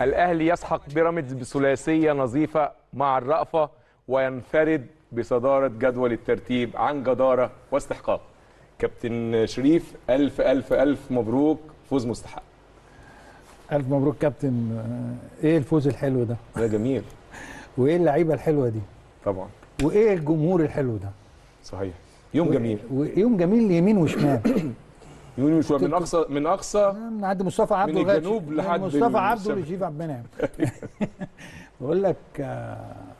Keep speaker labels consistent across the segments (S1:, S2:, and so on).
S1: الاهلي يسحق بيراميدز بثلاثيه نظيفه مع الرأفه وينفرد بصداره جدول الترتيب عن جداره واستحقاق كابتن شريف الف الف الف مبروك فوز مستحق
S2: الف مبروك كابتن آه، ايه الفوز الحلو ده
S1: ده جميل
S2: وايه اللعيبه الحلوه دي
S1: طبعا
S2: وايه الجمهور الحلو ده
S1: صحيح يوم جميل
S2: ويوم جميل يمين وشمال
S1: يوم مش من اقصى من اقصى
S2: من عند مصطفى عبده
S1: من
S2: لغاية-
S1: الجنوب
S2: من
S1: لحد
S2: مصطفى عبده
S1: الشمال.
S2: لشريف عبد المنعم بقول لك آه،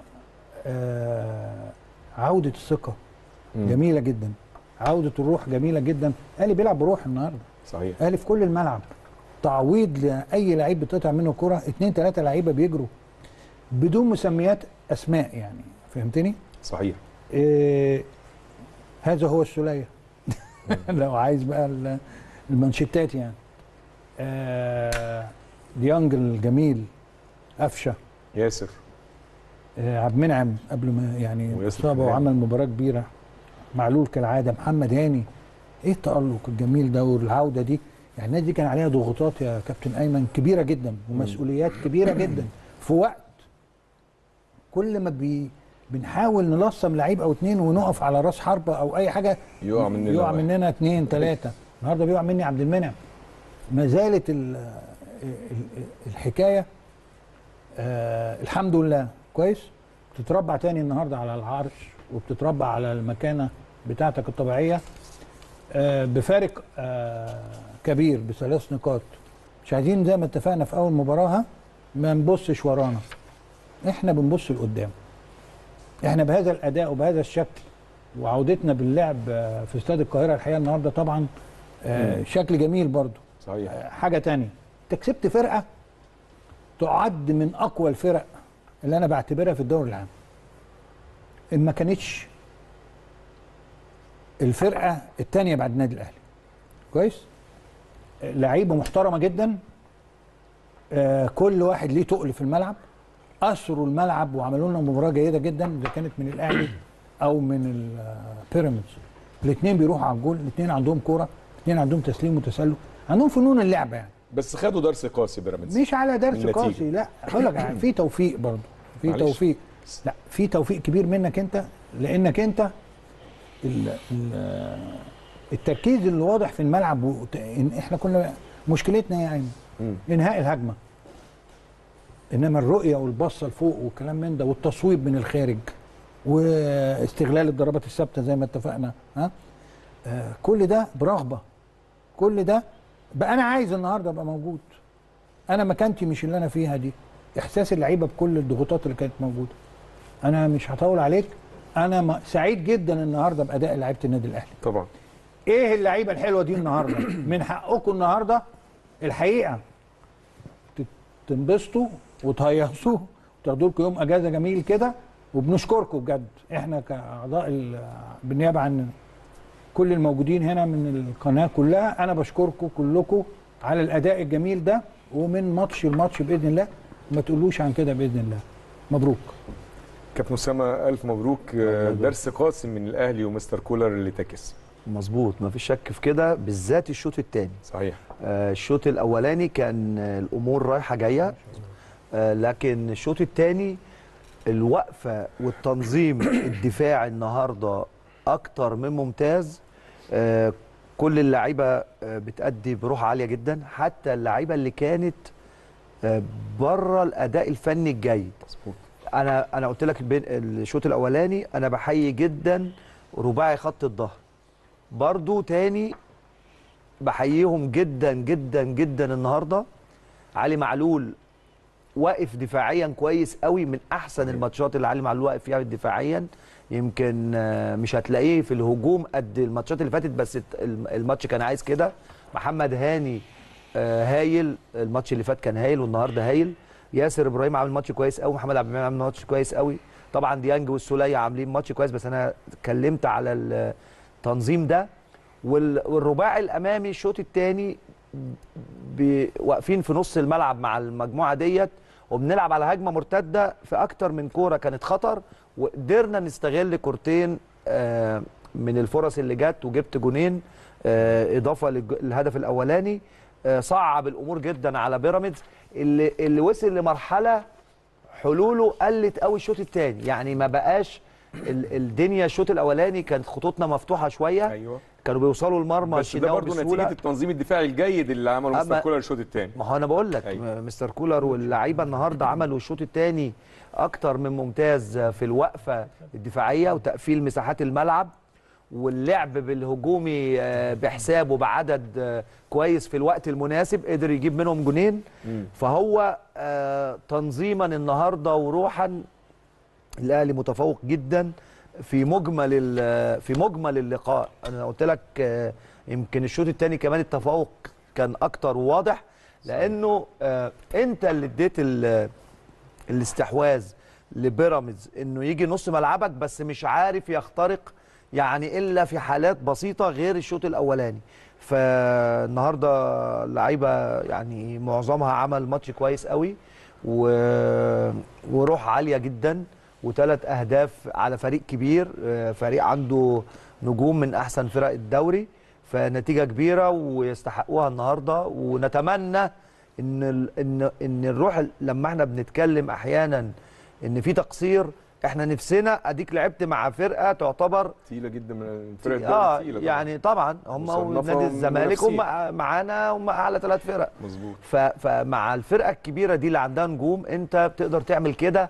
S2: آه، عوده الثقه
S1: مم.
S2: جميله جدا عوده الروح جميله جدا الاهلي بيلعب بروح النهارده
S1: صحيح
S2: الاهلي في كل الملعب تعويض لاي لعيب بتقطع منه كره اثنين ثلاثه لعيبه بيجروا بدون مسميات اسماء يعني فهمتني؟
S1: صحيح
S2: إيه هذا هو السوليه لو عايز بقى ال- المانشيتات يعني آه ديانج الجميل قفشه
S1: ياسر
S2: آه عبد المنعم قبل ما يعني
S1: وياسر
S2: اصابه
S1: كمان.
S2: وعمل مباراه كبيره معلول كالعاده محمد هاني ايه التالق الجميل ده والعوده دي يعني الناس دي كان عليها ضغوطات يا كابتن ايمن كبيره جدا ومسؤوليات كبيره جدا في وقت كل ما بي بنحاول نلصم لعيب او اتنين ونقف على راس حربه او اي حاجه
S1: يقع مننا
S2: يقع
S1: واحد.
S2: مننا اتنين تلاته النهارده بيقع مني عبد المنعم ما زالت ال- ال- الحكايه آه الحمد لله كويس بتتربع تاني النهارده على العرش وبتتربع على المكانه بتاعتك الطبيعيه آه بفارق آه كبير بثلاث نقاط مش عايزين زي ما اتفقنا في اول مباراه ها، ما نبصش ورانا احنا بنبص لقدام احنا بهذا الاداء وبهذا الشكل وعودتنا باللعب آه، في استاد القاهره الحقيقه النهارده طبعا آه شكل جميل برضو
S1: صحيح
S2: آه، حاجه تانية انت كسبت فرقه تعد من اقوى الفرق اللي انا بعتبرها في الدوري العام ان ما كانتش الفرقه الثانيه بعد النادي الاهلي كويس آه، لعيبه محترمه جدا آه، كل واحد ليه تقل في الملعب اسروا الملعب وعملوا لنا مباراه جيده جدا اذا كانت من الاهلي او من البيراميدز الاثنين بيروحوا على الجول الاثنين عندهم كوره الاثنين عندهم تسليم وتسلل عندهم فنون اللعبه يعني
S1: بس خدوا درس قاسي بيراميدز
S2: مش على درس
S1: النتيجة.
S2: قاسي لا هقول لك يعني في توفيق برضه في
S1: معلش.
S2: توفيق لا في توفيق كبير منك انت لانك انت ال ال التركيز اللي واضح في الملعب وت- إن احنا كنا مشكلتنا يعني
S1: مم.
S2: انهاء الهجمه انما الرؤيه والبصه لفوق والكلام من ده والتصويب من الخارج واستغلال الضربات الثابته زي ما اتفقنا ها آه كل ده برغبه كل ده بقى انا عايز النهارده ابقى موجود انا مكانتي مش اللي انا فيها دي احساس اللعيبه بكل الضغوطات اللي كانت موجوده انا مش هطول عليك انا م- سعيد جدا النهارده باداء لعيبه النادي الاهلي
S1: طبعا
S2: ايه اللعيبه الحلوه دي النهارده من حقكم النهارده الحقيقه تت- تنبسطوا وتهيصوا وتاخدوا لكم يوم اجازه جميل كده وبنشكركم بجد احنا كاعضاء ال- بالنيابه عن كل الموجودين هنا من القناه كلها انا بشكركم كلكم على الاداء الجميل ده ومن ماتش لماتش باذن الله ما تقولوش عن كده باذن الله مبروك
S1: كابتن اسامه الف مبروك آه، درس قاسي من الاهلي ومستر كولر اللي تكس
S3: مظبوط مفيش شك في كده بالذات الشوط الثاني
S1: صحيح
S3: الشوط الاولاني كان آه، الامور رايحه جايه آه، لكن الشوط الثاني الوقفه والتنظيم الدفاعي النهارده اكتر من ممتاز آه، كل اللعيبه آه، بتأدي بروح عاليه جدا حتى اللعيبه اللي كانت آه، بره الاداء الفني الجيد
S1: مظبوط
S3: انا انا قلت لك بين الشوط الاولاني انا بحيي جدا رباعي خط الظهر برضو تاني بحييهم جدا جدا جدا النهارده علي معلول واقف دفاعيا كويس قوي من احسن الماتشات اللي علي معلول واقف فيها دفاعيا يمكن آه، مش هتلاقيه في الهجوم قد الماتشات اللي فاتت بس الت- الم- الماتش كان عايز كده محمد هاني آه، هايل الماتش اللي فات كان هايل والنهارده هايل ياسر ابراهيم عامل ماتش كويس قوي محمد عبد المنعم عامل ماتش كويس قوي طبعا ديانج والسوليه عاملين ماتش كويس بس انا اتكلمت على التنظيم ده وال- والرباعي الامامي الشوط الثاني واقفين في نص الملعب مع المجموعه ديت وبنلعب على هجمه مرتده في اكتر من كوره كانت خطر وقدرنا نستغل كورتين آه، من الفرص اللي جت وجبت جونين آه، اضافه للج- للهدف الاولاني آه، صعب الامور جدا على بيراميدز اللي اللي وصل لمرحله حلوله قلت قوي الشوط الثاني يعني ما بقاش ال- الدنيا الشوط الاولاني كانت خطوطنا مفتوحه شويه
S1: ايوه
S3: كانوا بيوصلوا المرمى
S1: بس ده
S3: الشناوي
S1: برضه نتيجه
S3: بسهوله
S1: التنظيم الدفاعي الجيد اللي عمله مستر
S3: أما-
S1: كولر الشوط الثاني
S3: ما هو انا بقول لك
S1: أيوة.
S3: م- مستر كولر واللعيبه النهارده عملوا الشوط الثاني اكتر من ممتاز في الوقفه الدفاعيه وتقفيل مساحات الملعب واللعب بالهجومي آه، بحساب وبعدد آه، كويس في الوقت المناسب قدر يجيب منهم جونين فهو آه، تنظيما النهارده وروحا الاهلي متفوق جدا في مجمل ال- في مجمل اللقاء انا قلت لك آه، يمكن الشوط الثاني كمان التفوق كان اكتر وواضح لانه آه، انت اللي اديت ال- الاستحواذ لبيراميدز انه يجي نص ملعبك بس مش عارف يخترق يعني الا في حالات بسيطه غير الشوط الاولاني فالنهارده اللعيبه يعني معظمها عمل ماتش كويس قوي و... وروح عاليه جدا وثلاث اهداف على فريق كبير آه، فريق عنده نجوم من احسن فرق الدوري فنتيجه كبيره ويستحقوها النهارده ونتمنى ان ال... ان ان الروح ال- لما احنا بنتكلم احيانا ان في تقصير احنا نفسنا اديك لعبت مع فرقه تعتبر
S1: تقيله جدا من فرق الدوري
S3: اه
S1: تقيلة طبعاً.
S3: يعني طبعا هم
S1: مصنفة
S3: ونادي الزمالك هم
S1: ومنافسين.
S3: معانا هم اعلى ثلاث فرق
S1: مظبوط
S3: ف- فمع الفرقه الكبيره دي اللي عندها نجوم انت بتقدر تعمل كده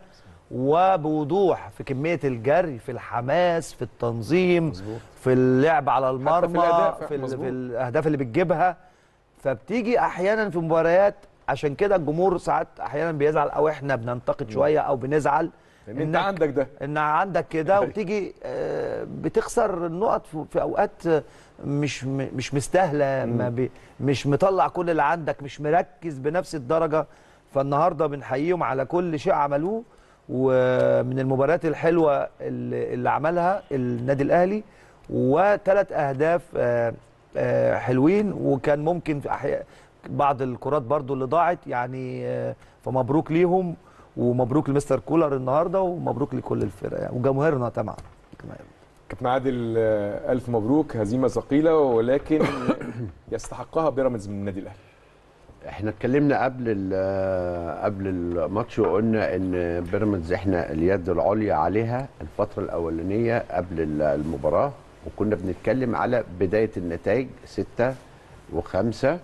S3: وبوضوح في كميه الجري في الحماس في التنظيم
S1: مظبوط
S3: في اللعب على المرمى
S1: الأهداف،
S3: في, ال-
S1: مظبوط.
S3: في الاهداف اللي بتجيبها فبتيجي احيانا في مباريات عشان كده الجمهور ساعات احيانا بيزعل او احنا بننتقد شويه او بنزعل
S1: لان انت
S3: إنك-
S1: عندك ده
S3: ان عندك كده
S1: أيوة.
S3: وتيجي آه، بتخسر النقط في- في اوقات آه، مش م- مش مستاهله ما بي مش مطلع كل اللي عندك مش مركز بنفس الدرجه فالنهارده بنحييهم على كل شيء عملوه ومن المباريات الحلوه اللي, اللي عملها النادي الاهلي وثلاث اهداف آه، آه، حلوين وكان ممكن في أحياء بعض الكرات برضو اللي ضاعت يعني آه، فمبروك ليهم ومبروك لمستر كولر النهارده ومبروك لكل الفرق يعني وجماهيرنا طبعا
S1: كابتن عادل آه، الف مبروك هزيمه ثقيله ولكن يستحقها بيراميدز من النادي الاهلي
S4: احنا اتكلمنا قبل ال- قبل الماتش وقلنا ان بيراميدز احنا اليد العليا عليها الفتره الاولانيه قبل ال- المباراه وكنا بنتكلم على بدايه النتائج ستة وخمسة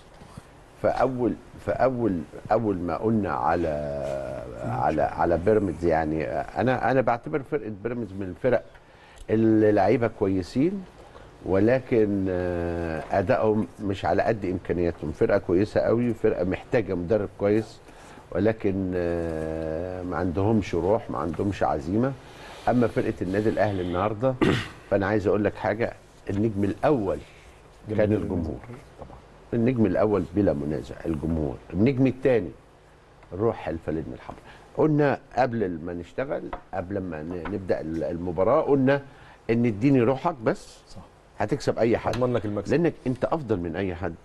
S4: فاول فاول اول ما قلنا على على على بيراميدز يعني انا انا بعتبر فرقه بيراميدز من الفرق اللي لعيبه كويسين ولكن آه، ادائهم مش على قد امكانياتهم فرقه كويسه قوي فرقه محتاجه مدرب كويس ولكن آه، ما عندهمش روح ما عندهمش عزيمه اما فرقه النادي الاهلي النهارده فانا عايز اقول لك حاجه النجم الاول كان
S1: جماهير
S4: الجمهور
S1: طبعا
S4: النجم الاول بلا منازع الجمهور النجم الثاني روح الفلين الحمراء قلنا قبل ما نشتغل قبل ما ن- نبدا المباراه قلنا ان اديني روحك بس
S1: صح.
S4: هتكسب اي حد
S1: اضمن لك المكسب
S4: لانك انت افضل من اي حد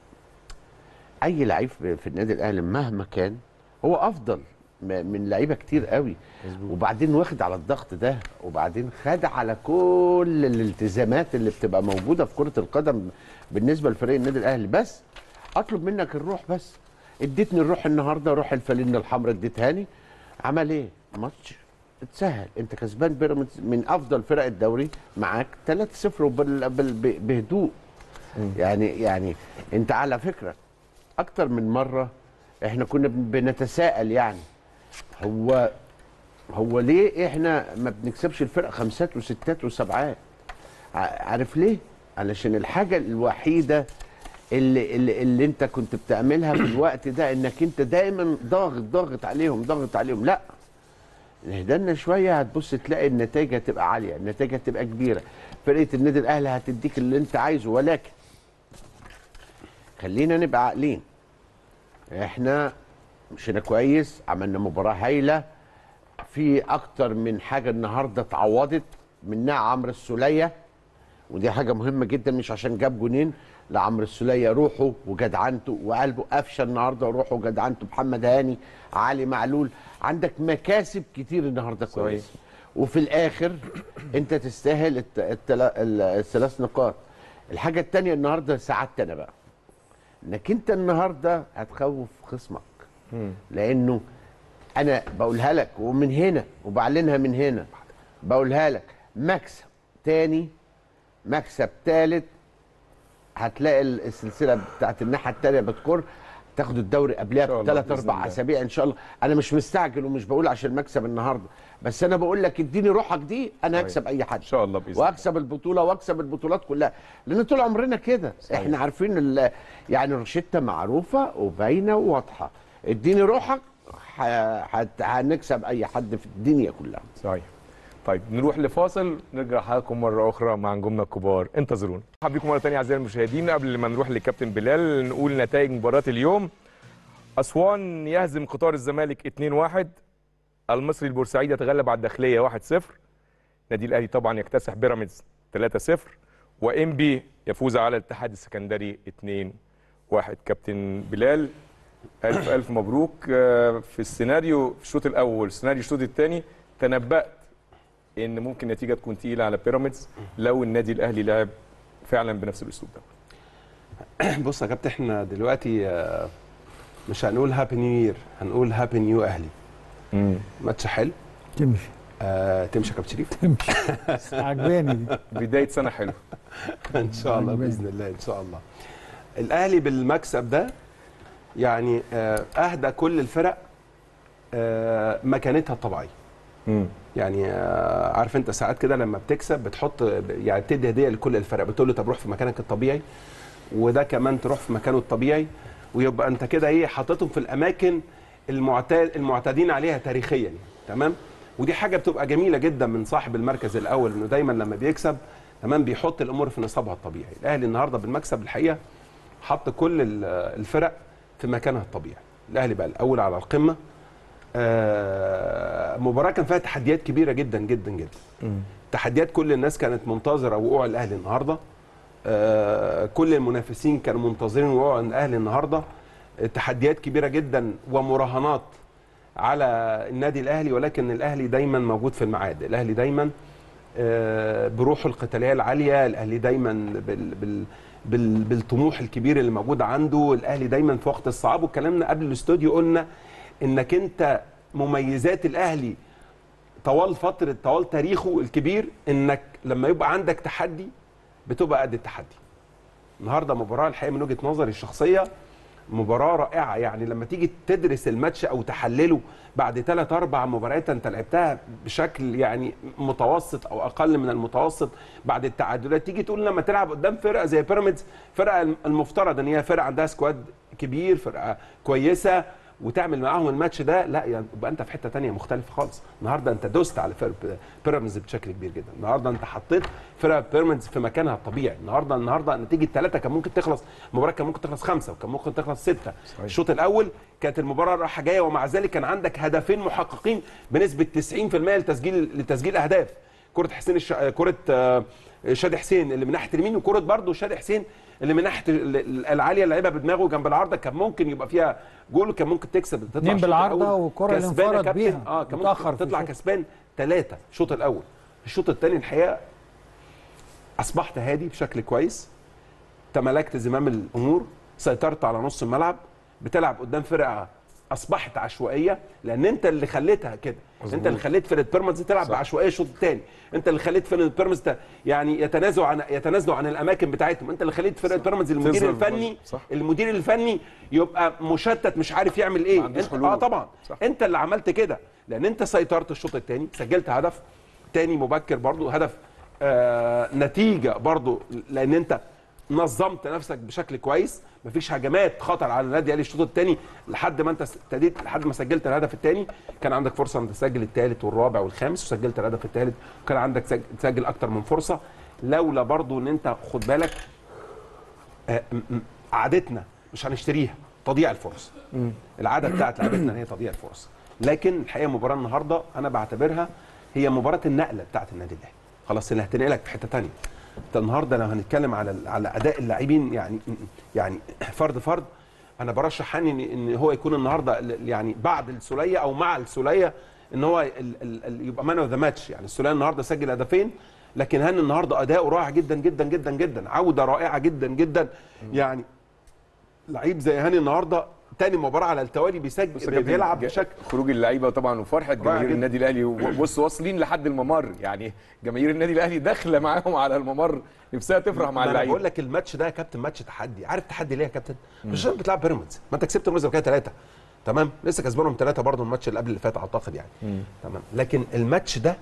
S4: اي لعيب في في النادي الاهلي مهما كان هو افضل م- من لعيبه كتير قوي
S1: مظبوط.
S4: وبعدين واخد على الضغط ده وبعدين خد على كل الالتزامات اللي بتبقى موجوده في كره القدم بالنسبه لفريق النادي الاهلي بس اطلب منك الروح بس اديتني الروح النهارده روح الفلين الحمراء اديتهاني عمل ايه ماتش اتسهل انت كسبان بيراميدز من افضل فرق الدوري معاك 3-0 وبال- بال- ب- بهدوء يعني يعني انت على فكره اكتر من مره احنا كنا بن- بنتساءل يعني هو هو ليه احنا ما بنكسبش الفرق خمسات وستات وسبعات ع- عارف ليه علشان الحاجه الوحيده اللي, اللي, اللي انت كنت بتعملها في الوقت ده انك انت دايما ضاغط ضاغط عليهم ضاغط عليهم لا نهدلنا شويه هتبص تلاقي النتائج هتبقى عاليه النتائج هتبقى كبيره فرقه النادي الاهلي هتديك اللي انت عايزه ولكن خلينا نبقى عاقلين احنا مشينا كويس عملنا مباراه هايله في اكتر من حاجه النهارده اتعوضت منها عمرو السوليه ودي حاجه مهمه جدا مش عشان جاب جونين لا عمرو السوليه روحه وجدعنته وقلبه قفشه النهارده روحه وجدعنته محمد هاني علي معلول عندك مكاسب كتير النهارده
S1: صحيح.
S4: كويس وفي الاخر انت تستاهل الت- التلا- ال- الثلاث نقاط الحاجه الثانيه النهارده سعدت انا بقى انك انت النهارده هتخوف خصمك
S1: مم.
S4: لانه انا بقولها لك ومن هنا وبعلنها من هنا بقولها لك مكسب تاني مكسب تالت هتلاقي السلسله بتاعت الناحيه التانيه بتكر تاخد الدوري قبلها
S1: إن شاء الله
S4: بثلاث
S1: بإذن
S4: اربع
S1: الله.
S4: اسابيع ان شاء الله انا مش مستعجل ومش بقول عشان المكسب النهارده بس انا بقول لك اديني روحك دي انا
S1: صحيح.
S4: هكسب اي حد
S1: ان شاء الله باذن الله
S4: واكسب البطوله واكسب البطولات كلها لان طول عمرنا كده
S1: صحيح.
S4: احنا عارفين ال- يعني روشته معروفه وباينه وواضحه اديني روحك ح- هت- هنكسب اي حد في الدنيا كلها
S1: صحيح طيب نروح لفاصل نرجع لحضراتكم مره اخرى مع نجومنا الكبار انتظرونا مرحبا بكم مره ثانيه اعزائي المشاهدين قبل ما نروح للكابتن بلال نقول نتائج مباراه اليوم اسوان يهزم قطار الزمالك 2-1 المصري البورسعيدي يتغلب على الداخليه 1-0 نادي الاهلي طبعا يكتسح بيراميدز 3-0 وانبي يفوز على الاتحاد السكندري 2-1 كابتن بلال الف الف مبروك آه، في السيناريو في الشوط الاول سيناريو الشوط الثاني تنبأت ان ممكن النتيجه تكون تقيله على بيراميدز لو النادي الاهلي لعب فعلا بنفس الاسلوب ده
S5: بص يا كابتن احنا دلوقتي آه، مش هنقول هابي نيو يير هنقول هابي نيو اهلي ماتش حلو
S2: تمشي
S5: آه تمشي يا كابتن شريف
S2: تمشي عجباني دي
S1: بدايه سنه حلوه
S5: ان شاء الله
S2: عجباني.
S5: باذن الله ان شاء الله الاهلي بالمكسب ده يعني آه اهدى كل الفرق آه مكانتها الطبيعيه
S1: مم.
S5: يعني آه، عارف انت ساعات كده لما بتكسب بتحط يعني بتدي هديه لكل الفرق بتقول له طب روح في مكانك الطبيعي وده كمان تروح في مكانه الطبيعي ويبقى انت كده ايه حاططهم في الاماكن المعتاد المعتادين عليها تاريخيا يعني تمام ودي حاجه بتبقى جميله جدا من صاحب المركز الاول انه دايما لما بيكسب تمام بيحط الامور في نصابها الطبيعي الاهلي النهارده بالمكسب الحقيقه حط كل ال- الفرق في مكانها الطبيعي الاهلي بقى الاول على القمه آه، مباراه كان فيها تحديات كبيره جدا جدا جدا تحديات كل الناس كانت منتظره وقوع الاهلي النهارده آه، كل المنافسين كانوا منتظرين وقوع الاهلي النهارده آه، تحديات كبيره جدا ومراهنات على النادي الاهلي ولكن الاهلي دايما موجود في الميعاد الاهلي دايما آه، بروحه القتاليه العاليه الاهلي دايما بال بال بال بالطموح الكبير اللي موجود عنده الاهلي دايما في وقت الصعاب وكلامنا قبل الاستوديو قلنا انك انت مميزات الاهلي طوال فتره طوال تاريخه الكبير انك لما يبقى عندك تحدي بتبقى قد التحدي النهارده مباراه الحقيقه من وجهه نظري الشخصيه مباراه رائعه يعني لما تيجي تدرس الماتش او تحلله بعد ثلاث اربع مباريات انت لعبتها بشكل يعني متوسط او اقل من المتوسط بعد التعادلات تيجي تقول لما تلعب قدام فرقه زي بيراميدز فرقه المفترض ان هي فرقه عندها سكواد كبير فرقه كويسه وتعمل معاهم الماتش ده لا يعني يبقى انت في حته تانية مختلف خالص النهارده انت دوست على فرق بيراميدز بشكل كبير جدا النهارده انت حطيت فرقه بيراميدز في مكانها الطبيعي النهارده النهارده نتيجه ثلاثه كان ممكن تخلص المباراه كان ممكن تخلص خمسه وكان ممكن تخلص سته الشوط الاول كانت المباراه رايحه جايه ومع ذلك كان عندك هدفين محققين بنسبه 90% لتسجيل لتسجيل اهداف كره حسين الش... كره آه، شادي حسين اللي من ناحيه اليمين وكره برده شادي حسين اللي من ناحيه ال- ال- العاليه اللي لعبها بدماغه جنب العارضه كان ممكن يبقى فيها جول كان ممكن تكسب تطلع
S2: اتنين
S5: الشوط
S2: بالعارضة
S5: الأول
S2: والكرة اللي
S5: كسبان يا
S2: انفرد
S5: كابتن.
S2: بيها.
S5: اه كان
S2: متأخر
S5: ممكن
S2: في
S5: تطلع
S2: الشوط.
S5: كسبان ثلاثه الشوط الاول الشوط الثاني الحقيقه اصبحت هادي بشكل كويس تملكت زمام الامور سيطرت على نص الملعب بتلعب قدام فرقه اصبحت عشوائيه لان انت اللي خليتها كده انت اللي خليت فرقه بيراميدز تلعب
S1: صح.
S5: بعشوائيه الشوط الثاني انت اللي خليت فرقه بيراميدز ت- يعني يتنازلوا عن يتنازلوا عن الاماكن بتاعتهم انت اللي خليت فرقه بيراميدز المدير
S1: تظهر
S5: الفني
S1: برضه. صح.
S5: المدير الفني يبقى مشتت مش عارف يعمل ايه
S1: ما عندوش
S5: انت
S1: حلول.
S5: اه طبعا
S1: صح.
S5: انت اللي عملت كده لان انت سيطرت الشوط الثاني سجلت هدف تاني مبكر برضو هدف آه نتيجه برضو لان انت نظمت نفسك بشكل كويس مفيش هجمات خطر على النادي الاهلي الشوط الثاني لحد ما انت ابتديت لحد ما سجلت الهدف الثاني كان عندك فرصه انك تسجل الثالث والرابع والخامس وسجلت الهدف الثالث وكان عندك سج- تسجل اكتر من فرصه لولا برضو ان انت خد بالك آه، م- م- عادتنا مش هنشتريها تضييع الفرص العاده بتاعت لعبتنا ان هي تضييع الفرص لكن الحقيقه مباراه النهارده انا بعتبرها هي مباراه النقله بتاعت النادي الاهلي خلاص اللي هتنقلك في حته ثانيه انت النهارده لو هنتكلم على على اداء اللاعبين يعني يعني فرد فرد انا برشح هاني ان ان هو يكون النهارده ال- يعني بعد السوليه او مع السوليه ان هو ال ال ال يبقى مان اوف ذا ماتش يعني السوليه النهارده سجل هدفين لكن هاني النهارده اداؤه رائع جدا جدا جدا جدا عوده رائعه جدا جدا يعني لعيب زي هاني النهارده تاني مباراه على التوالي
S1: بص يا
S5: بيسجل
S1: كابتن،
S5: بيلعب
S1: جا-
S5: بشكل
S1: خروج اللعيبه طبعا وفرحه
S5: رائع
S1: جماهير
S5: جدا.
S1: النادي الاهلي بص واصلين لحد الممر يعني جماهير النادي الاهلي داخله معاهم على الممر نفسها تفرح مع
S5: ما انا
S1: اللعيبه
S5: بقول لك الماتش ده يا كابتن ماتش تحدي عارف تحدي ليه يا كابتن مش عشان بتلعب بيراميدز ما انت كسبت بيراميدز كده ثلاثه تمام لسه كسبانهم ثلاثه برضه الماتش اللي قبل اللي فات اعتقد يعني تمام لكن الماتش ده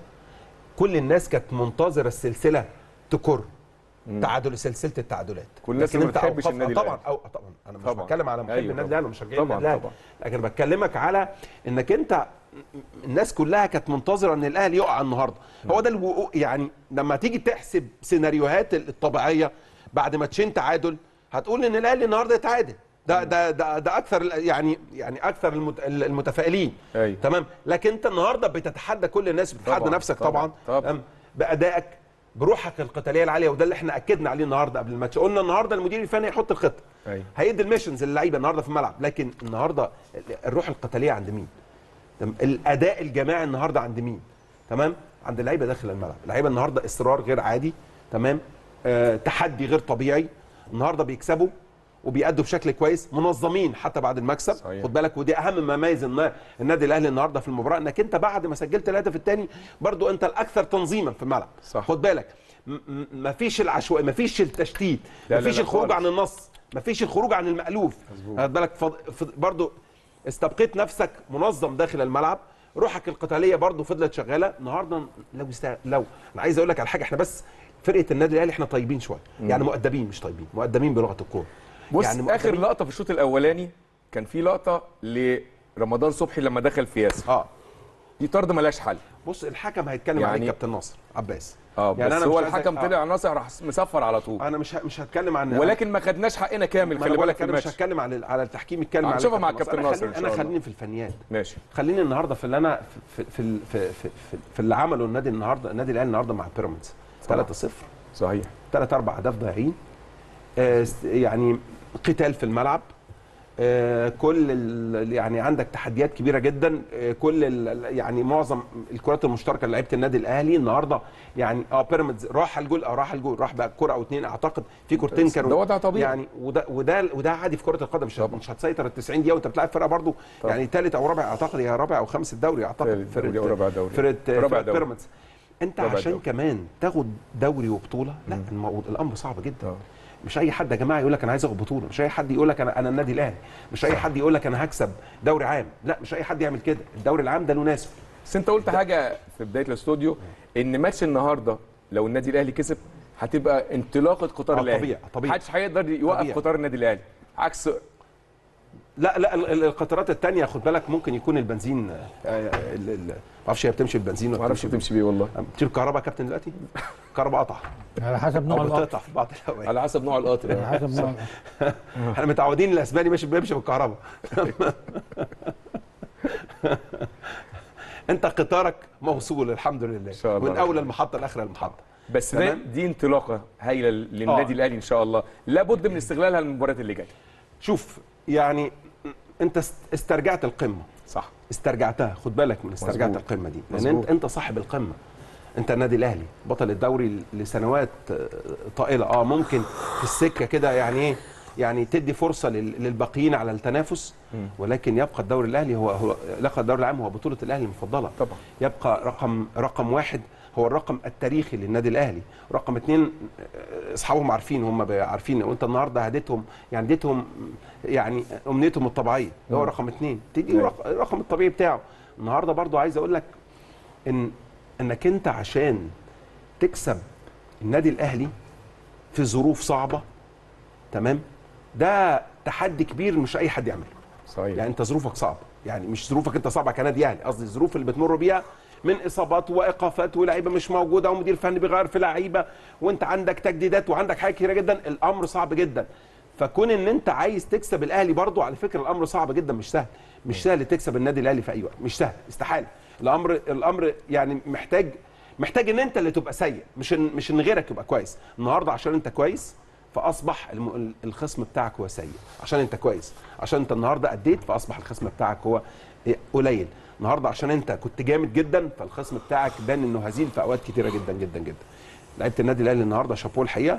S5: كل الناس كانت منتظره السلسله تكر تعادل سلسله التعادلات
S1: كل الناس
S5: لكن
S1: ما
S5: انت
S1: بتحبش
S5: أوقفها-
S1: النادي
S5: طبعا
S1: الأهلي.
S5: أو طبعا انا مش
S1: طبعا.
S5: بتكلم على محب
S1: أيوة
S5: النادي
S1: طبعا.
S5: الاهلي ومشجعين
S1: طبعا،
S5: النادي الاهلي
S1: طبعا.
S5: لكن بكلمك على انك انت الناس كلها كانت منتظره ان الاهلي يقع النهارده هو ده الوقوع يعني لما تيجي تحسب سيناريوهات الطبيعيه بعد ماتشين تعادل هتقول ان الاهلي النهارده يتعادل ده ده ده, ده اكثر ال- يعني يعني اكثر المت- المتفائلين
S1: أيوة.
S5: تمام لكن انت النهارده بتتحدى كل الناس بتتحدى
S1: طبعاً،
S5: نفسك
S1: طبعاً،
S5: طبعا,
S1: طبعاً.
S5: تمام؟ بادائك بروحك القتاليه العاليه وده اللي احنا اكدنا عليه النهارده قبل الماتش قلنا النهارده المدير الفني هيحط الخطه
S1: أيوة.
S5: هيدي الميشنز للعيبه النهارده في الملعب لكن النهارده الروح القتاليه عند مين تمام؟ الاداء الجماعي النهارده عند مين تمام عند اللعيبه داخل الملعب اللعيبه النهارده اصرار غير عادي تمام آه تحدي غير طبيعي النهارده بيكسبوا وبيأدوا بشكل كويس منظمين حتى بعد المكسب
S1: صحيح.
S5: خد بالك ودي اهم ما يميز النا- النادي الاهلي النهارده في المباراه انك انت بعد ما سجلت الهدف الثاني برضو انت الاكثر تنظيما في الملعب
S1: صح.
S5: خد بالك م- م- مفيش العشوائي مفيش التشتيت
S1: لا، لا،
S5: مفيش
S1: لا
S5: الخروج
S1: خالص.
S5: عن النص مفيش الخروج عن المألوف خد بالك فض... فض... برضو استبقيت نفسك منظم داخل الملعب روحك القتاليه برضو فضلت شغاله النهارده لو است... لو انا عايز اقول لك على حاجه احنا بس فرقه النادي الاهلي احنا طيبين شويه يعني مؤدبين مش طيبين مؤدبين بلغه الكوره
S1: بص
S5: يعني
S1: يعني اخر
S5: مؤدبين-
S1: لقطه في الشوط الاولاني كان في لقطه لرمضان صبحي لما دخل في ياسر
S5: اه
S1: دي طرد ملهاش حل
S5: بص الحكم هيتكلم
S1: يعني-
S5: عليه كابتن ناصر عباس
S1: اه
S5: يعني
S1: بس
S5: أنا
S1: هو
S5: مش عايز-
S1: الحكم
S5: آه.
S1: طلع ناصر راح مصفر على طول
S5: انا مش ه- مش هتكلم عن
S1: ولكن ما خدناش حقنا كامل
S5: ما
S1: خلي
S5: أنا بقول
S1: بالك
S5: لك
S1: في
S5: انا مش
S1: الماتش
S5: هتكلم على على التحكيم يتكلم على
S1: هنشوفها مع
S5: الكابتن
S1: الكابتن
S5: ناصر.
S1: ناصر إن
S5: انا
S1: شاء
S5: خليني- انا
S1: الله.
S5: خليني في الفنيات
S1: ماشي
S5: خليني النهارده في اللي انا في في في في, في, في, في اللي عمله النادي النهارده النادي الاهلي النهارده مع بيراميدز 3-0
S1: صحيح
S5: ثلاث اربع اهداف ضايعين آه، س- يعني قتال في الملعب آه، كل ال- يعني عندك تحديات كبيره جدا آه، كل ال- يعني معظم الكرات المشتركه اللي لعيبه النادي الاهلي النهارده يعني اه بيراميدز راح الجول او راح الجول راح بقى كره او اتنين اعتقد في كورتين
S1: بس
S5: كانوا
S1: ده وضع طبيعي.
S5: يعني وده وده وده عادي في كره القدم مش مش هتسيطر ال 90 دقيقه وانت بتلعب فرقه برضو
S1: طبعا.
S5: يعني ثالث او رابع اعتقد يا رابع او خامس الدوري اعتقد
S1: ثالث دوري أو رابع دوري.
S5: فرقه
S1: رابع
S5: فرقه
S1: دوري.
S5: بيراميدز انت
S1: رابع
S5: عشان
S1: دوري.
S5: كمان تاخد دوري وبطوله لا المو- الامر صعب جدا
S1: آه.
S5: مش اي حد يا جماعه يقول لك انا عايز اخد بطوله مش اي حد يقول لك انا انا النادي الاهلي مش اي حد يقول لك انا هكسب دوري عام لا مش اي حد يعمل كده الدوري العام ده له ناسه
S1: بس انت قلت حاجه في بدايه الاستوديو ان ماتش النهارده لو النادي الاهلي كسب هتبقى انطلاقه قطار
S5: آه،
S1: الاهلي
S5: طبيعي، طبيعي.
S1: محدش هيقدر يوقف
S5: طبيعي.
S1: قطار النادي الاهلي عكس
S5: لا لا ال- ال- القطارات الثانيه خد بالك ممكن يكون البنزين آه، آه، ال- ال- ما اعرفش هي بتمشي بالبنزين
S1: ما
S5: ولا
S1: اعرفش تمشي بيه والله
S5: بتطير كهرباء يا كابتن دلوقتي كهرباء قطع
S2: على حسب نوع
S5: او
S2: القطر
S5: بتقطع في بعض الاوقات
S1: على حسب نوع القطر
S2: على حسب نوع القطر.
S5: احنا متعودين الاسباني ماشي بيمشي بالكهرباء انت قطارك موصول الحمد لله
S1: شاء الله.
S5: من اول المحطه لاخر المحطه
S1: بس ده
S5: تمام.
S1: دي انطلاقه هايله للنادي
S5: آه.
S1: الاهلي ان شاء الله لابد من استغلالها للمباريات اللي جايه
S5: شوف يعني انت است- استرجعت القمه
S1: صح
S5: استرجعتها خد بالك من استرجعت
S1: مظبوط.
S5: القمه دي لان
S1: مظبوط.
S5: انت انت صاحب القمه انت النادي الاهلي بطل الدوري لسنوات آه، طائله اه ممكن في السكه كده يعني ايه يعني تدي فرصه لل- للباقيين على التنافس ولكن يبقى الدوري الاهلي هو هو لقب الدوري العام هو بطوله الاهلي المفضله
S1: طبعا.
S5: يبقى رقم رقم واحد هو الرقم التاريخي للنادي الاهلي رقم اثنين آه، اصحابهم عارفين هم بقى عارفين وانت النهارده هديتهم يعني اديتهم يعني امنيتهم الطبيعيه اللي هو رقم اثنين تدي
S1: أيوة.
S5: رق- الرقم الطبيعي بتاعه النهارده برضو عايز اقول لك ان انك انت عشان تكسب النادي الاهلي في ظروف صعبه تمام ده تحدي كبير مش اي حد يعمله
S1: صحيح
S5: يعني انت ظروفك صعبه يعني مش ظروفك انت صعبه كنادي اهلي قصدي الظروف اللي بتمر بيها من اصابات وايقافات ولاعيبه مش موجوده ومدير فني بيغير في لعيبه وانت عندك تجديدات وعندك حاجات كتيره جدا الامر صعب جدا فكون ان انت عايز تكسب الاهلي برضو على فكره الامر صعب جدا مش سهل مش سهل تكسب النادي الاهلي في اي وقت مش سهل استحاله الامر الامر يعني محتاج محتاج ان انت اللي تبقى سيء مش ان مش ان غيرك يبقى كويس النهارده عشان انت كويس فاصبح الم... الخصم بتاعك هو سيء عشان انت كويس عشان انت النهارده اديت فاصبح الخصم بتاعك هو قليل النهارده عشان انت كنت جامد جدا فالخصم بتاعك بان انه هزيل في اوقات كتيره جدا جدا جدا لعيبه النادي الاهلي النهارده شابوه الحقيقه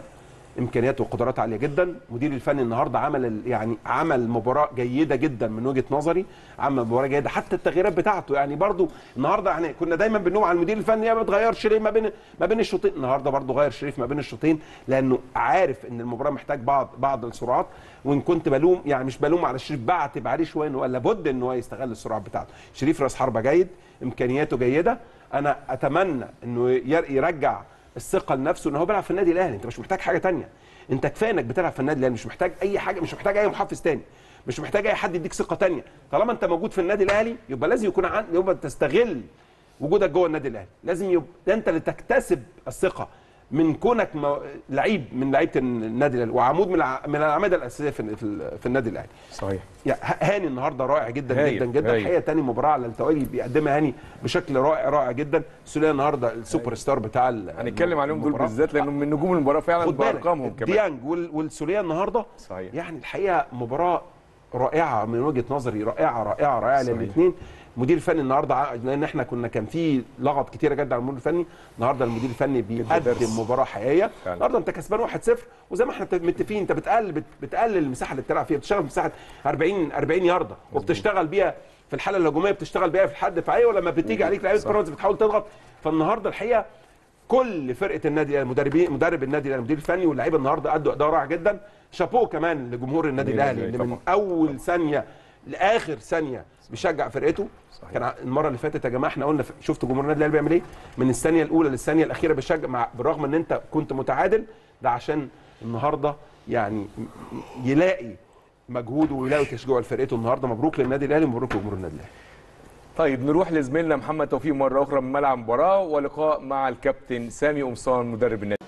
S5: امكانيات وقدرات عاليه جدا مدير الفني النهارده عمل ال- يعني عمل مباراه جيده جدا من وجهه نظري عمل مباراه جيده حتى التغييرات بتاعته يعني برضو النهارده يعني كنا دايما بنلوم على المدير الفني يا ما بتغيرش ليه ما بين ما بين الشوطين النهارده برضو غير شريف ما بين الشوطين لانه عارف ان المباراه محتاج بعض بعض السرعات وان كنت بلوم يعني مش بلوم على شريف بعتب عليه شويه انه لابد ان هو يستغل السرعات بتاعته شريف راس حربه جيد امكانياته جيده انا اتمنى انه ير- يرجع الثقه لنفسه ان هو بيلعب في النادي الاهلي انت مش محتاج حاجه تانية انت كفايه انك بتلعب في النادي الاهلي مش محتاج اي حاجه مش محتاج اي محفز تاني مش محتاج اي حد يديك ثقه تانية طالما انت موجود في النادي الاهلي يبقى لازم يكون عن... يبقى تستغل وجودك جوه النادي الاهلي لازم يبقى انت اللي تكتسب الثقه من كونك م... لعيب من لعيبه النادي الاهلي وعمود من الع... من الاعمده الاساسيه في في, في النادي الاهلي
S1: صحيح
S5: يعني هاني النهارده رائع جدا
S1: هايل،
S5: جدا جدا
S1: هايل.
S5: الحقيقه تاني مباراه على التوالي بيقدمها هاني بشكل رائع رائع جدا سوليه النهارده السوبر ستار بتاع ال-
S1: هنتكلم عليهم دول
S5: المباراة.
S1: بالذات لانهم من نجوم المباراه فعلا
S5: خد بالك
S1: بارقامهم كمان
S5: ديانج وال- والسوليه النهارده
S1: صحيح.
S5: يعني الحقيقه مباراه رائعه من وجهه نظري رائعه رائعه رائعه
S1: صحيح.
S5: للاثنين المدير الفني النهارده ع- لان احنا كنا كان في لغط كتيره جدا على المدير الفني النهارده المدير الفني
S1: درس.
S5: بيقدم مباراه حقيقيه
S1: فعلا.
S5: النهارده انت كسبان 1-0 وزي ما احنا متفقين انت بتقلل بت- بتقلل المساحه اللي بتلعب فيها بتشتغل في مساحه 40 40 يارده وبتشتغل بيها في الحاله الهجوميه بتشتغل بيها في الحد الدفاعيه ولما بتيجي عليك لعيبه بيراميدز بتحاول تضغط فالنهارده الحقيقه كل فرقه النادي المدربين مدرب النادي الاهلي المدير الفني واللعيبه النهارده ادوا اداء رائع جدا شابوه كمان لجمهور النادي
S1: النادي
S5: الاهلي اللي
S1: الأهلي
S5: من
S1: طبعاً.
S5: اول ثانيه لاخر ثانيه بيشجع فرقته
S1: صحيح.
S5: كان ع- المره اللي فاتت يا جماعه احنا قلنا ف- شفت جمهور النادي الاهلي بيعمل ايه من الثانيه الاولى للثانيه الاخيره بيشجع مع بالرغم ان انت كنت متعادل ده عشان النهارده يعني م- يلاقي مجهوده ويلاقي تشجيعه لفرقته النهارده مبروك للنادي الاهلي ومبروك لجمهور النادي الاهلي
S1: طيب نروح لزميلنا محمد توفيق مره اخرى من ملعب المباراه ولقاء مع الكابتن سامي قمصان مدرب النادي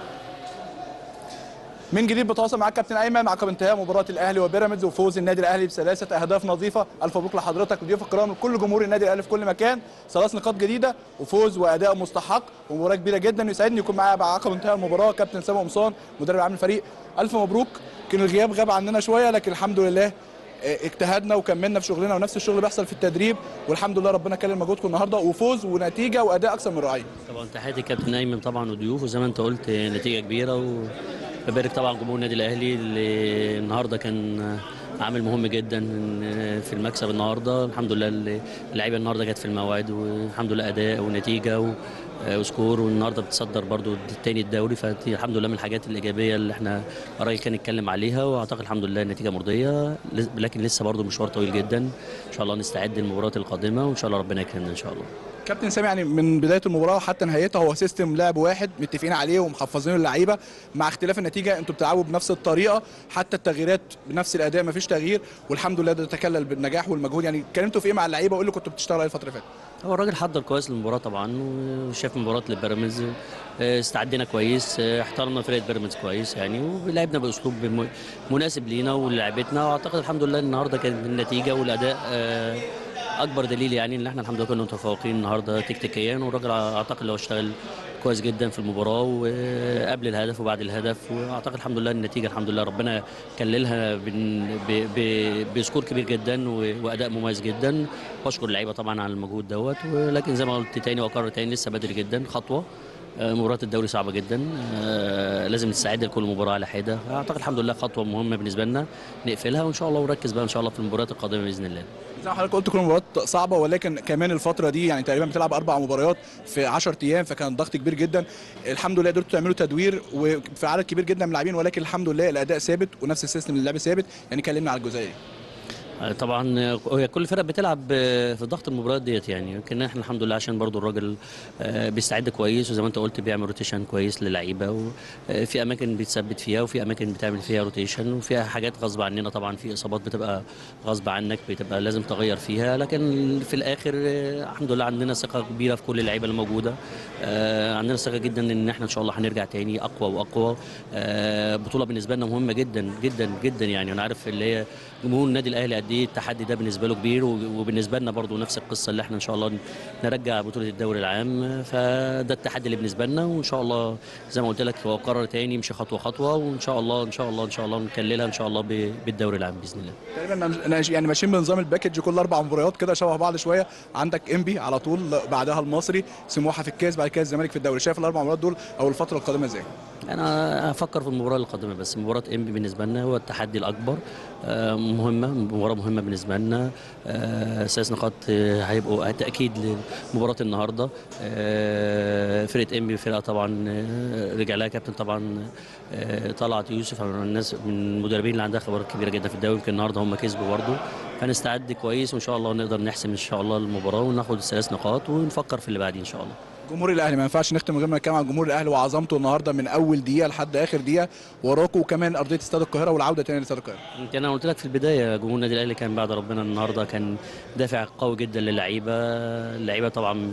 S6: من جديد بتواصل معاك كابتن ايمن عقب انتهاء مباراه الاهلي وبيراميدز وفوز النادي الاهلي بثلاثه اهداف نظيفه الف مبروك لحضرتك وضيوف الكرام لكل جمهور النادي الاهلي في كل مكان ثلاث نقاط جديده وفوز واداء مستحق ومباراه كبيره جدا يسعدني يكون معايا بعد عقب انتهاء المباراه كابتن سامي قمصان مدرب عام الفريق الف مبروك كان الغياب غاب عننا شويه لكن الحمد لله اه، اجتهدنا وكملنا في شغلنا ونفس الشغل اللي بيحصل في التدريب والحمد لله ربنا كلم مجهودكم النهارده وفوز ونتيجه واداء اكثر من رائع
S7: طبعا تحياتي كابتن ايمن طبعا وضيوفه زي ما انت قلت نتيجه كبيره وببارك طبعا جمهور النادي الاهلي اللي النهارده كان عامل مهم جدا في المكسب النهارده الحمد لله اللعيبه النهارده جت في الموعد والحمد لله اداء ونتيجه و وسكور والنهارده بتصدر برضو التاني الدوري فدي الحمد لله من الحاجات الايجابيه اللي احنا الراجل كان يتكلم عليها واعتقد الحمد لله النتيجه مرضيه لكن لسه برضو مشوار طويل جدا ان شاء الله نستعد للمباريات القادمه وان شاء الله ربنا يكرمنا ان شاء الله
S6: كابتن سامي يعني من بدايه المباراه حتى نهايتها هو سيستم لعب واحد متفقين عليه ومحفظين اللعيبه مع اختلاف النتيجه انتوا بتلعبوا بنفس الطريقه حتى التغييرات بنفس الاداء مفيش تغيير والحمد لله ده تكلل بالنجاح والمجهود يعني اتكلمتوا في ايه مع اللعيبه وايه اللي كنتوا بتشتغلوا عليه الفتره اللي فاتت
S7: هو الراجل حضر كويس للمباراه طبعا وشاف مباراه للبيراميدز آه، استعدينا كويس آه، احترمنا فرقه بيراميدز كويس يعني ولعبنا باسلوب م- مناسب لينا ولعبتنا واعتقد الحمد لله النهارده كانت النتيجه والاداء آه، اكبر دليل يعني ان احنا الحمد لله كنا متفوقين النهارده تكتيكيا والراجل اعتقد لو اشتغل كويس جدا في المباراه وقبل الهدف وبعد الهدف واعتقد الحمد لله النتيجه الحمد لله ربنا كللها بن- ب- ب- بسكور كبير جدا و- واداء مميز جدا بشكر اللعيبه طبعا على المجهود دوت ولكن زي ما قلت تاني واكرر تاني لسه بدري جدا خطوه آه، مباراة الدوري صعبة جدا آه، لازم نستعد لكل مباراة على حدة أعتقد الحمد لله خطوة مهمة بالنسبة لنا نقفلها وإن شاء الله ونركز بقى إن شاء الله في المباريات القادمة بإذن الله
S6: زي ما حضرتك قلت كل مباراه صعبه ولكن كمان الفتره دي يعني تقريبا بتلعب اربع مباريات في 10 ايام فكان ضغط كبير جدا الحمد لله قدرتوا تعملوا تدوير وفي عدد كبير جدا من اللاعبين ولكن الحمد لله الاداء ثابت ونفس السيستم اللعب ثابت يعني كلمنا على الجزئيه دي
S7: آه، طبعا آه، هي كل فرق بتلعب آه، في ضغط المباريات ديت يعني يمكن احنا الحمد لله عشان برضو الراجل آه، بيستعد كويس وزي ما انت قلت بيعمل روتيشن كويس للعيبه وفي اماكن بيتثبت فيها وفي اماكن بتعمل فيها روتيشن وفيها حاجات غصب عننا طبعا في اصابات بتبقى غصب عنك بتبقى لازم تغير فيها لكن في الاخر آه، الحمد لله عندنا ثقه كبيره في كل اللعيبه الموجوده آه، عندنا ثقه جدا ان احنا ان شاء الله هنرجع تاني اقوى واقوى آه، بطوله بالنسبه لنا مهمه جدا جدا جدا يعني انا عارف اللي هي جمهور النادي الاهلي قد ايه التحدي ده بالنسبه له كبير و- وبالنسبه لنا برضو نفس القصه اللي احنا ان شاء الله نرجع بطوله الدوري العام فده التحدي اللي بالنسبه لنا وان شاء الله زي ما قلت لك هو قرر تاني يمشي خطوه خطوه وان شاء الله ان شاء الله ان شاء الله نكللها ان شاء الله ب- بالدوري العام باذن الله
S6: تقريبا أنا- يعني ماشيين بنظام الباكج كل اربع مباريات كده شبه بعض شويه عندك انبي على طول بعدها المصري سموحه في الكاس بعد كده الزمالك في الدوري شايف الاربع مباريات دول او الفتره القادمه ازاي
S7: انا افكر في المباراه القادمه بس مباراه انبي بالنسبه لنا هو التحدي الاكبر آه، مهمه مباراه مهمه بالنسبه لنا آه، ثلاث نقاط آه، هيبقوا تاكيد لمباراه النهارده آه، فرقه انبي فرقه طبعا آه، رجع لها كابتن طبعا آه، طلعت يوسف من الناس من المدربين اللي عندها خبرات كبيره جدا في الدوري يمكن النهارده هم كسبوا برضه فنستعد كويس وان شاء الله نقدر نحسم ان شاء الله المباراه وناخد الثلاث نقاط ونفكر في اللي بعديه ان شاء الله
S6: جمهور الاهلي ما ينفعش نختم من غير ما نتكلم عن جمهور الاهلي وعظمته النهارده من اول دقيقه لحد اخر دقيقه وراكم وكمان ارضيه استاد القاهره والعوده تاني لاستاد القاهره
S7: يمكن انا قلت لك في البدايه جمهور النادي الاهلي كان بعد ربنا النهارده كان دافع قوي جدا للعيبه اللعيبه طبعا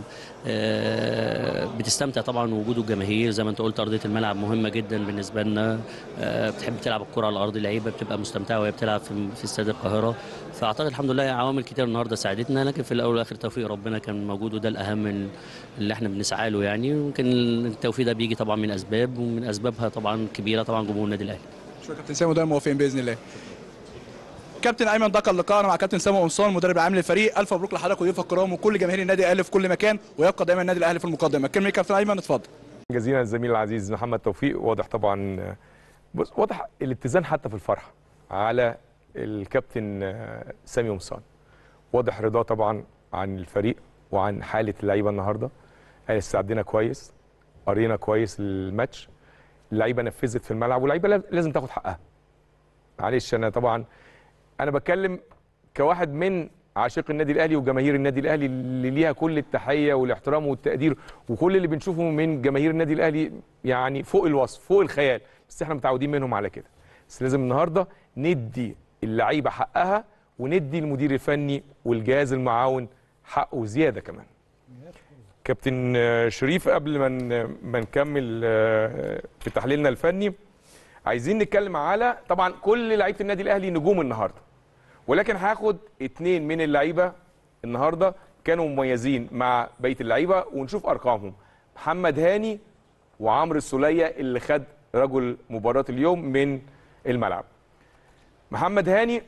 S7: آه، بتستمتع طبعا وجود الجماهير زي ما انت قلت ارضيه الملعب مهمه جدا بالنسبه لنا آه، بتحب تلعب الكره على الارض اللعيبه بتبقى مستمتعه وهي بتلعب في في استاد القاهره فاعتقد الحمد لله عوامل كتير النهارده ساعدتنا لكن في الاول والاخر توفيق ربنا كان موجود وده الاهم اللي احنا بنسعى له يعني ويمكن التوفيق ده بيجي طبعا من اسباب ومن اسبابها طبعا كبيره طبعا جمهور النادي الاهلي
S6: شكرا كابتن سامي ودايما موافقين باذن الله كابتن ايمن ده كان لقاءنا مع كابتن سامي قمصان المدرب العام للفريق الف مبروك لحضرتك وضيوف الكرام وكل جماهير النادي الاهلي في كل مكان ويبقى دايما النادي الاهلي في المقدمه كلمه كابتن ايمن اتفضل
S1: جزيلا الزميل العزيز محمد توفيق واضح طبعا بص واضح الاتزان حتى في الفرحه على الكابتن آه، سامي قمصان واضح رضاه طبعا عن الفريق وعن حاله اللعيبه النهارده قال استعدينا كويس قرينا كويس الماتش اللعيبه نفذت في الملعب واللعيبه لاز- لازم تاخد حقها معلش انا طبعا انا بتكلم كواحد من عاشق النادي الاهلي وجماهير النادي الاهلي اللي ليها كل التحيه والاحترام والتقدير وكل اللي بنشوفه من جماهير النادي الاهلي يعني فوق الوصف فوق الخيال بس احنا متعودين منهم على كده بس لازم النهارده ندي اللعيبه حقها وندي المدير الفني والجهاز المعاون حقه زياده كمان كابتن آه، شريف قبل ما ن- ما نكمل آه، في تحليلنا الفني عايزين نتكلم على طبعا كل لعيبه النادي الاهلي نجوم النهارده ولكن هاخد اتنين من اللعيبه النهارده كانوا مميزين مع بقيه اللعيبه ونشوف ارقامهم محمد هاني وعمرو السوليه اللي خد رجل مباراه اليوم من الملعب محمد هاني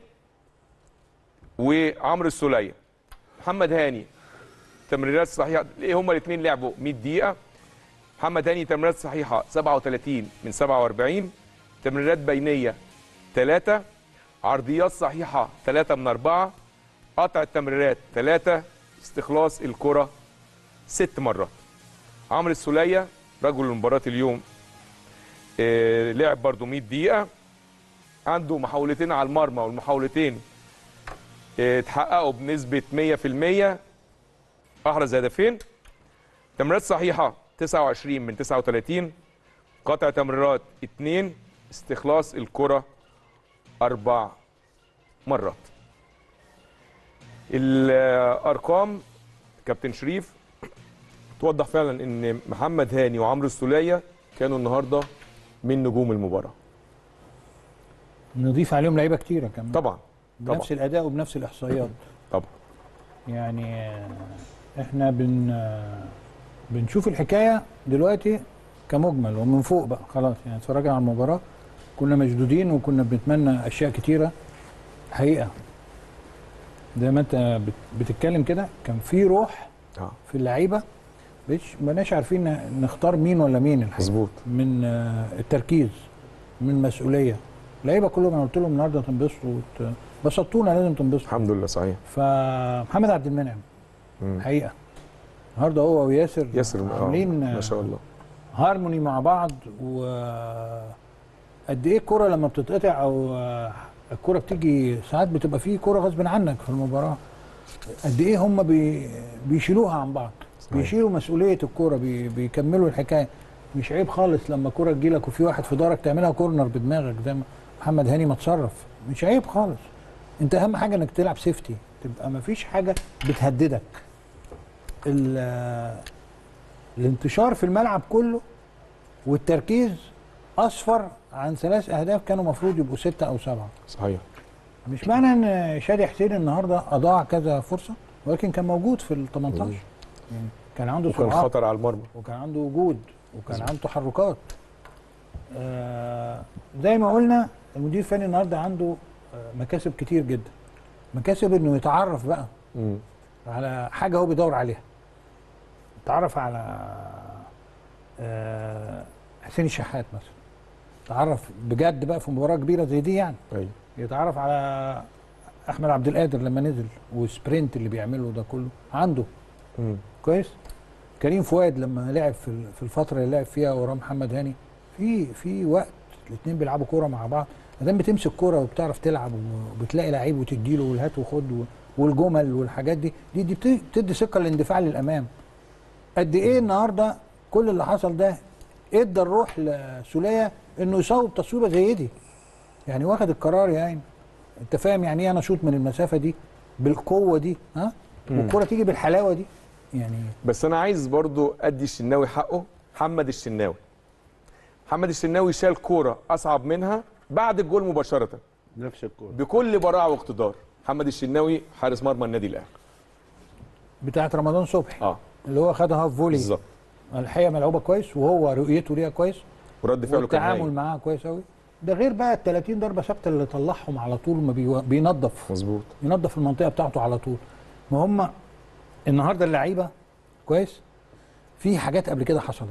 S1: وعمرو السوليه محمد هاني تمريرات صحيحه ايه هما الاثنين لعبوا 100 دقيقه محمد هاني تمريرات صحيحه 37 من 47 تمريرات بينيه 3 عرضيات صحيحه 3 من 4 قطع التمريرات 3 استخلاص الكره 6 مرات عمرو السوليه رجل مباراه اليوم آه، لعب برضو 100 دقيقه عنده محاولتين على المرمى والمحاولتين آه، اتحققوا بنسبه 100% احرز هدفين تمريرات صحيحه 29 من 39 قطع تمريرات 2 استخلاص الكره اربع مرات الارقام كابتن شريف توضح فعلا ان محمد هاني وعمرو السوليه كانوا النهارده من نجوم المباراه
S2: نضيف عليهم لعيبه كتيره كمان
S1: طبعا طبعا
S2: بنفس الاداء وبنفس الاحصائيات
S1: طبعا
S2: يعني آه، احنا بن آه، بنشوف الحكايه دلوقتي كمجمل ومن فوق بقى خلاص يعني اتفرجنا على المباراه كنا مشدودين وكنا بنتمنى اشياء كتيره حقيقه زي ما انت بت- بتتكلم كده كان في روح
S1: اه
S2: في اللعيبه مش ماناش عارفين ن- نختار مين ولا مين الحقيقه
S1: مظبوط
S2: من آه، التركيز من مسؤوليه اللعيبه كلهم انا قلت لهم النهارده تنبسطوا وت- بسطونا لازم تنبسطوا
S1: الحمد لله صحيح
S2: فمحمد عبد المنعم
S1: مم.
S2: حقيقه النهارده هو وياسر
S1: ياسر آه،
S2: عاملين
S1: ما شاء الله
S2: هارموني مع بعض و قد ايه الكره لما بتتقطع او آه، الكره بتيجي ساعات بتبقى فيه كره غصب عنك في المباراه قد ايه هم بي بيشيلوها عن بعض
S1: صحيح.
S2: بيشيلوا مسؤوليه الكره بي بيكملوا الحكايه مش عيب خالص لما كره تجيلك وفي واحد في دارك تعملها كورنر بدماغك زي ما محمد هاني ما اتصرف مش عيب خالص انت اهم حاجه انك تلعب سيفتي تبقى ما فيش حاجه بتهددك ال- الانتشار في الملعب كله والتركيز اصفر عن ثلاث اهداف كانوا المفروض يبقوا سته او سبعه
S1: صحيح
S2: مش معنى ان شادي حسين النهارده اضاع كذا فرصه ولكن كان موجود في ال 18 يعني كان عنده
S1: وكان
S2: سرعات
S1: خطر على المرمى
S2: وكان عنده وجود وكان عنده تحركات آه زي ما قلنا المدير الفني النهارده عنده آه مكاسب كتير جدا مكاسب انه يتعرف بقى
S1: مم.
S2: على حاجه هو بيدور عليها اتعرف على آه حسين الشحات مثلا تعرف بجد بقى في مباراه كبيره زي دي يعني
S1: ايوه
S2: يتعرف على احمد عبد القادر لما نزل وسبرنت اللي بيعمله ده كله عنده
S1: مم.
S2: كويس كريم فؤاد لما لعب في ال- في الفتره اللي لعب فيها وراه محمد هاني في في وقت الاثنين بيلعبوا كوره مع بعض ما دام بتمسك كوره وبتعرف تلعب وبتلاقي لعيب وتديله والهات وخد و- والجمل والحاجات دي دي دي بت- بتدي ثقه للاندفاع للامام قد ايه النهارده كل اللي حصل ده ادى الروح لسوليه انه يصوب تصويبه زي دي يعني واخد القرار يعني انت فاهم يعني ايه انا اشوط من المسافه دي بالقوه دي ها والكره تيجي بالحلاوه دي يعني
S1: بس انا عايز برضو ادي الشناوي حقه محمد الشناوي محمد الشناوي شال كوره اصعب منها بعد الجول مباشره
S4: نفس الكوره
S1: بكل براعه واقتدار محمد الشناوي حارس مرمى النادي الاهلي
S2: بتاعت رمضان صبحي
S1: اه
S2: اللي هو خدها هاف فولي
S1: بالظبط
S2: الحقيقه ملعوبه كويس وهو رؤيته ليها كويس
S1: ورد فعله كان
S2: والتعامل
S1: هايل
S2: معاها كويس قوي ده غير بقى ال 30 ضربه ثابته اللي طلعهم على طول ما بيو- بينظف
S1: مظبوط
S2: ينظف المنطقه بتاعته على طول ما هم النهارده اللعيبه كويس في حاجات قبل كده حصلت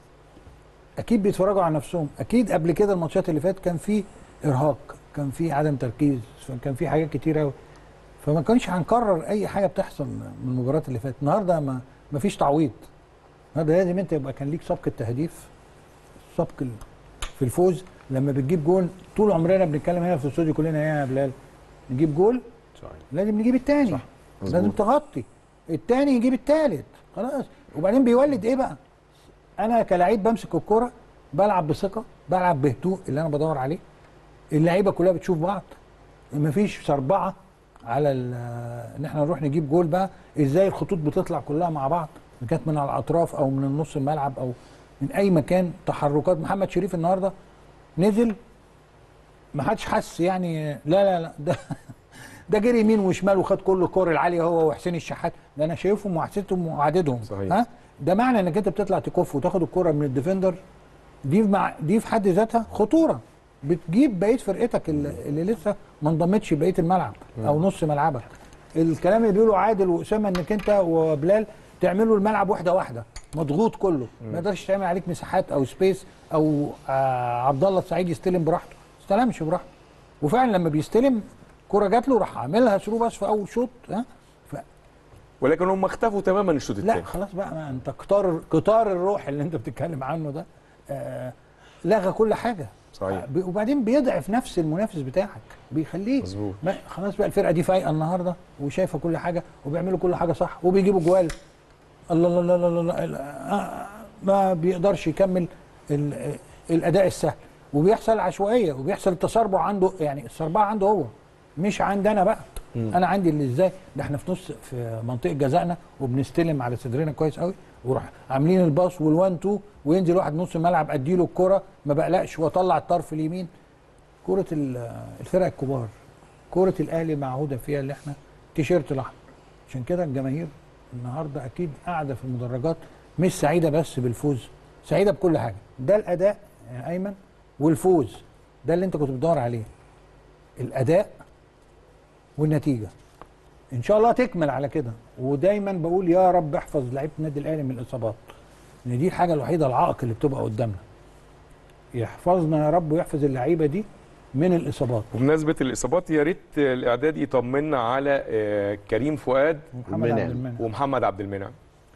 S2: اكيد بيتفرجوا على نفسهم اكيد قبل كده الماتشات اللي فاتت كان في ارهاق كان في عدم تركيز كان في حاجات كتير قوي فما كانش هنكرر اي حاجه بتحصل من المباريات اللي فاتت النهارده ما ما فيش تعويض النهارده لازم انت يبقى كان ليك سبق التهديف سبق ال- في الفوز لما بتجيب جول طول عمرنا بنتكلم هنا في الاستوديو كلنا ايه يا بلال نجيب جول
S5: صحيح
S2: لازم نجيب التاني لازم تغطي التاني يجيب التالت خلاص وبعدين بيولد ايه بقى انا كلاعب بمسك الكرة بلعب بثقه بلعب بهدوء اللي انا بدور عليه اللعيبه كلها بتشوف بعض مفيش سربعه على ال- ان احنا نروح نجيب جول بقى ازاي الخطوط بتطلع كلها مع بعض إن كانت من على الاطراف او من النص الملعب او من اي مكان تحركات محمد شريف النهارده نزل ما حدش حس يعني لا لا لا ده ده جري يمين وشمال وخد كل الكور العاليه هو وحسين الشحات ده انا شايفهم وحسيتهم وعددهم
S1: صحيح.
S2: ها ده معنى انك انت بتطلع تكف وتاخد الكره من الديفندر دي مع دي في حد ذاتها خطوره بتجيب بقيه فرقتك اللي, اللي لسه ما انضمتش بقيه الملعب او نص ملعبك الكلام اللي بيقوله عادل واسامه انك انت وبلال تعملوا الملعب واحده واحده مضغوط كله ما يقدرش تعمل عليك مساحات او سبيس او آه عبد الله السعيد يستلم براحته ما استلمش براحته وفعلا لما بيستلم كرة جات له راح عاملها ثرو بس في اول شوط ها ف...
S1: ولكن هم اختفوا تماما الشوط
S2: لا
S1: الثاني
S2: خلاص بقى ما انت قطار قطار الروح اللي انت بتتكلم عنه ده آه لغى كل حاجه
S1: صحيح.
S2: ب- وبعدين بيضعف نفس المنافس بتاعك بيخليه
S1: مظبوط.
S2: ما خلاص بقى الفرقه دي فايقه النهارده وشايفه كل حاجه وبيعملوا كل حاجه صح وبيجيبوا جوال الله الله الله الله, الله, الله آه، ما بيقدرش يكمل ال- الاداء السهل وبيحصل عشوائيه وبيحصل التسربع عنده يعني السربعه عنده هو مش عندنا بقى انا عندي اللي ازاي ده احنا في نص في منطقه جزائنا وبنستلم على صدرنا كويس قوي وراح عاملين الباص والوان تو وينزل واحد نص الملعب اديله الكره ما بقلقش واطلع الطرف اليمين كره ال- الفرق الكبار كره الاهلي معهوده فيها اللي احنا تيشيرت الاحمر عشان كده الجماهير النهارده اكيد قاعده في المدرجات مش سعيده بس بالفوز سعيده بكل حاجه ده الاداء يا ايمن والفوز ده اللي انت كنت بتدور عليه الاداء والنتيجه ان شاء الله تكمل على كده ودايما بقول يا رب احفظ لعيبه النادي الاهلي من الاصابات ان دي الحاجه الوحيده العائق اللي بتبقى قدامنا يحفظنا يا رب ويحفظ اللعيبه دي من الاصابات
S1: بمناسبه الاصابات يا ريت الاعداد يطمنا على آه، كريم فؤاد
S2: محمد عبد
S4: المنعم.
S2: المنعم
S1: ومحمد عبد المنعم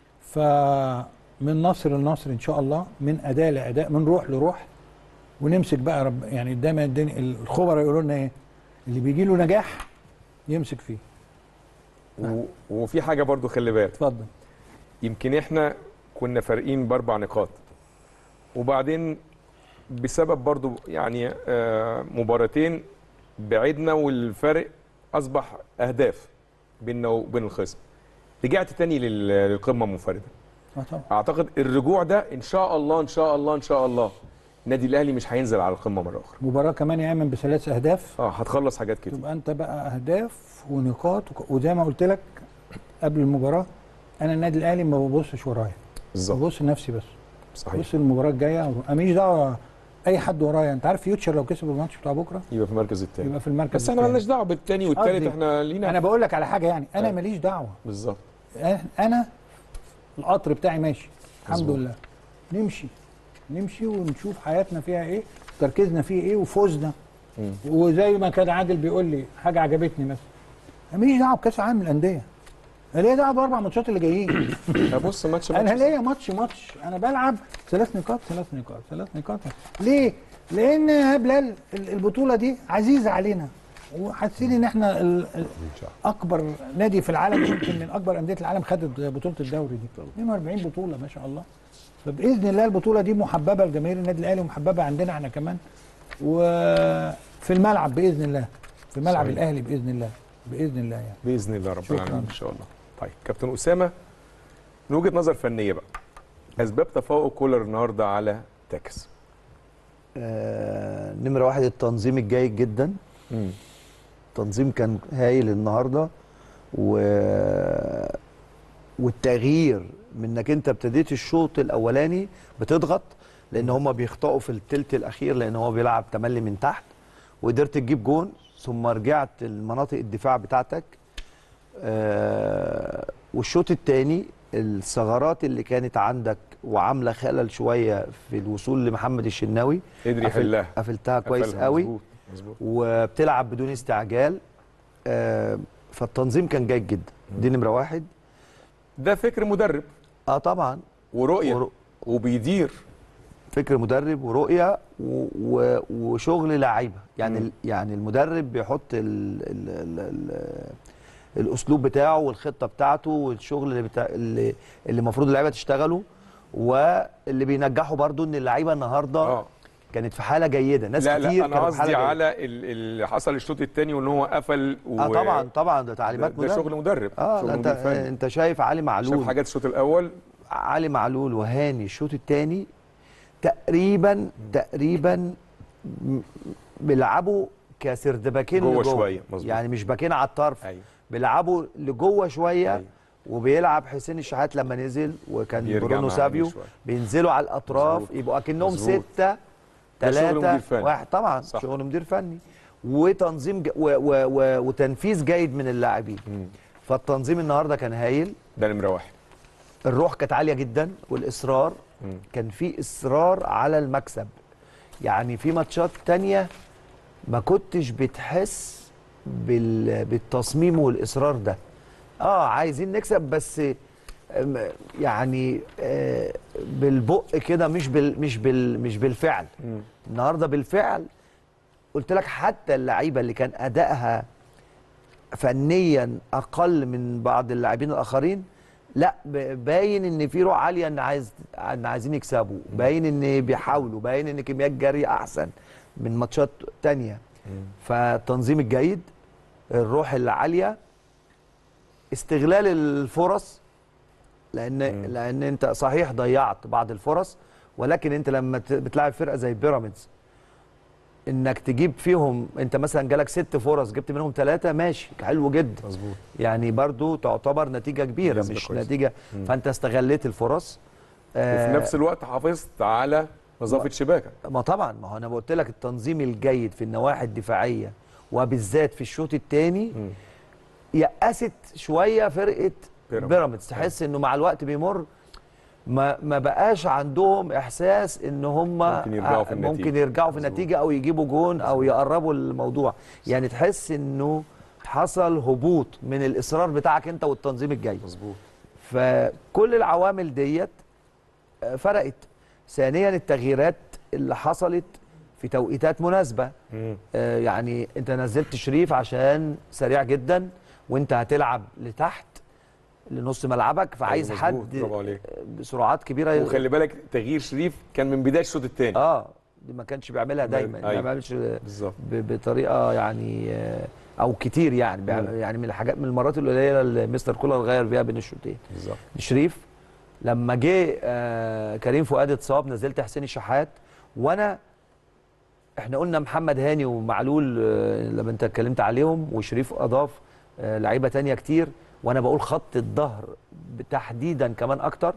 S2: فمن نصر لنصر ان شاء الله من اداء لاداء من روح لروح ونمسك بقى رب يعني دايما الدنيا الخبراء يقولوا لنا ايه اللي بيجي له نجاح يمسك فيه
S1: و- وفي حاجه برضو خلي بالك
S2: اتفضل
S1: يمكن احنا كنا فارقين باربع نقاط وبعدين بسبب برضو يعني آه، مباراتين بعدنا والفرق اصبح اهداف بيننا وبين الخصم رجعت تاني لل- للقمه منفرده
S2: اه طبعا
S1: اعتقد الرجوع ده ان شاء الله ان شاء الله ان شاء الله النادي الاهلي مش هينزل على القمه مره اخرى
S2: مباراه كمان يا ايمن بثلاث اهداف
S1: اه هتخلص حاجات كتير
S2: تبقى انت بقى اهداف ونقاط وك- وزي ما قلت لك قبل المباراه انا النادي الاهلي ما ببصش ورايا
S1: بالظبط
S2: ببص لنفسي بس
S1: صحيح
S2: بص المباراه الجايه انا ماليش دعوه اي حد ورايا انت عارف فيوتشر لو كسب الماتش بتاع بكره
S1: يبقى في المركز الثاني
S2: يبقى في المركز
S1: بس احنا
S2: التاني.
S1: مالناش دعوه بالثاني والثالث
S2: قصدي.
S1: احنا لينا
S2: انا بقول لك على حاجه يعني انا
S1: أيوة.
S2: ماليش دعوه
S1: بالظبط
S2: انا القطر بتاعي ماشي الحمد
S1: مظبوط.
S2: لله نمشي نمشي ونشوف حياتنا فيها ايه تركيزنا فيه ايه وفوزنا وزي ما كان عادل بيقول لي حاجه عجبتني مثلا ماليش دعوه بكاس العالم للانديه انا ليا دعوه باربع ماتشات اللي جايين
S1: بص ماتش
S2: انا
S1: ماتش
S2: ليا ماتش ماتش انا بلعب ثلاث نقاط ثلاث نقاط ثلاث نقاط ليه؟ لان يا بلال ال- البطوله دي عزيزه علينا وحاسين ان احنا ال- ال- اكبر نادي في العالم يمكن من اكبر انديه العالم خدت بطوله الدوري دي 42 بطوله ما شاء الله فباذن الله البطوله دي محببه لجماهير النادي الاهلي ومحببه عندنا احنا كمان وفي الملعب باذن الله في ملعب
S1: صحيح.
S2: الاهلي باذن الله باذن الله يعني
S1: باذن الله رب
S2: شكراً.
S1: العالمين ان شاء الله طيب كابتن اسامه من وجهه نظر فنيه بقى اسباب تفوق كولر النهارده على تاكس
S3: آه نمره واحد التنظيم الجيد جدا التنظيم كان هايل النهارده و والتغيير من انك انت ابتديت الشوط الاولاني بتضغط لان هم بيخطئوا في التلت الاخير لان هو بيلعب تملي من تحت وقدرت تجيب جون ثم رجعت المناطق الدفاع بتاعتك آه والشوط الثاني الثغرات اللي كانت عندك وعامله خلل شويه في الوصول لمحمد الشناوي
S1: قدر
S3: قفل-
S1: يحلها
S3: قفلتها كويس
S1: قفلها.
S3: قوي
S1: مظبوط مظبوط
S3: وبتلعب بدون استعجال آه فالتنظيم كان جيد جدا دي نمره واحد
S1: ده فكر مدرب
S3: اه طبعا
S1: ورؤيه
S3: ور-
S1: وبيدير
S3: فكر مدرب ورؤيه و... و... وشغل لعيبه يعني ال... يعني المدرب بيحط ال... ال... ال... ال... الاسلوب بتاعه والخطه بتاعته والشغل اللي بتاع... اللي اللي المفروض اللعيبه تشتغله واللي بينجحه برضو ان اللعيبه النهارده
S1: اه
S3: كانت في حاله جيده ناس
S1: لا
S3: كتير
S1: لا انا
S3: كانوا في حاله
S1: قصدي
S3: جيدة.
S1: على ال- اللي حصل الشوط الثاني وان هو قفل و...
S3: اه طبعا طبعا ده
S1: ده,
S3: تعليمات
S1: ده
S3: مدرب
S1: شغل مدرب
S3: اه
S1: شغل
S3: ده انت
S1: مدير فني.
S3: انت شايف علي
S1: شاف
S3: معلول
S1: حاجات الشوط الاول
S3: علي معلول وهاني الشوط الثاني تقريبا تقريبا م- بيلعبوا كسردباكين
S1: جوه
S3: لجوه.
S1: شوية، مظبوط.
S3: يعني مش باكين على الطرف
S1: ايوه
S3: بيلعبوا لجوه شويه
S1: أيوة.
S3: وبيلعب حسين الشحات لما نزل وكان
S1: بيرجع
S3: برونو
S1: مع
S3: سافيو
S1: أمير شوية.
S3: بينزلوا على الاطراف
S1: مظبوط.
S3: يبقوا اكنهم
S1: مظبوط.
S3: سته
S1: ده شغل مدير
S3: ثلاثه
S1: فني.
S3: واحد طبعا
S1: صح.
S3: شغل مدير فني وتنظيم ج... و... و... و... وتنفيذ جيد من اللاعبين
S1: مم.
S3: فالتنظيم النهارده كان هايل
S1: ده نمره واحد
S3: الروح كانت عاليه جدا والاصرار
S1: مم.
S3: كان في اصرار على المكسب يعني في ماتشات تانية ما كنتش بتحس بال... بالتصميم والاصرار ده اه عايزين نكسب بس أم، يعني آه، بالبق كده مش بال... مش بال... مش بالفعل
S1: مم.
S3: النهارده بالفعل قلت لك حتى اللعيبه اللي كان ادائها فنيا اقل من بعض اللاعبين الاخرين لا ب- باين ان في روح عاليه ان عايز ان عايزين يكسبوا باين ان بيحاولوا باين ان كميات جري احسن من ماتشات تانية فالتنظيم الجيد الروح العاليه استغلال الفرص لان لان انت صحيح ضيعت بعض الفرص ولكن انت لما ت- بتلاعب فرقه زي بيراميدز انك تجيب فيهم انت مثلا جالك ست فرص جبت منهم ثلاثه ماشي حلو جدا
S1: مظبوط
S3: يعني برضو تعتبر نتيجه كبيره
S1: نسبة
S3: مش
S1: كويسة.
S3: نتيجه فانت استغليت الفرص
S1: وفي نفس الوقت حافظت على نظافه شباكك
S3: ما طبعا ما هو انا قلت لك التنظيم الجيد في النواحي الدفاعيه وبالذات في الشوط الثاني يأست شويه فرقه
S1: بيراميدز.
S3: بيراميدز تحس انه مع الوقت بيمر ما ما بقاش عندهم احساس ان هم
S1: ممكن يرجعوا في النتيجة.
S3: ممكن يرجعوا في
S1: مظبوط.
S3: النتيجه او يجيبوا جون او يقربوا الموضوع يعني تحس انه حصل هبوط من الاصرار بتاعك انت والتنظيم الجيد
S1: مظبوط
S3: فكل العوامل ديت آه، فرقت ثانيا التغييرات اللي حصلت في توقيتات مناسبه
S1: مم.
S3: آه، يعني انت نزلت شريف عشان سريع جدا وانت هتلعب لتحت لنص ملعبك فعايز
S1: أيوة
S3: حد
S1: مظبوط، برافو عليك.
S3: بسرعات كبيره
S1: وخلي بالك تغيير شريف كان من بدايه الشوط الثاني
S3: اه دي ما كانش بيعملها دايما ما
S1: أيوة.
S3: بيعملش
S1: بالظبط
S3: ب- بطريقه يعني آه، او كتير يعني بيعمل- يعني من الحاجات من المرات القليله اللي مستر كولر غير فيها بين الشوطين
S1: بالظبط
S3: شريف لما جه آه كريم فؤاد اتصاب نزلت حسين الشحات وانا احنا قلنا محمد هاني ومعلول آه لما انت اتكلمت عليهم وشريف اضاف آه لعيبه تانية كتير وانا بقول خط الظهر تحديدا كمان اكتر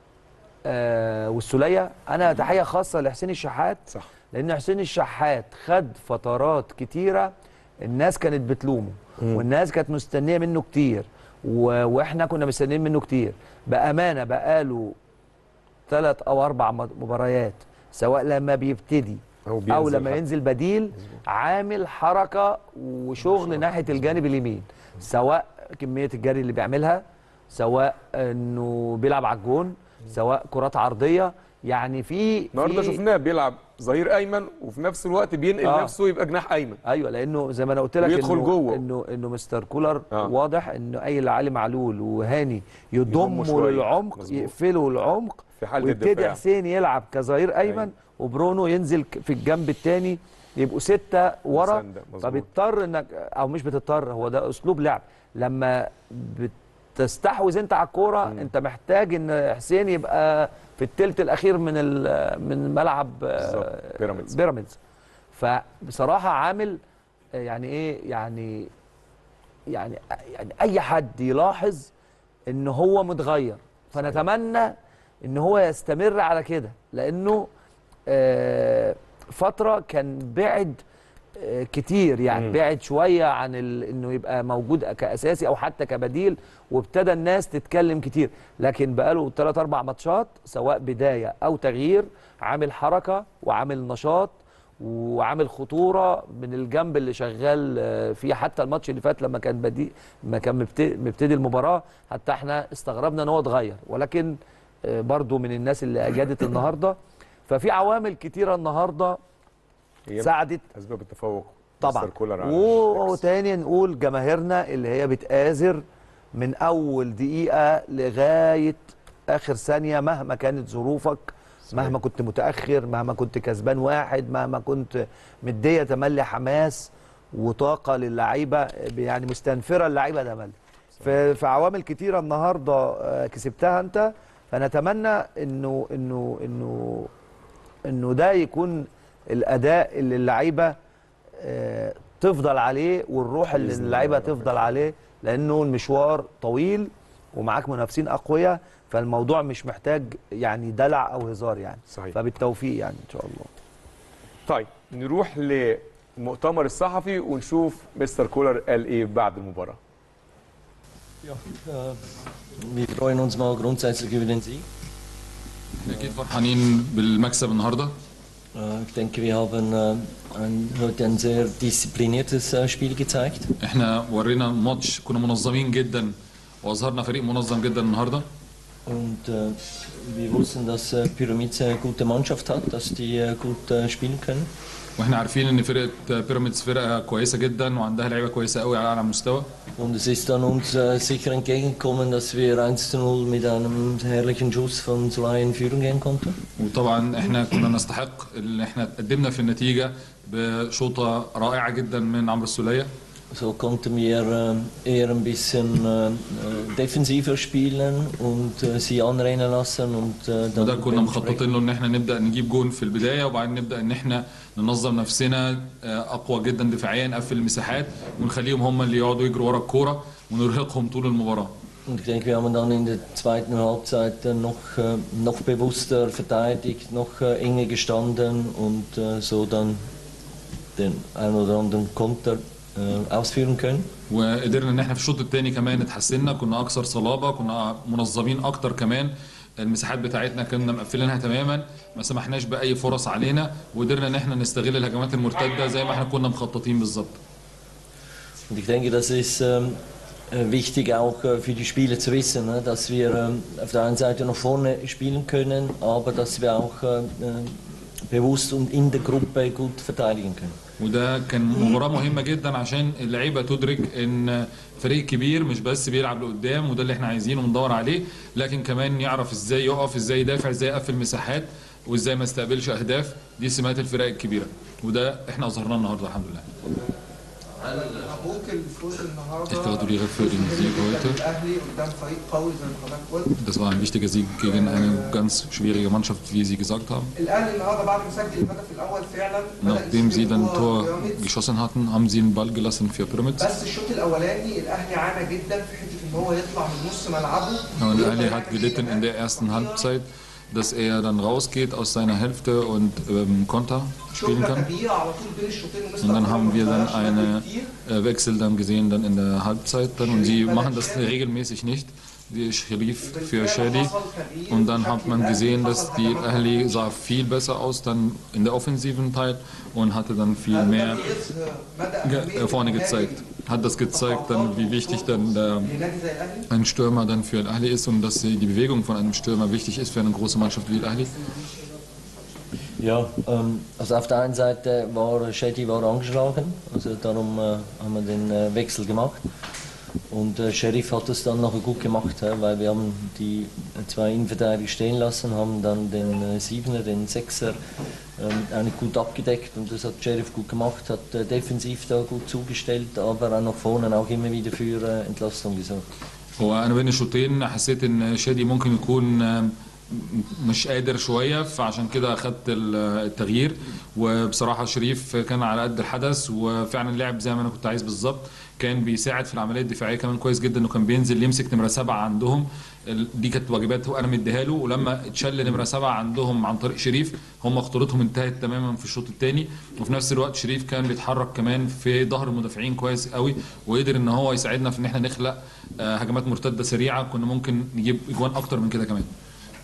S3: آه والسوليه انا تحيه خاصه لحسين الشحات
S1: صح
S3: لان حسين الشحات خد فترات كتيره الناس كانت بتلومه والناس كانت مستنيه منه كتير و... واحنا كنا مستنيين منه كتير بامانه بقاله ثلاث او اربع م- مباريات سواء لما بيبتدي
S1: أو
S3: او,
S1: بينزل
S3: أو لما
S1: حتى.
S3: ينزل بديل عامل حركه وشغل ناحيه الجانب اليمين سواء كميه الجري اللي بيعملها سواء انه بيلعب على الجون سواء كرات عرضيه يعني في
S1: النهارده
S3: في-
S1: شفناه بيلعب ظهير ايمن وفي نفس الوقت بينقل
S3: آه.
S1: نفسه يبقى جناح ايمن
S3: ايوه لانه زي ما انا قلت لك
S1: ويدخل
S3: إنه
S1: جوه.
S3: انه انه مستر كولر
S1: آه.
S3: آه. واضح انه اي اللي علي معلول وهاني
S1: يضموا
S3: يضموا
S1: شوية.
S3: للعمق
S1: مظبوط.
S3: يقفلوا العمق
S1: في حالة
S3: ويبتدي
S1: الدفاع.
S3: حسين يلعب كظهير ايمن
S1: أيوة.
S3: وبرونو ينزل ك- في الجنب الثاني يبقوا ستة ورا
S1: مساندة، مظبوط.
S3: فبيضطر انك او مش بتضطر هو ده اسلوب لعب لما بتستحوذ انت على الكوره انت محتاج ان حسين يبقى في الثلث الاخير من ال- من ملعب آه،
S1: بالظبط. بيراميدز.
S3: بيراميدز فبصراحه عامل آه، يعني ايه يعني يعني يعني اي حد يلاحظ ان هو متغير فنتمنى ان هو يستمر على كده لانه آه، فتره كان بعد آه، كتير يعني
S1: مم.
S3: بعد شويه عن ال... انه يبقى موجود كاساسي او حتى كبديل وابتدى الناس تتكلم كتير لكن بقاله 3 4 ماتشات سواء بدايه او تغيير عامل حركه وعامل نشاط وعامل خطوره من الجنب اللي شغال آه، فيه حتى الماتش اللي فات لما كان بدي ما كان مبت- مبتدي المباراه حتى احنا استغربنا ان هو اتغير ولكن آه، برضو من الناس اللي اجادت النهارده ففي عوامل كتيره النهارده
S1: هي
S3: ساعدت
S1: اسباب التفوق
S3: طبعا
S1: مستر كولر على
S3: و-
S1: الإكس.
S3: وتاني نقول جماهيرنا اللي هي بتآزر من اول دقيقه لغايه اخر ثانيه مهما كانت ظروفك مهما كنت متاخر مهما كنت كسبان واحد مهما كنت مديه تملي حماس وطاقه للعيبه يعني مستنفره اللعيبه تملي في في عوامل كتيره النهارده آه، كسبتها انت فنتمنى انه انه انه انه ده يكون الاداء اللي اللعيبه آه، تفضل عليه والروح اللي
S1: بإذن
S3: اللعيبه
S1: الله رب
S3: تفضل عليه لانه المشوار طويل ومعاك منافسين اقوياء فالموضوع مش محتاج يعني دلع او هزار يعني
S1: صحيح.
S3: فبالتوفيق يعني ان شاء الله
S1: طيب نروح للمؤتمر الصحفي ونشوف مستر كولر قال ايه بعد المباراه
S8: Wir freuen uns mal grundsätzlich über den Sieg.
S9: اكيد فرحانين بالمكسب النهارده
S8: Äh, Ich denke, wir haben äh, ein, heute ein sehr diszipliniertes äh, Spiel gezeigt.
S9: احنا ورينا ماتش كنا منظمين جدا واظهرنا فريق منظم جدا النهارده
S8: Und äh, wir wussten, dass äh, Pyramid eine gute Mannschaft hat, dass die äh, gut äh, spielen können.
S9: واحنا عارفين ان فرقه بيراميدز فرقه كويسه جدا وعندها لعيبه كويسه قوي على اعلى مستوى
S8: Und es ist dann uns äh, sicher entgegengekommen, dass wir 1 zu 0 mit einem herrlichen Schuss von Solai in Führung gehen konnten.
S9: وطبعا احنا كنا نستحق ان احنا قدمنا في النتيجه بشوطه رائعه جدا من عمرو السوليه
S8: So konnten wir äh, eher ein bisschen äh, äh, defensiver spielen und äh, sie anrennen lassen und äh, dann
S9: وده كنا
S8: dementsprechend-
S9: مخططين له ان احنا نبدا نجيب جون في البدايه وبعدين نبدا ان احنا ننظم نفسنا آه، اقوى جدا دفاعيا نقفل المساحات ونخليهم هم اللي يقعدوا يجروا ورا الكوره ونرهقهم طول المباراه
S8: Und ich denke, wir haben dann in der zweiten Halbzeit äh, noch, äh, noch bewusster verteidigt, noch äh, enger gestanden und äh, so dann den ein oder anderen Konter äh, ausführen können.
S9: وقدرنا ان احنا في الشوط الثاني كمان اتحسنا كنا اكثر صلابه كنا منظمين اكتر كمان المساحات بتاعتنا كنا مقفلينها تماما ما سمحناش باي فرص علينا وقدرنا ان احنا نستغل الهجمات المرتده زي ما احنا كنا مخططين بالظبط
S8: Und ich denke, das ist ähm, äh, wichtig auch äh, für die Spieler zu wissen, ne, dass wir ähm, auf der einen Seite nach vorne spielen können, aber dass wir auch äh, äh, bewusst und in der Gruppe gut verteidigen können.
S9: وده كان مباراه مهمه جدا عشان اللعيبه تدرك ان فريق كبير مش بس بيلعب لقدام وده اللي احنا عايزينه وندور عليه لكن كمان يعرف ازاي يقف ازاي يدافع ازاي يقفل مساحات وازاي ما يستقبلش اهداف دي سمات الفرق الكبيره وده احنا اظهرناه النهارده الحمد لله
S10: مبروك الفوز النهارده
S9: Ich gratuliere für den Sieg heute.
S10: الاهلي قدام فريق قوي زي ما حضرتك قلت
S9: Das war ein wichtiger Sieg gegen eine ganz schwierige Mannschaft, wie Sie gesagt haben.
S10: الاهلي النهارده بعد ما سجل الهدف الاول فعلا بدأ
S9: Nachdem
S10: يسجل
S9: sie dann
S10: جوه
S9: Tor
S10: بيراميدز.
S9: geschossen hatten, haben sie den Ball gelassen für Pyramids.
S10: بس الشوط الاولاني الاهلي عانى جدا في حته ان هو يطلع من نص ملعبه
S9: Und
S10: ويقدر
S9: Ali
S10: يعمل
S9: hat gelitten in der
S10: شمال.
S9: ersten Halbzeit, dass er dann rausgeht aus seiner Hälfte und ähm, Konter spielen
S10: شفنا
S9: kann.
S10: تغيير على طول بين الشوطين ومستر
S9: Und dann
S10: كولر
S9: haben
S10: ما
S9: wir dann
S10: غيرش بدري
S9: eine
S10: كتير.
S9: äh, Wechsel dann gesehen dann in der Halbzeit dann und sie machen das regelmäßig nicht. die Scharif für Shadi. Und dann hat man gesehen, dass die Ahli sah viel besser aus dann in der offensiven Teil und hatte dann viel mehr ge- äh, vorne gezeigt. Hat das gezeigt, dann, wie wichtig dann der, ein Stürmer dann für Al-Ahli ist und dass die Bewegung von einem Stürmer wichtig ist für eine große Mannschaft wie Al-Ahli.
S8: Ja, ähm, also auf der einen Seite war Shetty war angeschlagen, also darum äh, haben wir den äh, Wechsel gemacht. Und äh, Sheriff hat es dann nachher gut gemacht, hä, weil wir haben die zwei Innenverteidiger stehen lassen, haben dann den äh, Siebener, den Sechser ähm, eigentlich gut abgedeckt und das hat Sheriff gut gemacht, hat äh, defensiv da gut zugestellt, aber auch nach vorne auch immer wieder für äh, Entlastung gesorgt.
S9: هو انا بين الشوطين حسيت ان شادي ممكن يكون آم، مش قادر شويه فعشان كده اخدت ال- التغيير وبصراحه شريف كان على قد الحدث وفعلا لعب زي ما انا كنت عايز بالظبط كان بيساعد في العمليه الدفاعيه كمان كويس جدا انه كان بينزل يمسك نمره سبعه عندهم ال- دي كانت واجبات هو انا مديها له ولما اتشل نمره سبعه عندهم عن طريق شريف هم خطورتهم انتهت تماما في الشوط الثاني وفي نفس الوقت شريف كان بيتحرك كمان في ظهر المدافعين كويس قوي وقدر ان هو يساعدنا في ان احنا نخلق آه، هجمات مرتده سريعه كنا ممكن نجيب اجوان اكتر من كده كمان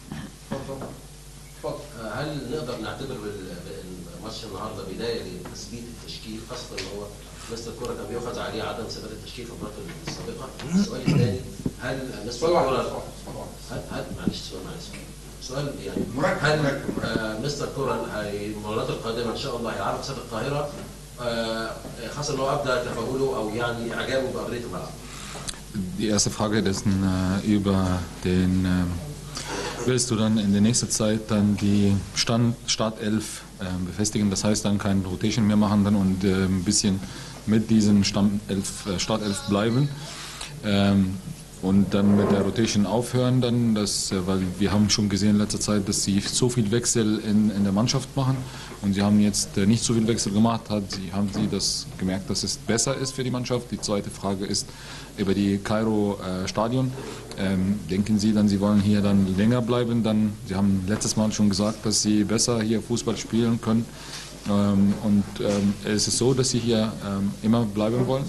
S11: هل نقدر نعتبر بال- بالماتش النهارده بدايه لتثبيت التشكيل خاصه ان هو مستر كوره كان بيؤخذ عليه عدم ثبات التشكيل في المباراه السابقه؟ السؤال الثاني هل مستر كوره هل هل معلش سؤال معلش سؤال يعني هل آه، مستر كوره هي- المباريات القادمه ان شاء الله هيلعبها في استاد القاهره آه، خاصه ان هو ابدا تفاؤله او يعني اعجابه بارضيه الملعب.
S9: Die erste Frage ist äh, über den. ähm, willst du dann in der nächsten Zeit dann die Stand, Startelf äh, befestigen? Das heißt dann kein Rotation mehr machen dann und äh, ein bisschen mit diesen Stammelf, äh, Startelf bleiben. Ähm, und dann mit der Rotation aufhören, dann das, äh, weil wir haben schon gesehen in letzter Zeit, dass sie so viel Wechsel in, in der Mannschaft machen und sie haben jetzt äh, nicht so viel Wechsel gemacht, hat sie haben sie das gemerkt, dass es besser ist für die Mannschaft. Die zweite Frage ist über die Kairo äh, Stadion. Ähm, denken Sie dann, Sie wollen hier dann länger bleiben? Dann, Sie haben letztes Mal schon gesagt, dass Sie besser hier Fußball spielen können. Ähm, und ähm, ist es so, dass Sie hier ähm, immer bleiben wollen?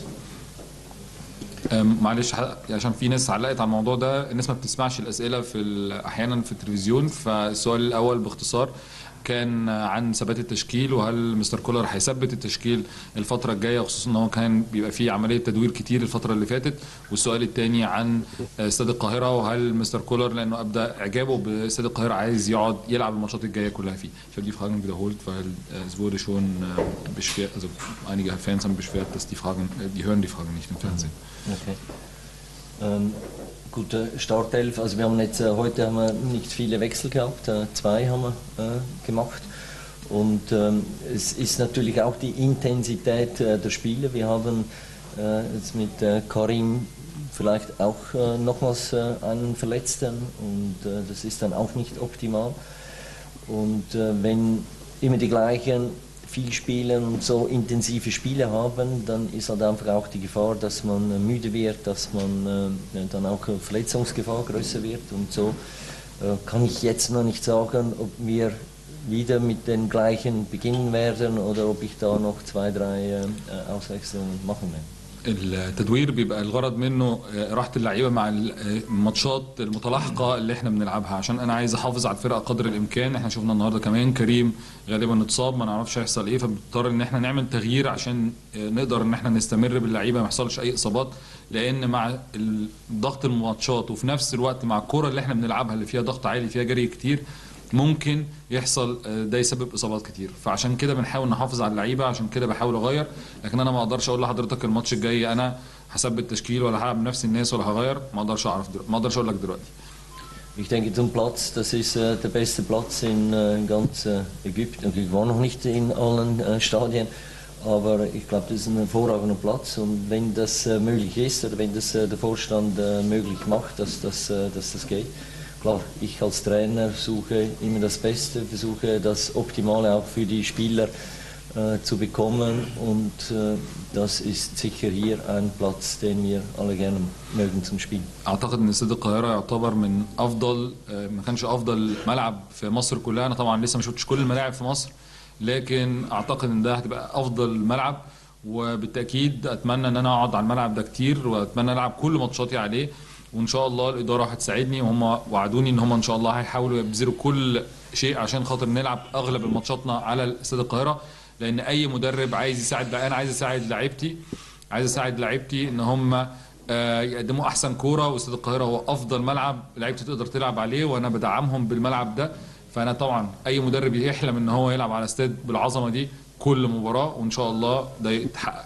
S9: أم، معلش ح- عشان في ناس علقت على الموضوع ده الناس ما بتسمعش الاسئله في ال- احيانا في التلفزيون فالسؤال الاول باختصار كان عن ثبات التشكيل وهل مستر كولر هيثبت التشكيل الفتره الجايه خصوصا ان هو كان بيبقى فيه عمليه تدوير كتير الفتره اللي فاتت والسؤال الثاني عن استاد القاهره وهل مستر كولر لانه ابدا اعجابه باستاد القاهره عايز يقعد يلعب الماتشات الجايه كلها فيه Ich habe die Fragen wiederholt, weil äh, es wurde schon äh, beschwert, also einige Fans haben beschwert, dass die Fragen, äh, die hören die Fragen nicht im Fernsehen.
S8: Okay. Ähm, gut, äh, Startelf, also wir haben jetzt, äh, heute haben wir nicht viele Wechsel gehabt, äh, zwei haben wir äh, gemacht. Und ähm, es ist natürlich auch die Intensität äh, der Spiele. Wir haben äh, jetzt mit äh, Karim vielleicht auch äh, nochmals äh, einen Verletzten und äh, das ist dann auch nicht optimal. Und äh, wenn immer die gleichen viel spielen und so intensive Spiele haben, dann ist halt einfach auch die Gefahr, dass man äh, müde wird, dass man äh, dann auch äh, Verletzungsgefahr größer wird. Und so äh, kann ich jetzt noch nicht sagen, ob wir wieder mit den gleichen beginnen werden oder ob ich da noch zwei, drei äh, äh, Auswechslungen machen werde.
S9: التدوير بيبقى الغرض منه آه، راحه اللعيبه مع الماتشات المتلاحقه اللي احنا بنلعبها عشان انا عايز احافظ على الفرقه قدر الامكان احنا شفنا النهارده كمان كريم غالبا اتصاب ما نعرفش هيحصل ايه فبنضطر ان احنا نعمل تغيير عشان آه، نقدر ان احنا نستمر باللعيبه ما يحصلش اي اصابات لان مع ال- ضغط الماتشات وفي نفس الوقت مع الكره اللي احنا بنلعبها اللي فيها ضغط عالي فيها جري كتير ممكن يحصل آه، ده يسبب اصابات كتير فعشان كده بنحاول نحافظ على اللعيبه عشان كده بحاول اغير لكن انا ما اقدرش اقول لحضرتك الماتش الجاي انا هثبت تشكيل ولا هلعب بنفس الناس ولا هغير ما اقدرش اعرف دلوقتي ما اقدرش اقول لك دلوقتي
S8: Ich denke, zum Platz, das ist äh, der beste Platz in äh, ganz äh, Ägypten. Und ich war noch nicht in allen äh, Stadien, aber ich glaube, das ist ein hervorragender Platz. Und wenn das äh, möglich ist oder wenn das äh, der Vorstand äh, möglich macht, dass das, äh, dass das geht, klar, ich als Trainer suche immer das Beste, versuche das Optimale auch für die Spieler äh, zu bekommen. Und äh, das ist sicher hier ein Platz, den wir alle gerne mögen zum Spielen.
S9: اعتقد ان استاد القاهره يعتبر من افضل آه، ما كانش افضل ملعب في مصر كلها انا طبعا لسه ما شفتش كل الملاعب في مصر لكن اعتقد ان ده هتبقى افضل ملعب وبالتاكيد اتمنى ان انا اقعد على الملعب ده كتير واتمنى العب كل ماتشاتي عليه وان شاء الله الاداره هتساعدني وهم وعدوني ان هم ان شاء الله هيحاولوا يبذلوا كل شيء عشان خاطر نلعب اغلب الماتشاتنا على استاد القاهره لان اي مدرب عايز يساعد انا عايز اساعد لعيبتي عايز اساعد لعيبتي ان هم آه، يقدموا احسن كوره واستاد القاهره هو افضل ملعب لعيبتي تقدر تلعب عليه وانا بدعمهم بالملعب ده فانا طبعا اي مدرب يحلم ان هو يلعب على استاد بالعظمه دي كل مباراه وان شاء الله ده يتحقق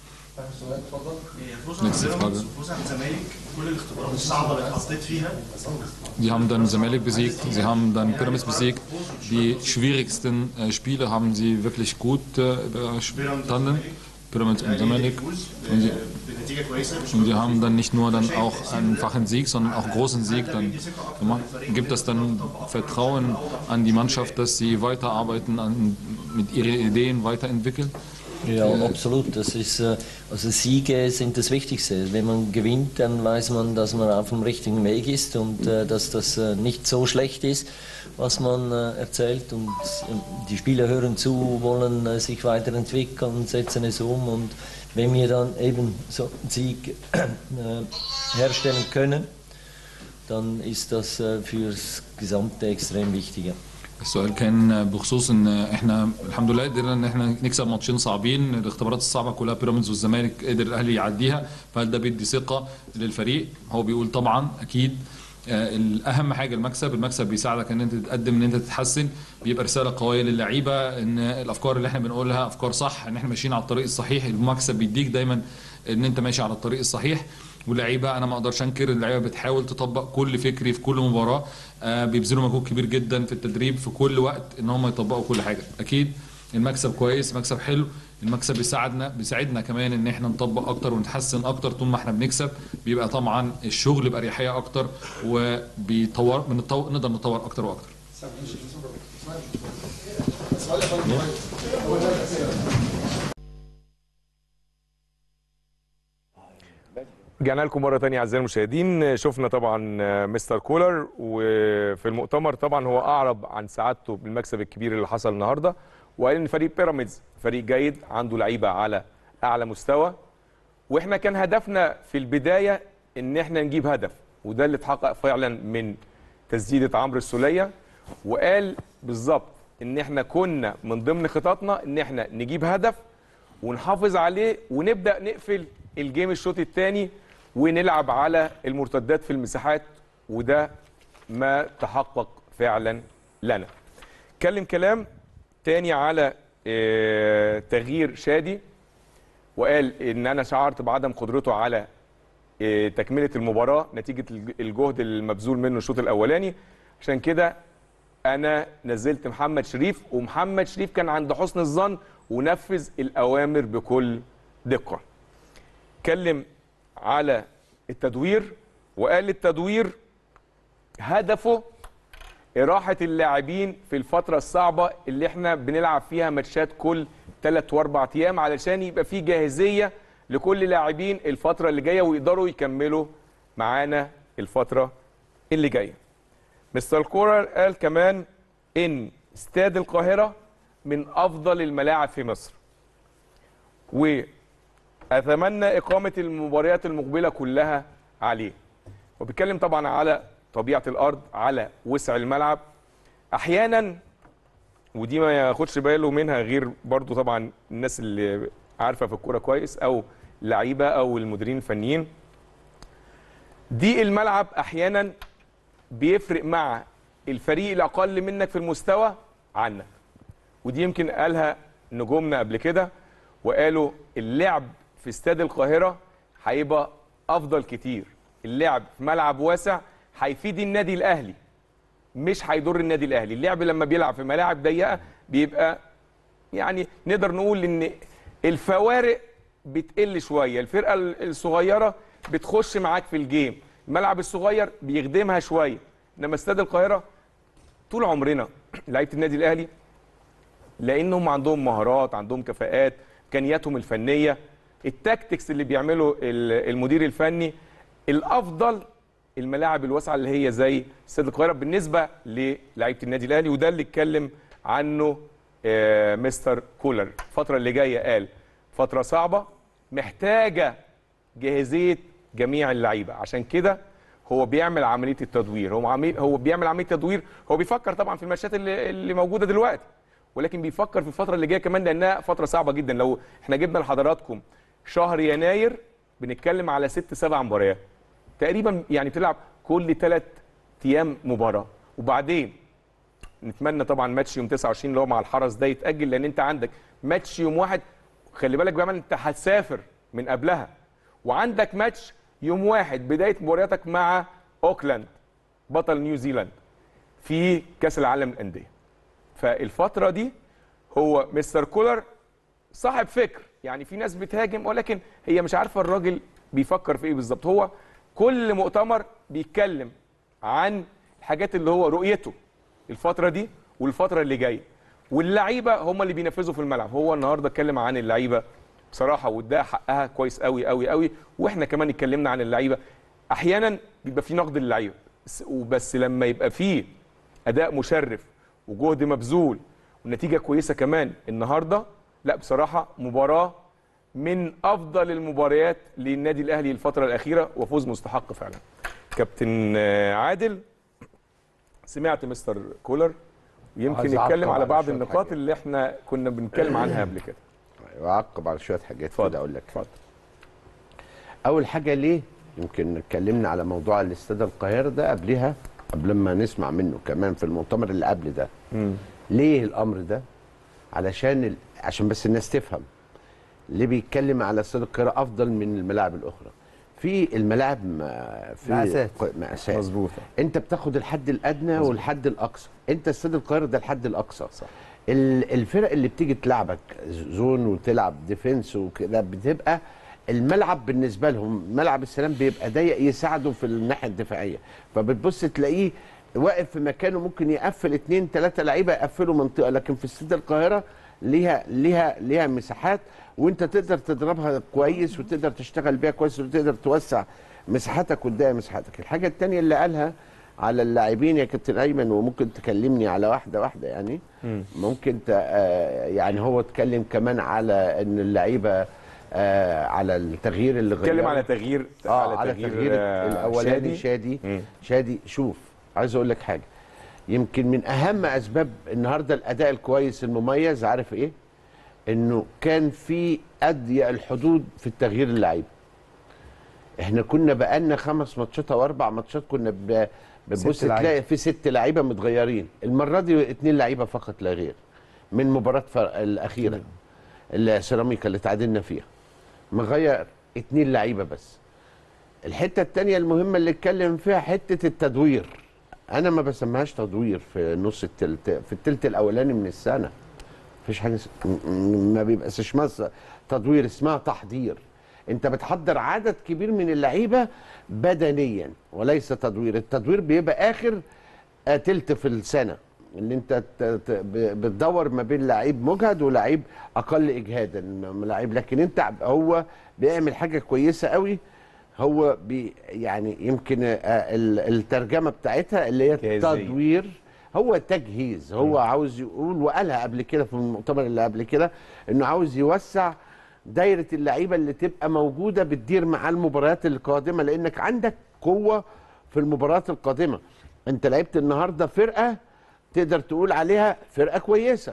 S12: فوز على
S9: Nächste
S12: بيراميدز
S9: Frage.
S12: وفوز على الزمالك كل الاختبارات الصعبه اللي اتحطيت فيها
S9: Sie haben dann Zamalek besiegt, sie haben dann Pyramids besiegt. Die schwierigsten äh, Spiele haben sie wirklich gut äh, überstanden. Pyramids und Zamalek. Und sie,
S12: بنتيجه كويسه مش
S9: und sie haben dann nicht nur dann auch einfachen Sieg, sondern auch großen Sieg dann gemacht. Gibt es dann Vertrauen an die Mannschaft, dass sie weiterarbeiten, an, mit ihren Ideen weiterentwickeln?
S8: Ja, absolut. Das ist, äh, also Siege sind das Wichtigste. Wenn man gewinnt, dann weiß man, dass man auf dem richtigen Weg ist und äh, dass das äh, nicht so schlecht ist, was man äh, erzählt. Und äh, die Spieler hören zu, wollen äh, sich weiterentwickeln, setzen es um. Und wenn wir dann eben so einen Sieg äh, herstellen können, dann ist das äh, fürs Gesamte extrem wichtig. ja.
S9: السؤال كان بخصوص ان احنا الحمد لله قدرنا ان احنا نكسب ماتشين صعبين الاختبارات الصعبه كلها بيراميدز والزمالك قدر الاهلي يعديها فهل ده بيدي ثقه للفريق هو بيقول طبعا اكيد آه، الاهم حاجه المكسب المكسب بيساعدك ان انت تتقدم ان انت تتحسن بيبقى رساله قويه للعيبه ان الافكار اللي احنا بنقولها افكار صح ان احنا ماشيين على الطريق الصحيح المكسب بيديك دايما ان انت ماشي على الطريق الصحيح واللعيبه انا ما اقدرش انكر اللعيبه بتحاول تطبق كل فكري في كل مباراه آه، بيبذلوا مجهود كبير جدا في التدريب في كل وقت ان هم يطبقوا كل حاجه اكيد المكسب كويس مكسب حلو المكسب بيساعدنا بيساعدنا كمان ان احنا نطبق اكتر ونتحسن اكتر طول ما احنا بنكسب بيبقى طبعا الشغل باريحيه اكتر وبيطور بنطور نقدر نطور اكتر واكتر
S1: رجعنا لكم مره تانية اعزائي المشاهدين شفنا طبعا مستر كولر وفي المؤتمر طبعا هو اعرب عن سعادته بالمكسب الكبير اللي حصل النهارده وقال ان فريق بيراميدز فريق جيد عنده لعيبه على اعلى مستوى واحنا كان هدفنا في البدايه ان احنا نجيب هدف وده اللي اتحقق فعلا من تسديده عمرو السوليه وقال بالظبط ان احنا كنا من ضمن خططنا ان احنا نجيب هدف ونحافظ عليه ونبدا نقفل الجيم الشوط الثاني ونلعب على المرتدات في المساحات وده ما تحقق فعلا لنا اتكلم كلام تاني على آه، تغيير شادي وقال ان انا شعرت بعدم قدرته على آه، تكمله المباراه نتيجه الج- الجهد المبذول منه الشوط الاولاني عشان كده انا نزلت محمد شريف ومحمد شريف كان عند حسن الظن ونفذ الاوامر بكل دقه اتكلم على التدوير وقال التدوير هدفه إراحة اللاعبين في الفترة الصعبة اللي احنا بنلعب فيها ماتشات كل 3 واربع ايام علشان يبقى في جاهزية لكل لاعبين الفترة اللي جاية ويقدروا يكملوا معانا الفترة اللي جاية. مستر كورر قال كمان ان استاد القاهرة من افضل الملاعب في مصر. واتمنى اقامة المباريات المقبلة كلها عليه. وبيتكلم طبعا على طبيعه الارض على وسع الملعب احيانا ودي ما ياخدش باله منها غير برضو طبعا الناس اللي عارفه في الكوره كويس او لعيبه او المديرين الفنيين دي الملعب احيانا بيفرق مع الفريق الاقل منك في المستوى عنك ودي يمكن قالها نجومنا قبل كده وقالوا اللعب في استاد القاهره هيبقى افضل كتير اللعب في ملعب واسع هيفيد النادي الاهلي مش هيضر النادي الاهلي اللعب لما بيلعب في ملاعب ضيقه بيبقى يعني نقدر نقول ان الفوارق بتقل شويه الفرقه الصغيره بتخش معاك في الجيم الملعب الصغير بيخدمها شويه انما استاد القاهره طول عمرنا لعيبه النادي الاهلي لانهم عندهم مهارات عندهم كفاءات امكانياتهم الفنيه التاكتكس اللي بيعمله ال- المدير الفني الافضل الملاعب الواسعه اللي هي زي استاد القاهره بالنسبه للعيبه النادي الاهلي وده اللي اتكلم عنه آه، مستر كولر الفتره اللي جايه قال فتره صعبه محتاجه جاهزيه جميع اللعيبه عشان كده هو بيعمل عمليه التدوير هو عميل هو بيعمل عمليه تدوير هو بيفكر طبعا في الماتشات اللي, اللي موجوده دلوقتي ولكن بيفكر في الفتره اللي جايه كمان لانها فتره صعبه جدا لو احنا جبنا لحضراتكم شهر يناير بنتكلم على ست سبع مباريات تقريبا يعني بتلعب كل ثلاث ايام مباراه وبعدين نتمنى طبعا ماتش يوم 29 اللي هو مع الحرس ده يتاجل لان انت عندك ماتش يوم واحد خلي بالك بقى انت هتسافر من قبلها وعندك ماتش يوم واحد بدايه مبارياتك مع اوكلاند بطل نيوزيلاند في كاس العالم للانديه فالفتره دي هو مستر كولر صاحب فكر يعني في ناس بتهاجم ولكن هي مش عارفه الراجل بيفكر في ايه بالظبط هو كل مؤتمر بيتكلم عن الحاجات اللي هو رؤيته الفتره دي والفتره اللي جايه واللعيبه هم اللي بينفذوا في الملعب هو النهارده اتكلم عن اللعيبه بصراحه واداها حقها كويس قوي قوي قوي واحنا كمان اتكلمنا عن اللعيبه احيانا بيبقى في نقد للعيبه بس- وبس لما يبقى فيه اداء مشرف وجهد مبذول ونتيجه كويسه كمان النهارده لا بصراحه مباراه من افضل المباريات للنادي الاهلي الفتره الاخيره وفوز مستحق فعلا كابتن آه، عادل سمعت مستر كولر ويمكن
S4: عايز
S1: يتكلم
S4: أعقب
S1: على
S4: على
S1: بعض
S4: شوية
S1: النقاط
S4: حاجات.
S1: اللي احنا كنا بنتكلم عنها قبل كده
S4: واعقب على شويه حاجات كده اقول لك اتفضل اول حاجه ليه يمكن اتكلمنا على موضوع الاستاد القاهره ده قبلها قبل ما نسمع منه كمان في المؤتمر اللي قبل ده ليه الامر ده علشان ال... عشان بس الناس تفهم ليه بيتكلم على استاد القاهره افضل من الملاعب الاخرى في الملاعب ما- في
S3: مقاسات.
S4: ق- مقاسات
S1: مظبوط
S4: انت بتاخد الحد الادنى
S1: مظبوط.
S4: والحد الاقصى انت استاد القاهره ده الحد الاقصى صح. الفرق اللي بتيجي تلعبك زون وتلعب ديفنس وكده بتبقى الملعب بالنسبه لهم ملعب السلام بيبقى ضيق يساعده في الناحيه الدفاعيه فبتبص تلاقيه واقف في مكانه ممكن يقفل اتنين تلاته لعيبه يقفلوا منطقه لكن في استاد القاهره ليها ليها ليها مساحات وانت تقدر تضربها كويس وتقدر تشتغل بيها كويس وتقدر توسع مساحتك وتضيق مساحتك الحاجه الثانيه اللي قالها على اللاعبين يا كابتن ايمن وممكن تكلمني على واحده واحده يعني ممكن ت... آه، يعني هو اتكلم كمان على ان اللعيبه آه، على التغيير اللي
S1: اتكلم
S4: غيره.
S1: على تغيير
S4: اه على تغيير
S1: آه،
S4: الاولاني شادي
S1: مم.
S4: شادي شوف عايز اقول لك حاجه يمكن من اهم اسباب النهارده الاداء الكويس المميز عارف ايه انه كان في اضيق الحدود في التغيير اللعيبه احنا كنا بقالنا خمس ماتشات او اربع ماتشات كنا ب- بتبص
S3: ست لعيبة.
S4: تلاقي في ست لعيبه متغيرين المره دي اتنين لعيبه فقط لا غير من مباراه فر- الاخيره السيراميكا اللي تعادلنا فيها مغير اتنين لعيبه بس الحته التانية المهمه اللي اتكلم فيها حته التدوير انا ما بسميهاش تدوير في نص التلت في التلت الاولاني من السنه مفيش حاجه اس- م- م- ما بيبقاش اسمها س- تدوير اسمها تحضير انت بتحضر عدد كبير من اللعيبه بدنيا وليس تدوير التدوير بيبقى اخر آه، تلت في السنه اللي انت ت- ت- ب- بتدور ما بين لعيب مجهد ولعيب اقل اجهادا من لعيب لكن انت ع- هو بيعمل حاجه كويسه قوي هو بي يعني يمكن آه، ال- الترجمه بتاعتها اللي هي
S1: جاهزية.
S4: التدوير هو تجهيز هو عاوز يقول وقالها قبل كده في المؤتمر اللي قبل كده انه عاوز يوسع دايره اللعيبه اللي تبقى موجوده بتدير مع المباريات القادمه لانك عندك قوه في المباريات القادمه انت لعبت النهارده فرقه تقدر تقول عليها فرقه كويسه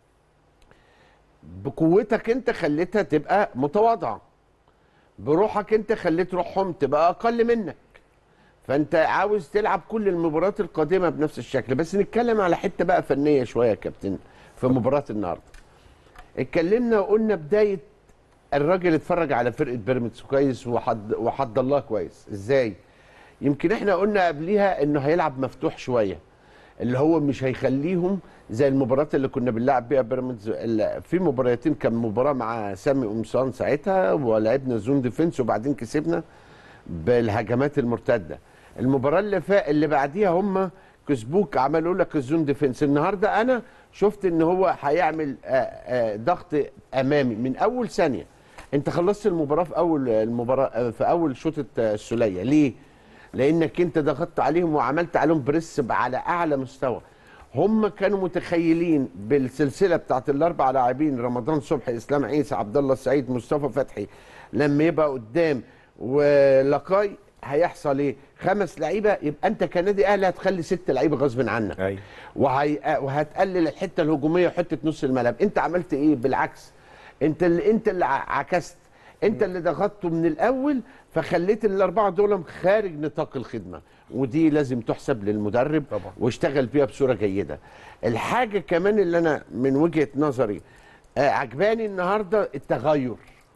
S4: بقوتك انت خليتها تبقى متواضعه بروحك انت خليت روحهم تبقى اقل منك فانت عاوز تلعب كل المباريات القادمه بنفس الشكل بس نتكلم على حته بقى فنيه شويه يا كابتن في مباراه النهارده اتكلمنا وقلنا بدايه الراجل اتفرج على فرقه بيراميدز كويس وحد وحد الله كويس ازاي يمكن احنا قلنا قبليها انه هيلعب مفتوح شويه اللي هو مش هيخليهم زي المباريات اللي كنا بنلعب بيها بيراميدز ال- في مباراتين كان مباراه مع سامي قمصان ساعتها ولعبنا زون ديفنس وبعدين كسبنا بالهجمات المرتده المباراه اللي فا اللي بعديها هم كسبوك عملوا لك الزون ديفنس النهارده انا شفت ان هو هيعمل آه، آه، ضغط امامي من اول ثانيه انت خلصت المباراه في اول المباراه آه، في اول شوط السوليه ليه لانك انت ضغطت عليهم وعملت عليهم بريس على اعلى مستوى هم كانوا متخيلين بالسلسله بتاعت الاربع لاعبين رمضان صبحي اسلام عيسى عبد الله السعيد مصطفى فتحي لما يبقى قدام ولقاي هيحصل ايه خمس لعيبه يبقى انت كنادي اهلي هتخلي ست لعيبه غصب عنك
S1: ايوه
S4: وهي... وهتقلل الحته الهجوميه وحته نص الملعب انت عملت ايه بالعكس انت اللي انت اللي ع- عكست انت اللي ضغطته من الاول فخليت الاربعه دول خارج نطاق الخدمه ودي لازم تحسب للمدرب
S1: طبعا.
S4: واشتغل بيها بصوره جيده الحاجه كمان اللي انا من وجهه نظري آه، عجباني النهارده التغير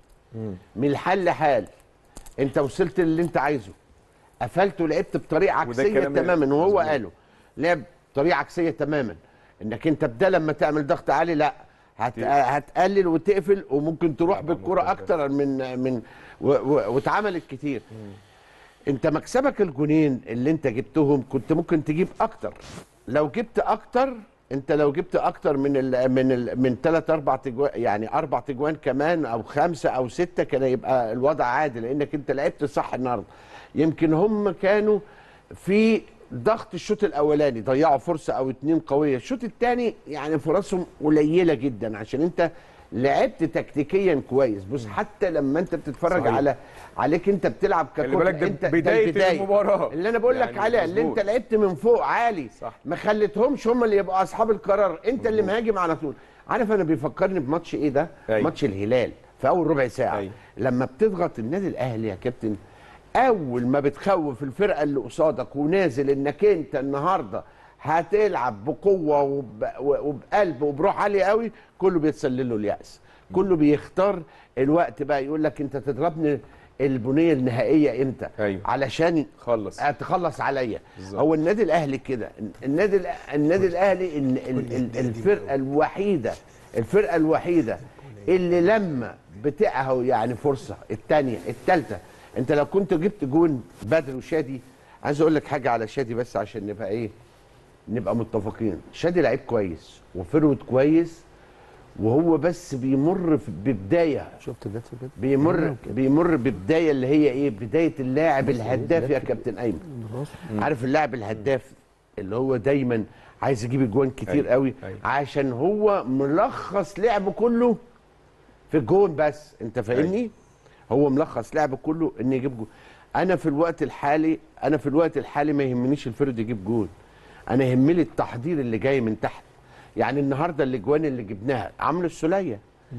S4: من الحال لحال انت وصلت للي انت عايزه قفلت ولعبت بطريقه
S1: وده
S4: عكسيه
S1: كلام
S4: تماما وهو
S1: مظبوط.
S4: قاله لعب بطريقه عكسيه تماما انك انت بدل لما تعمل ضغط عالي لا هت... هتقلل وتقفل وممكن تروح بالكره اكتر من من و... و... واتعملت كتير انت مكسبك الجونين اللي انت جبتهم كنت ممكن تجيب اكتر لو جبت اكتر انت لو جبت اكتر من ال من ال من ثلاث اربع تجوان يعني اربع تجوان كمان او خمسه او سته كان يبقى الوضع عادي لانك انت لعبت صح النهارده يمكن هم كانوا في ضغط الشوط الاولاني ضيعوا فرصه او اتنين قويه الشوط الثاني يعني فرصهم قليله جدا عشان انت لعبت تكتيكيا كويس بص حتى لما انت بتتفرج
S1: صحيح.
S4: على عليك انت بتلعب
S1: خلي
S4: ككتله
S1: بالك ده
S4: انت
S1: بداية
S4: البداية.
S1: المباراة.
S4: اللي انا بقول لك
S1: يعني
S4: عليها اللي انت
S1: مظبوط.
S4: لعبت من فوق عالي
S1: صح.
S4: ما خليتهمش هم اللي يبقوا اصحاب القرار انت اللي مهاجم على طول عارف انا بيفكرني بماتش ايه ده
S1: أيوة.
S4: ماتش الهلال في اول ربع ساعه
S1: أيوة.
S4: لما بتضغط النادي الاهلي يا كابتن اول ما بتخوف الفرقه اللي قصادك ونازل انك انت النهارده هتلعب بقوه وب... وبقلب وبروح عاليه قوي كله بيتسلل له الياس كله بيختار الوقت بقى يقول لك انت تضربني البنيه النهائيه امتى
S1: أيوة.
S4: علشان
S1: خلص
S4: تخلص عليا
S1: بالظبط.
S4: هو النادي الاهلي كده النادي الأ- النادي الاهلي ال- ال- ال- الفرقه الوحيده الفرقه الوحيده اللي لما بتاعه يعني فرصه الثانيه الثالثه انت لو كنت جبت جون بدر وشادي عايز اقول لك حاجه على شادي بس عشان نبقى ايه نبقى متفقين شادي لعيب كويس وفرود كويس وهو بس بيمر في- ببدايه
S3: شفت جت في كده
S4: بيمر بيمر ببدايه اللي هي ايه بدايه اللاعب الهداف يا كابتن ايمن عارف اللاعب الهداف اللي هو دايما عايز يجيب اجوان كتير
S1: أيوة،
S4: قوي
S1: أيوة.
S4: عشان هو ملخص لعبه كله في الجون بس انت فاهمني هو ملخص لعبه كله ان يجيب جون انا في الوقت الحالي انا في الوقت الحالي ما يهمنيش الفرد يجيب جون انا يهمني التحضير اللي جاي من تحت يعني النهارده الاجوان اللي جبناها عمرو السوليه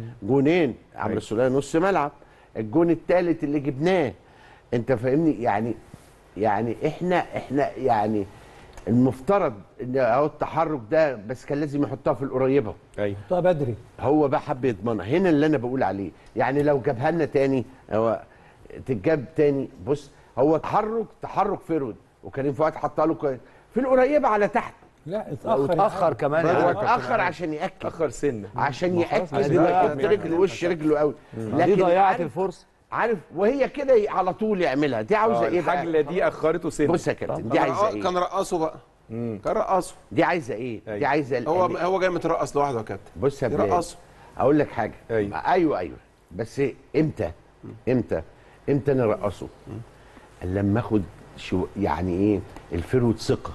S4: جونين عمرو
S1: أيوة.
S4: السوليه نص ملعب الجون الثالث اللي جبناه انت فاهمني يعني يعني احنا احنا يعني المفترض ان اهو التحرك ده بس كان لازم يحطها في القريبه
S1: ايوه
S2: طه بدري
S4: هو بقى حب يضمنها هنا اللي انا بقول عليه يعني لو جابها لنا تاني هو تتجاب تاني بص هو تحرك تحرك فرود وكريم فؤاد حطها له كويس في القريبه على تحت
S2: لا اتاخر
S3: واتاخر كمان
S4: هو
S3: يعني
S4: اتاخر عشان ياخر
S1: اخر سنه
S4: عشان
S3: ما خلاص،
S4: ياكد
S3: دي ضيعت
S4: يحط رجله وش رجله قوي
S3: دي ضيعت
S4: عارف-
S3: الفرصه
S4: عارف وهي كده على طول يعملها دي عاوزه
S1: آه،
S4: ايه بقى
S1: الحجله دي اخرته سنه
S4: بص يا كابتن دي
S5: كان
S4: عايزه
S5: رقا-
S4: ايه
S5: كان رقصه بقى كان رقصه
S4: دي عايزه ايه دي
S1: أيوة.
S4: عايزه
S5: هو
S4: ال-
S5: هو جاي مترقص لوحده يا كابتن
S4: بص يا بلال
S5: يرقصه
S4: اقول لك حاجه
S1: أيوة.
S4: ايوه ايوه بس امتى امتى امتى نرقصه لما اخد شو يعني ايه الفرود ثقه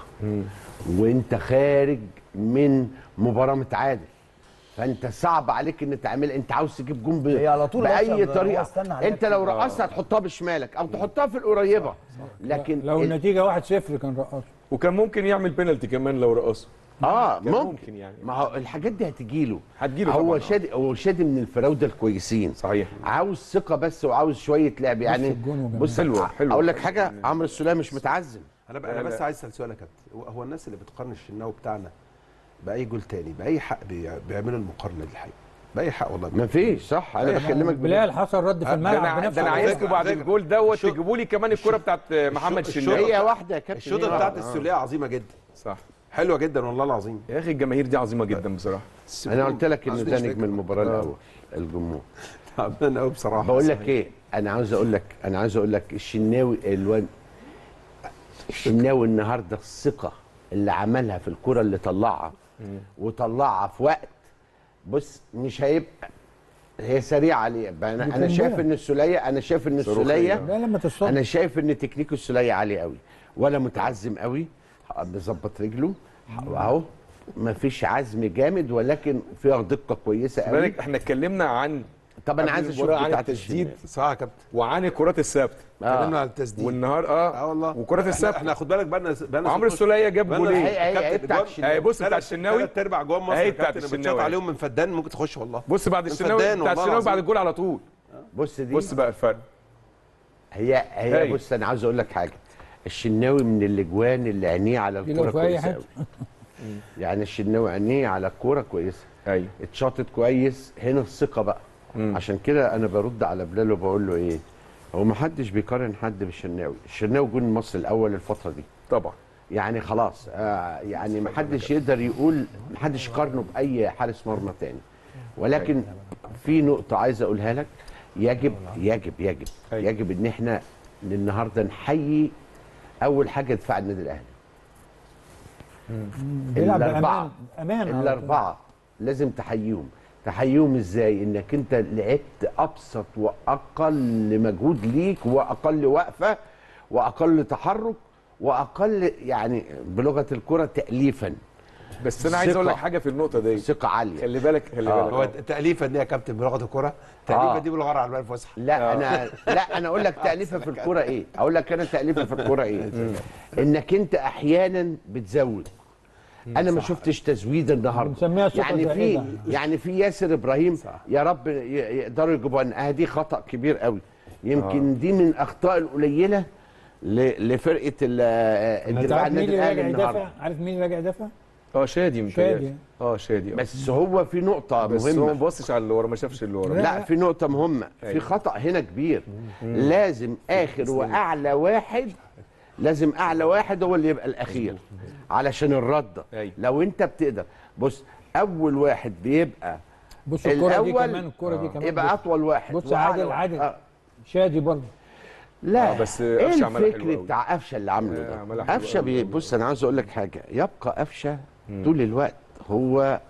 S4: وانت خارج من مباراه متعادل فانت صعب عليك ان تعمل انت عاوز تجيب جون ب...
S3: هي على طول
S4: باي
S3: رقصة، هو
S4: طريقه
S3: استنى عليها
S4: انت لو رقصت هتحطها بشمالك او تحطها في القريبه لكن
S2: لو
S4: ال-
S2: النتيجه 1-0 كان رقص
S1: وكان ممكن يعمل بينالتي كمان لو رقصه
S4: اه
S1: كان
S4: ممكن,
S1: ممكن يعني.
S4: ما هو الحاجات دي هتجيله
S1: هتجيله
S4: هو
S1: طبعاً، آه.
S4: شادي هو شادي من الفراوده الكويسين
S1: صحيح
S4: عاوز ثقه بس وعاوز شويه لعب يعني
S2: الجون وجمال.
S4: بص
S1: حلوة، حلوة.
S4: اقول لك حاجه عمرو السوليه مش متعزم
S5: انا بقى انا
S1: لا،
S5: بس
S1: لا.
S5: عايز اسال سؤال يا كابتن هو- هو الناس اللي بتقارن الشناوي بتاعنا باي جول تاني باي حق بي- بيعملوا المقارنه دي الحقيقه باي حق والله
S4: ما فيش صح انا بكلمك
S2: بلال حصل رد في
S1: ده
S2: الملعب
S1: انا
S2: بنفس
S1: ده انا
S2: الوقت.
S1: عايزكم بعد
S5: على فكرة.
S1: الجول دوت
S5: الشوط-
S1: تجيبوا لي كمان الكره بتاعت محمد
S5: الشوط-
S1: شناوي
S4: هي واحده يا كابتن
S5: الشوطه
S4: هي
S5: بتاعت
S4: واحدة.
S5: السوليه عظيمه جدا
S1: صح
S5: حلوه جدا والله العظيم
S1: يا اخي الجماهير دي عظيمه جدا بصراحه
S4: انا قلت لك ان
S5: عايزين
S4: ده
S5: نشترك.
S4: نجم المباراه الاول الجمهور
S5: تعبان قوي بصراحه
S4: بقول لك ايه انا عاوز اقول لك انا عاوز اقول لك الشناوي الوان الشناوي النهارده الثقه اللي عملها في الكره اللي طلعها وطلعها في وقت بص مش هيبقى هي سريعه عليه بقى انا انا
S2: بتنبهر.
S4: شايف ان السوليه انا شايف ان
S1: صاروخية.
S4: السوليه
S2: لا لما تصد
S4: انا شايف ان تكنيك السوليه عالي قوي ولا متعزم قوي مظبط رجله اهو مفيش عزم جامد ولكن فيها دقه كويسه قوي
S1: بالك احنا اتكلمنا عن
S4: طب انا
S1: قبل
S4: عايز
S1: المباراة
S4: اشوف
S1: عن
S4: بتاعت
S1: التسديد
S4: الشناوي.
S5: صح يا كابتن
S1: وعن الكرات الثابته
S5: اتكلمنا عن التسديد
S1: والنهار اه
S5: اه والله
S1: وكرات
S5: إحنا-
S1: الثابته
S5: احنا خد بالك بقى لنا
S1: عمرو السوليه جاب جولين
S4: هي- هي- هي بتاعت الشناوي.
S1: اهي بص بتاع الشناوي
S5: ثلاث ارباع جوه مصر
S1: اهي
S5: يا
S1: بتاعت
S5: كابتن بتشوط
S1: الشناوي.
S5: عليهم من فدان ممكن تخش والله
S1: بص بعد
S5: من
S1: الشناوي
S5: فدان
S1: بتاع
S5: والله
S1: الشناوي بعد
S5: العظيم.
S1: الجول على طول
S4: بص دي
S1: بص بقى الفرق
S4: هي هي
S1: هاي.
S4: بص انا عاوز اقول لك حاجه الشناوي من الاجوان اللي عينيه على
S2: دي لو
S4: الكوره
S2: في أي
S4: كويسه
S2: حتة.
S4: قوي يعني الشناوي عينيه على الكوره كويسه
S1: ايوه
S4: اتشاطت كويس هنا الثقه بقى
S1: مم.
S4: عشان كده انا برد على بلال وبقول له ايه هو ما حدش بيقارن حد بالشناوي الشناوي جون مصر الاول الفتره دي
S1: طبعا
S4: يعني خلاص آه يعني ما حدش يقدر يقول ما حدش يقارنه باي حارس مرمى تاني ولكن في نقطه عايز اقولها لك يجب يجب يجب
S1: أيوة.
S4: يجب ان احنا النهارده نحيي اول حاجه دفاع النادي الاهلي
S2: بيلعب
S4: الاربعه
S2: بامان امان
S4: الاربعه لازم تحييهم تحييهم ازاي انك انت لعبت ابسط واقل مجهود ليك واقل وقفه واقل تحرك واقل يعني بلغه الكره تاليفا
S1: بس انا عايز اقول لك
S4: ثقة.
S1: حاجه في النقطه دي
S4: ثقه عاليه
S1: خلي بالك خلي
S4: آه.
S1: بالك
S5: هو
S1: آه.
S5: التأليفة دي يا كابتن بلغة الكرة التأليفة
S4: آه.
S5: دي بالغرة على البال الفصحى
S4: لا انا لا انا اقول لك تاليفه في الكوره ايه اقول لك انا تاليفه في الكوره ايه انك انت احيانا بتزود انا ما شفتش تزويد النهارده
S2: بنسميها ثقة
S4: يعني في
S2: زائدة.
S4: يعني في ياسر ابراهيم يا رب ي- يقدروا يجيبوا اه دي خطا كبير قوي يمكن دي من الاخطاء القليله ل- لفرقه ال-
S2: انت
S4: الدفاع
S2: عارف مين
S4: النادي
S2: اللي
S4: الاهلي
S2: راجع
S4: النهارده
S2: يدافع عارف مين اللي راجع يدافع
S1: اه شادي
S2: شادي.
S1: متهيألي. اه شادي آه.
S4: بس هو في نقطه
S1: بس هو ما
S4: مهمه
S1: بصش على اللي ورا ما شافش اللي ورا
S4: لا في نقطة مهمة في
S1: أيوة.
S4: خطأ هنا كبير لازم آخر وأعلى واحد لازم أعلى واحد هو اللي يبقى الأخير علشان الردة
S1: أيوة.
S4: لو أنت بتقدر بص أول واحد بيبقى
S2: بص الكرة دي
S4: الأول
S2: كمان الكرة دي كمان
S4: يبقى
S2: بص.
S4: أطول واحد
S2: بص
S4: وأعلى
S2: عادل
S4: واحد.
S2: عادل
S4: آه.
S2: شادي برضه
S4: لا
S1: آه، بس
S4: ايه
S1: قفشة عملها حلو
S4: الفكر
S1: أوي.
S4: بتاع قفشه اللي عامله
S1: آه،
S4: ده
S1: عملها حلو
S4: قفشه
S1: أوي
S4: بي...
S1: أوي.
S4: بص انا عاوز اقول لك حاجه يبقى قفشه طول الوقت هو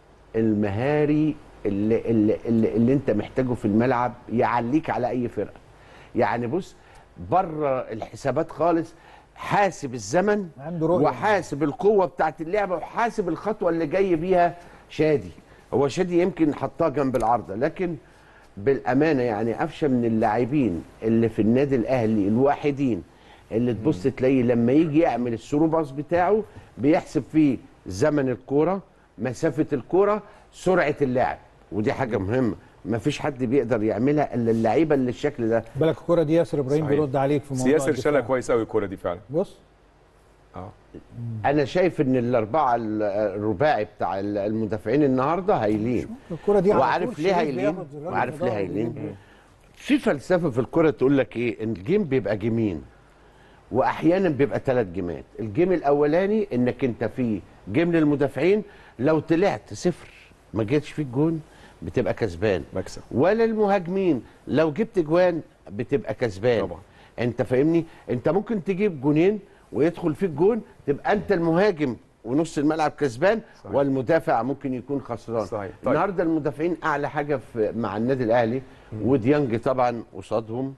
S4: المهاري اللي, اللي, اللي, اللي انت محتاجه في الملعب يعليك على اي فرقه يعني بص بره الحسابات خالص حاسب الزمن
S2: عنده رؤية.
S4: وحاسب القوه بتاعت اللعبه وحاسب الخطوه اللي جاي بيها شادي هو شادي يمكن حطها جنب العارضه لكن بالامانه يعني قفشه من اللاعبين اللي في النادي الاهلي الواحدين اللي تبص تلاقيه لما يجي يعمل الثرو باص بتاعه بيحسب فيه زمن الكوره مسافه الكوره سرعه اللاعب ودي حاجه مهمه ما فيش حد بيقدر يعملها الا اللعيبه اللي الشكل ده
S2: بالك الكرة دي ياسر ابراهيم
S1: صحيح.
S2: بيرد عليك في موضوع
S1: سياسر
S2: الدفاع.
S1: شالها كويس قوي الكوره دي فعلا
S2: بص
S1: اه
S4: انا شايف ان الاربعه ال- الرباعي بتاع ال- المدافعين النهارده هايلين
S2: الكرة دي على
S4: وعارف
S2: طول
S4: ليه
S2: شريف
S4: هايلين
S2: بياخد الراجل
S4: وعارف
S2: في
S4: ليه
S2: ظهره
S4: هايلين
S2: ويجيب.
S4: في فلسفه في الكوره تقول لك ايه ان الجيم بيبقى جيمين واحيانا بيبقى ثلاث جيمات الجيم الاولاني انك انت في جيم للمدافعين لو طلعت صفر ما جتش فيك جون بتبقى كسبان
S1: مكسب
S4: ولا المهاجمين لو جبت جوان بتبقى كسبان
S1: طبعا.
S4: انت فاهمني انت ممكن تجيب جونين ويدخل فيك جون تبقى انت المهاجم ونص الملعب كسبان
S1: صحيح.
S4: والمدافع ممكن يكون خسران
S1: صحيح. طيب.
S4: النهارده المدافعين اعلى حاجه في مع النادي الاهلي وديانج طبعا قصادهم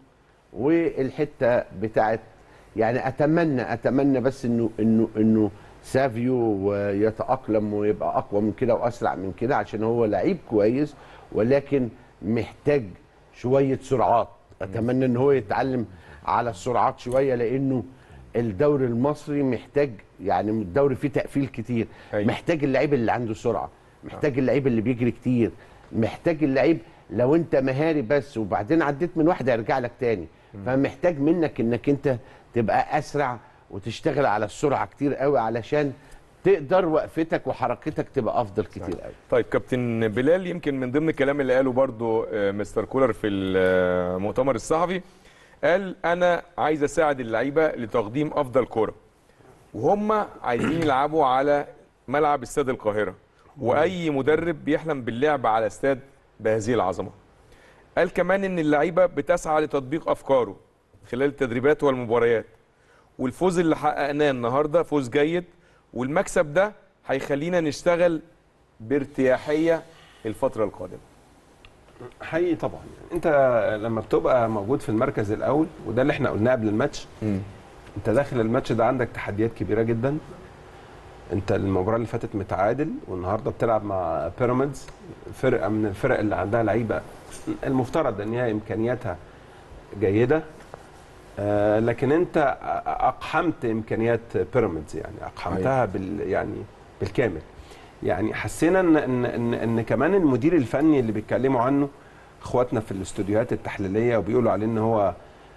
S4: والحته بتاعت يعني اتمنى اتمنى بس انه انه انه سافيو يتاقلم ويبقى اقوى من كده واسرع من كده عشان هو لعيب كويس ولكن محتاج شويه سرعات اتمنى ان هو يتعلم على السرعات شويه لانه الدوري المصري محتاج يعني الدوري فيه تقفيل كتير
S1: أيوة.
S4: محتاج اللعيب اللي عنده سرعه محتاج اللعيب اللي بيجري كتير محتاج اللعيب لو انت مهاري بس وبعدين عديت من واحد هيرجع لك تاني فمحتاج منك انك انت تبقى اسرع وتشتغل على السرعه كتير قوي علشان تقدر وقفتك وحركتك تبقى افضل كتير قوي
S1: طيب كابتن بلال يمكن من ضمن الكلام اللي قاله برضو آه، مستر كولر في المؤتمر الصحفي قال انا عايز اساعد اللعيبه لتقديم افضل كره وهم عايزين يلعبوا على ملعب استاد القاهره واي مدرب بيحلم باللعب على استاد بهذه العظمه قال كمان ان اللعيبه بتسعى لتطبيق افكاره خلال التدريبات والمباريات والفوز اللي حققناه النهارده فوز جيد والمكسب ده هيخلينا نشتغل بارتياحيه الفتره القادمه
S5: حقيقي طبعا انت لما بتبقى موجود في المركز الاول وده اللي احنا قلناه قبل الماتش انت داخل الماتش ده عندك تحديات كبيره جدا انت المباراه اللي فاتت متعادل والنهارده بتلعب مع بيراميدز فرقه من الفرق اللي عندها لعيبه المفترض ان هي امكانياتها جيده آه لكن انت اقحمت امكانيات بيراميدز يعني اقحمتها بال يعني بالكامل يعني حسينا ان ان ان, إن كمان المدير الفني اللي بيتكلموا عنه اخواتنا في الاستوديوهات التحليليه وبيقولوا عليه ان هو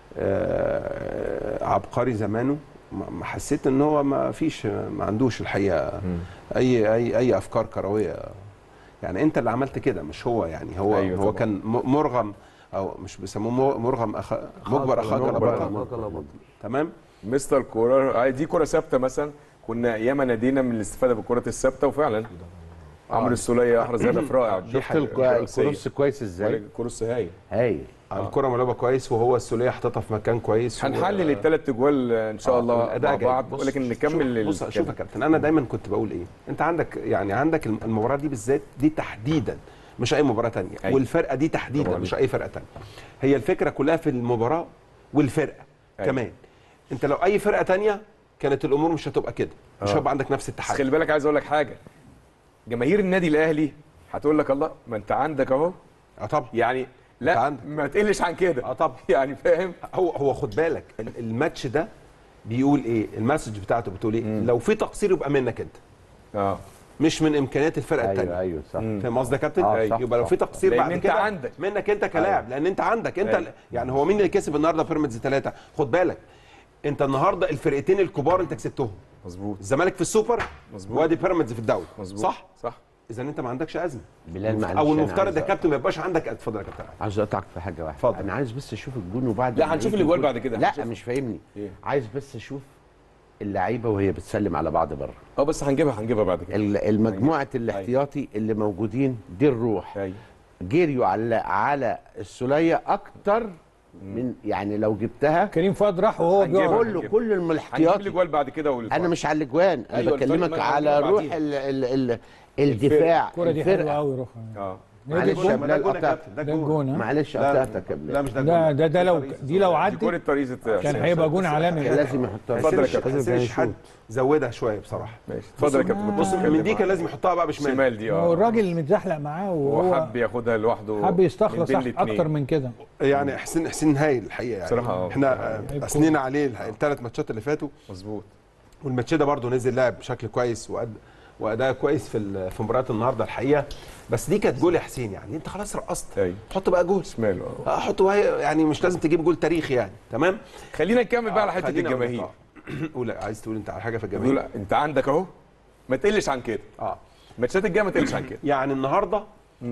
S5: آه عبقري زمانه ما ما حسيت ان هو ما فيش ما عندوش الحقيقه اي اي اي افكار كرويه يعني انت اللي عملت كده مش هو يعني هو
S1: أيوة
S5: أيوة هو
S1: طبعاً.
S5: كان م- مرغم او مش بيسموه مو- مرغم أخ... مجبر اخاك
S1: مجبر
S5: لبطل
S1: أخاك لبطل.
S5: تمام
S1: مستر كوره دي كره ثابته مثلا كنا ياما نادينا من الاستفاده بالكرات الثابته وفعلا عمرو السوليه احرز هدف رائع دي
S4: شفت
S1: حاجة
S4: الك-
S1: رئيسية.
S4: الكروس كويس ازاي؟
S1: الكروس هايل
S4: هايل
S5: آه. الكره ملعوبه كويس وهو السوليه حاططها في مكان كويس
S1: هنحلل الثلاث اجوال ان شاء الله
S5: والأداء
S1: مع
S5: جيد.
S1: بعض
S5: بص-
S1: ولكن
S5: شوف-
S1: نكمل
S5: بص
S1: الكلام.
S5: شوف يا كابتن انا دايما كنت بقول ايه انت عندك يعني عندك الم- المباراه دي بالذات دي تحديدا مش اي مباراه تانية
S1: أيوة.
S5: والفرقه دي تحديدا
S1: طبعاً.
S5: مش اي فرقه تانية هي الفكره كلها في المباراه والفرقه
S1: أيوة.
S5: كمان انت لو اي فرقه تانية كانت الامور مش هتبقى كده مش
S1: آه.
S5: هيبقى عندك نفس
S1: بس
S5: التحدي
S1: خلي بالك عايز اقول لك حاجه جماهير النادي الاهلي هتقول لك الله ما انت عندك اهو
S5: اه طبعا
S1: يعني لا ما تقلش عن كده
S5: اه طبعا
S1: يعني فاهم
S5: هو هو خد بالك ال- الماتش ده بيقول ايه المسج بتاعته بتقول ايه لو في تقصير يبقى منك انت
S1: اه
S5: مش من امكانيات الفرقه
S4: ايوه
S5: الثانيه
S4: ايوه صح
S5: فاهم قصدي يا كابتن؟
S4: آه، صح،
S5: يبقى لو
S4: صح.
S5: في تقصير
S1: لأن
S5: بعد
S1: أنت
S5: كده
S1: عندك.
S5: منك انت كلاعب لان انت عندك انت
S1: أيوة.
S5: يعني هو مين اللي كسب النهارده بيراميدز ثلاثه خد بالك انت النهارده الفرقتين الكبار انت كسبتهم
S1: مظبوط
S5: الزمالك في السوبر
S1: مظبوط.
S5: وادي بيراميدز في الدوري
S1: مظبوط
S5: صح
S1: صح
S5: اذا انت ما عندكش ازمه
S4: بلال معلش
S5: او
S4: أنا
S5: المفترض
S4: عايز
S5: يا
S4: أ-
S5: كابتن ما يبقاش عندك اتفضل يا كابتن
S4: عايز اقطعك في حاجه واحده
S5: اتفضل.
S4: انا عايز بس اشوف الجون وبعد
S1: لا،
S4: ما
S1: هنشوف
S4: يجي
S1: الأجوال
S4: الجون-
S1: بعد كده،
S4: لا
S1: هنشوف.
S4: مش فاهمني
S1: إيه؟
S4: عايز بس اشوف اللعيبه وهي بتسلم على بعض بره
S1: اه بس هنجيبها هنجيبها بعد كده
S4: ال- المجموعه الاحتياطي اللي موجودين دي الروح
S1: ايوه
S4: جريوا على على السوليه اكتر من يعني لو جبتها
S2: كريم فؤاد راح وهو
S1: هنجيبها.
S2: بيقعد
S4: كله
S1: هنجيب.
S4: كل
S1: هنجيب
S4: الاحتياطي
S1: الاجوال بعد كده والفرق.
S4: انا مش على الاجوان انا
S1: أيوة،
S4: بكلمك
S1: الفرق ما
S4: على
S1: هنجيبها
S4: روح
S1: بعديها.
S4: ال ال ال الدفاع
S2: الكوره دي حلوه
S4: الفرقه
S2: قوي روح
S1: اه
S4: معلش
S5: جون،
S4: يا
S5: ما ده
S4: بلال
S5: جون يا
S4: قطعت
S5: كابتن، ده
S2: ده
S5: جون.
S2: الجون ها
S4: معلش
S5: لا،
S4: قطعتك يا بلال
S5: لا مش ده
S2: ده
S5: جون.
S2: ده ده لو
S5: طريقة
S2: دي لو
S1: دي
S2: عدت
S1: كره طريقه
S2: كان هيبقى جون عالمي
S4: كان لازم يحطها
S1: اتفضل يا
S5: حسين
S1: كابتن.
S5: حسين شحات زودها شويه بصراحه
S1: ماشي اتفضل يا كابتن
S5: بص من دي كان لازم يحطها بقى بشمال
S1: شمال دي
S2: هو
S1: اه
S2: الراجل اللي متزحلق معاه
S1: هو
S2: وهو
S1: حب ياخدها لوحده
S2: حب يستخلص
S1: من
S2: أح-
S1: بين الاتنين.
S2: اكتر من كده
S5: يعني حسين حسين هايل الحقيقه يعني
S1: بصراحة اه.
S5: احنا آه،
S2: لعيب
S5: اثنينا عليه الحقيقة الثلاث ماتشات اللي فاتوا
S1: مظبوط
S5: والماتش ده برضه نزل لعب بشكل كويس وأد... واداء كويس في ال- في مباراه النهارده الحقيقه بس دي كانت جول يا حسين يعني انت خلاص رقصت
S1: ايوه
S5: حط بقى جول
S1: شمال اه
S5: آه، حط بقى يعني مش لازم تجيب جول تاريخي يعني تمام
S1: خلينا نكمل بقى على حته
S5: خلينا أقول لك،
S1: الجماهير
S5: آه. قول عايز تقول انت على حاجه في
S1: بيقول
S5: الجماهير
S1: انت عندك اهو ما تقلش عن كده
S5: اه
S1: الماتشات الجايه ما تقلش عن كده
S5: يعني النهارده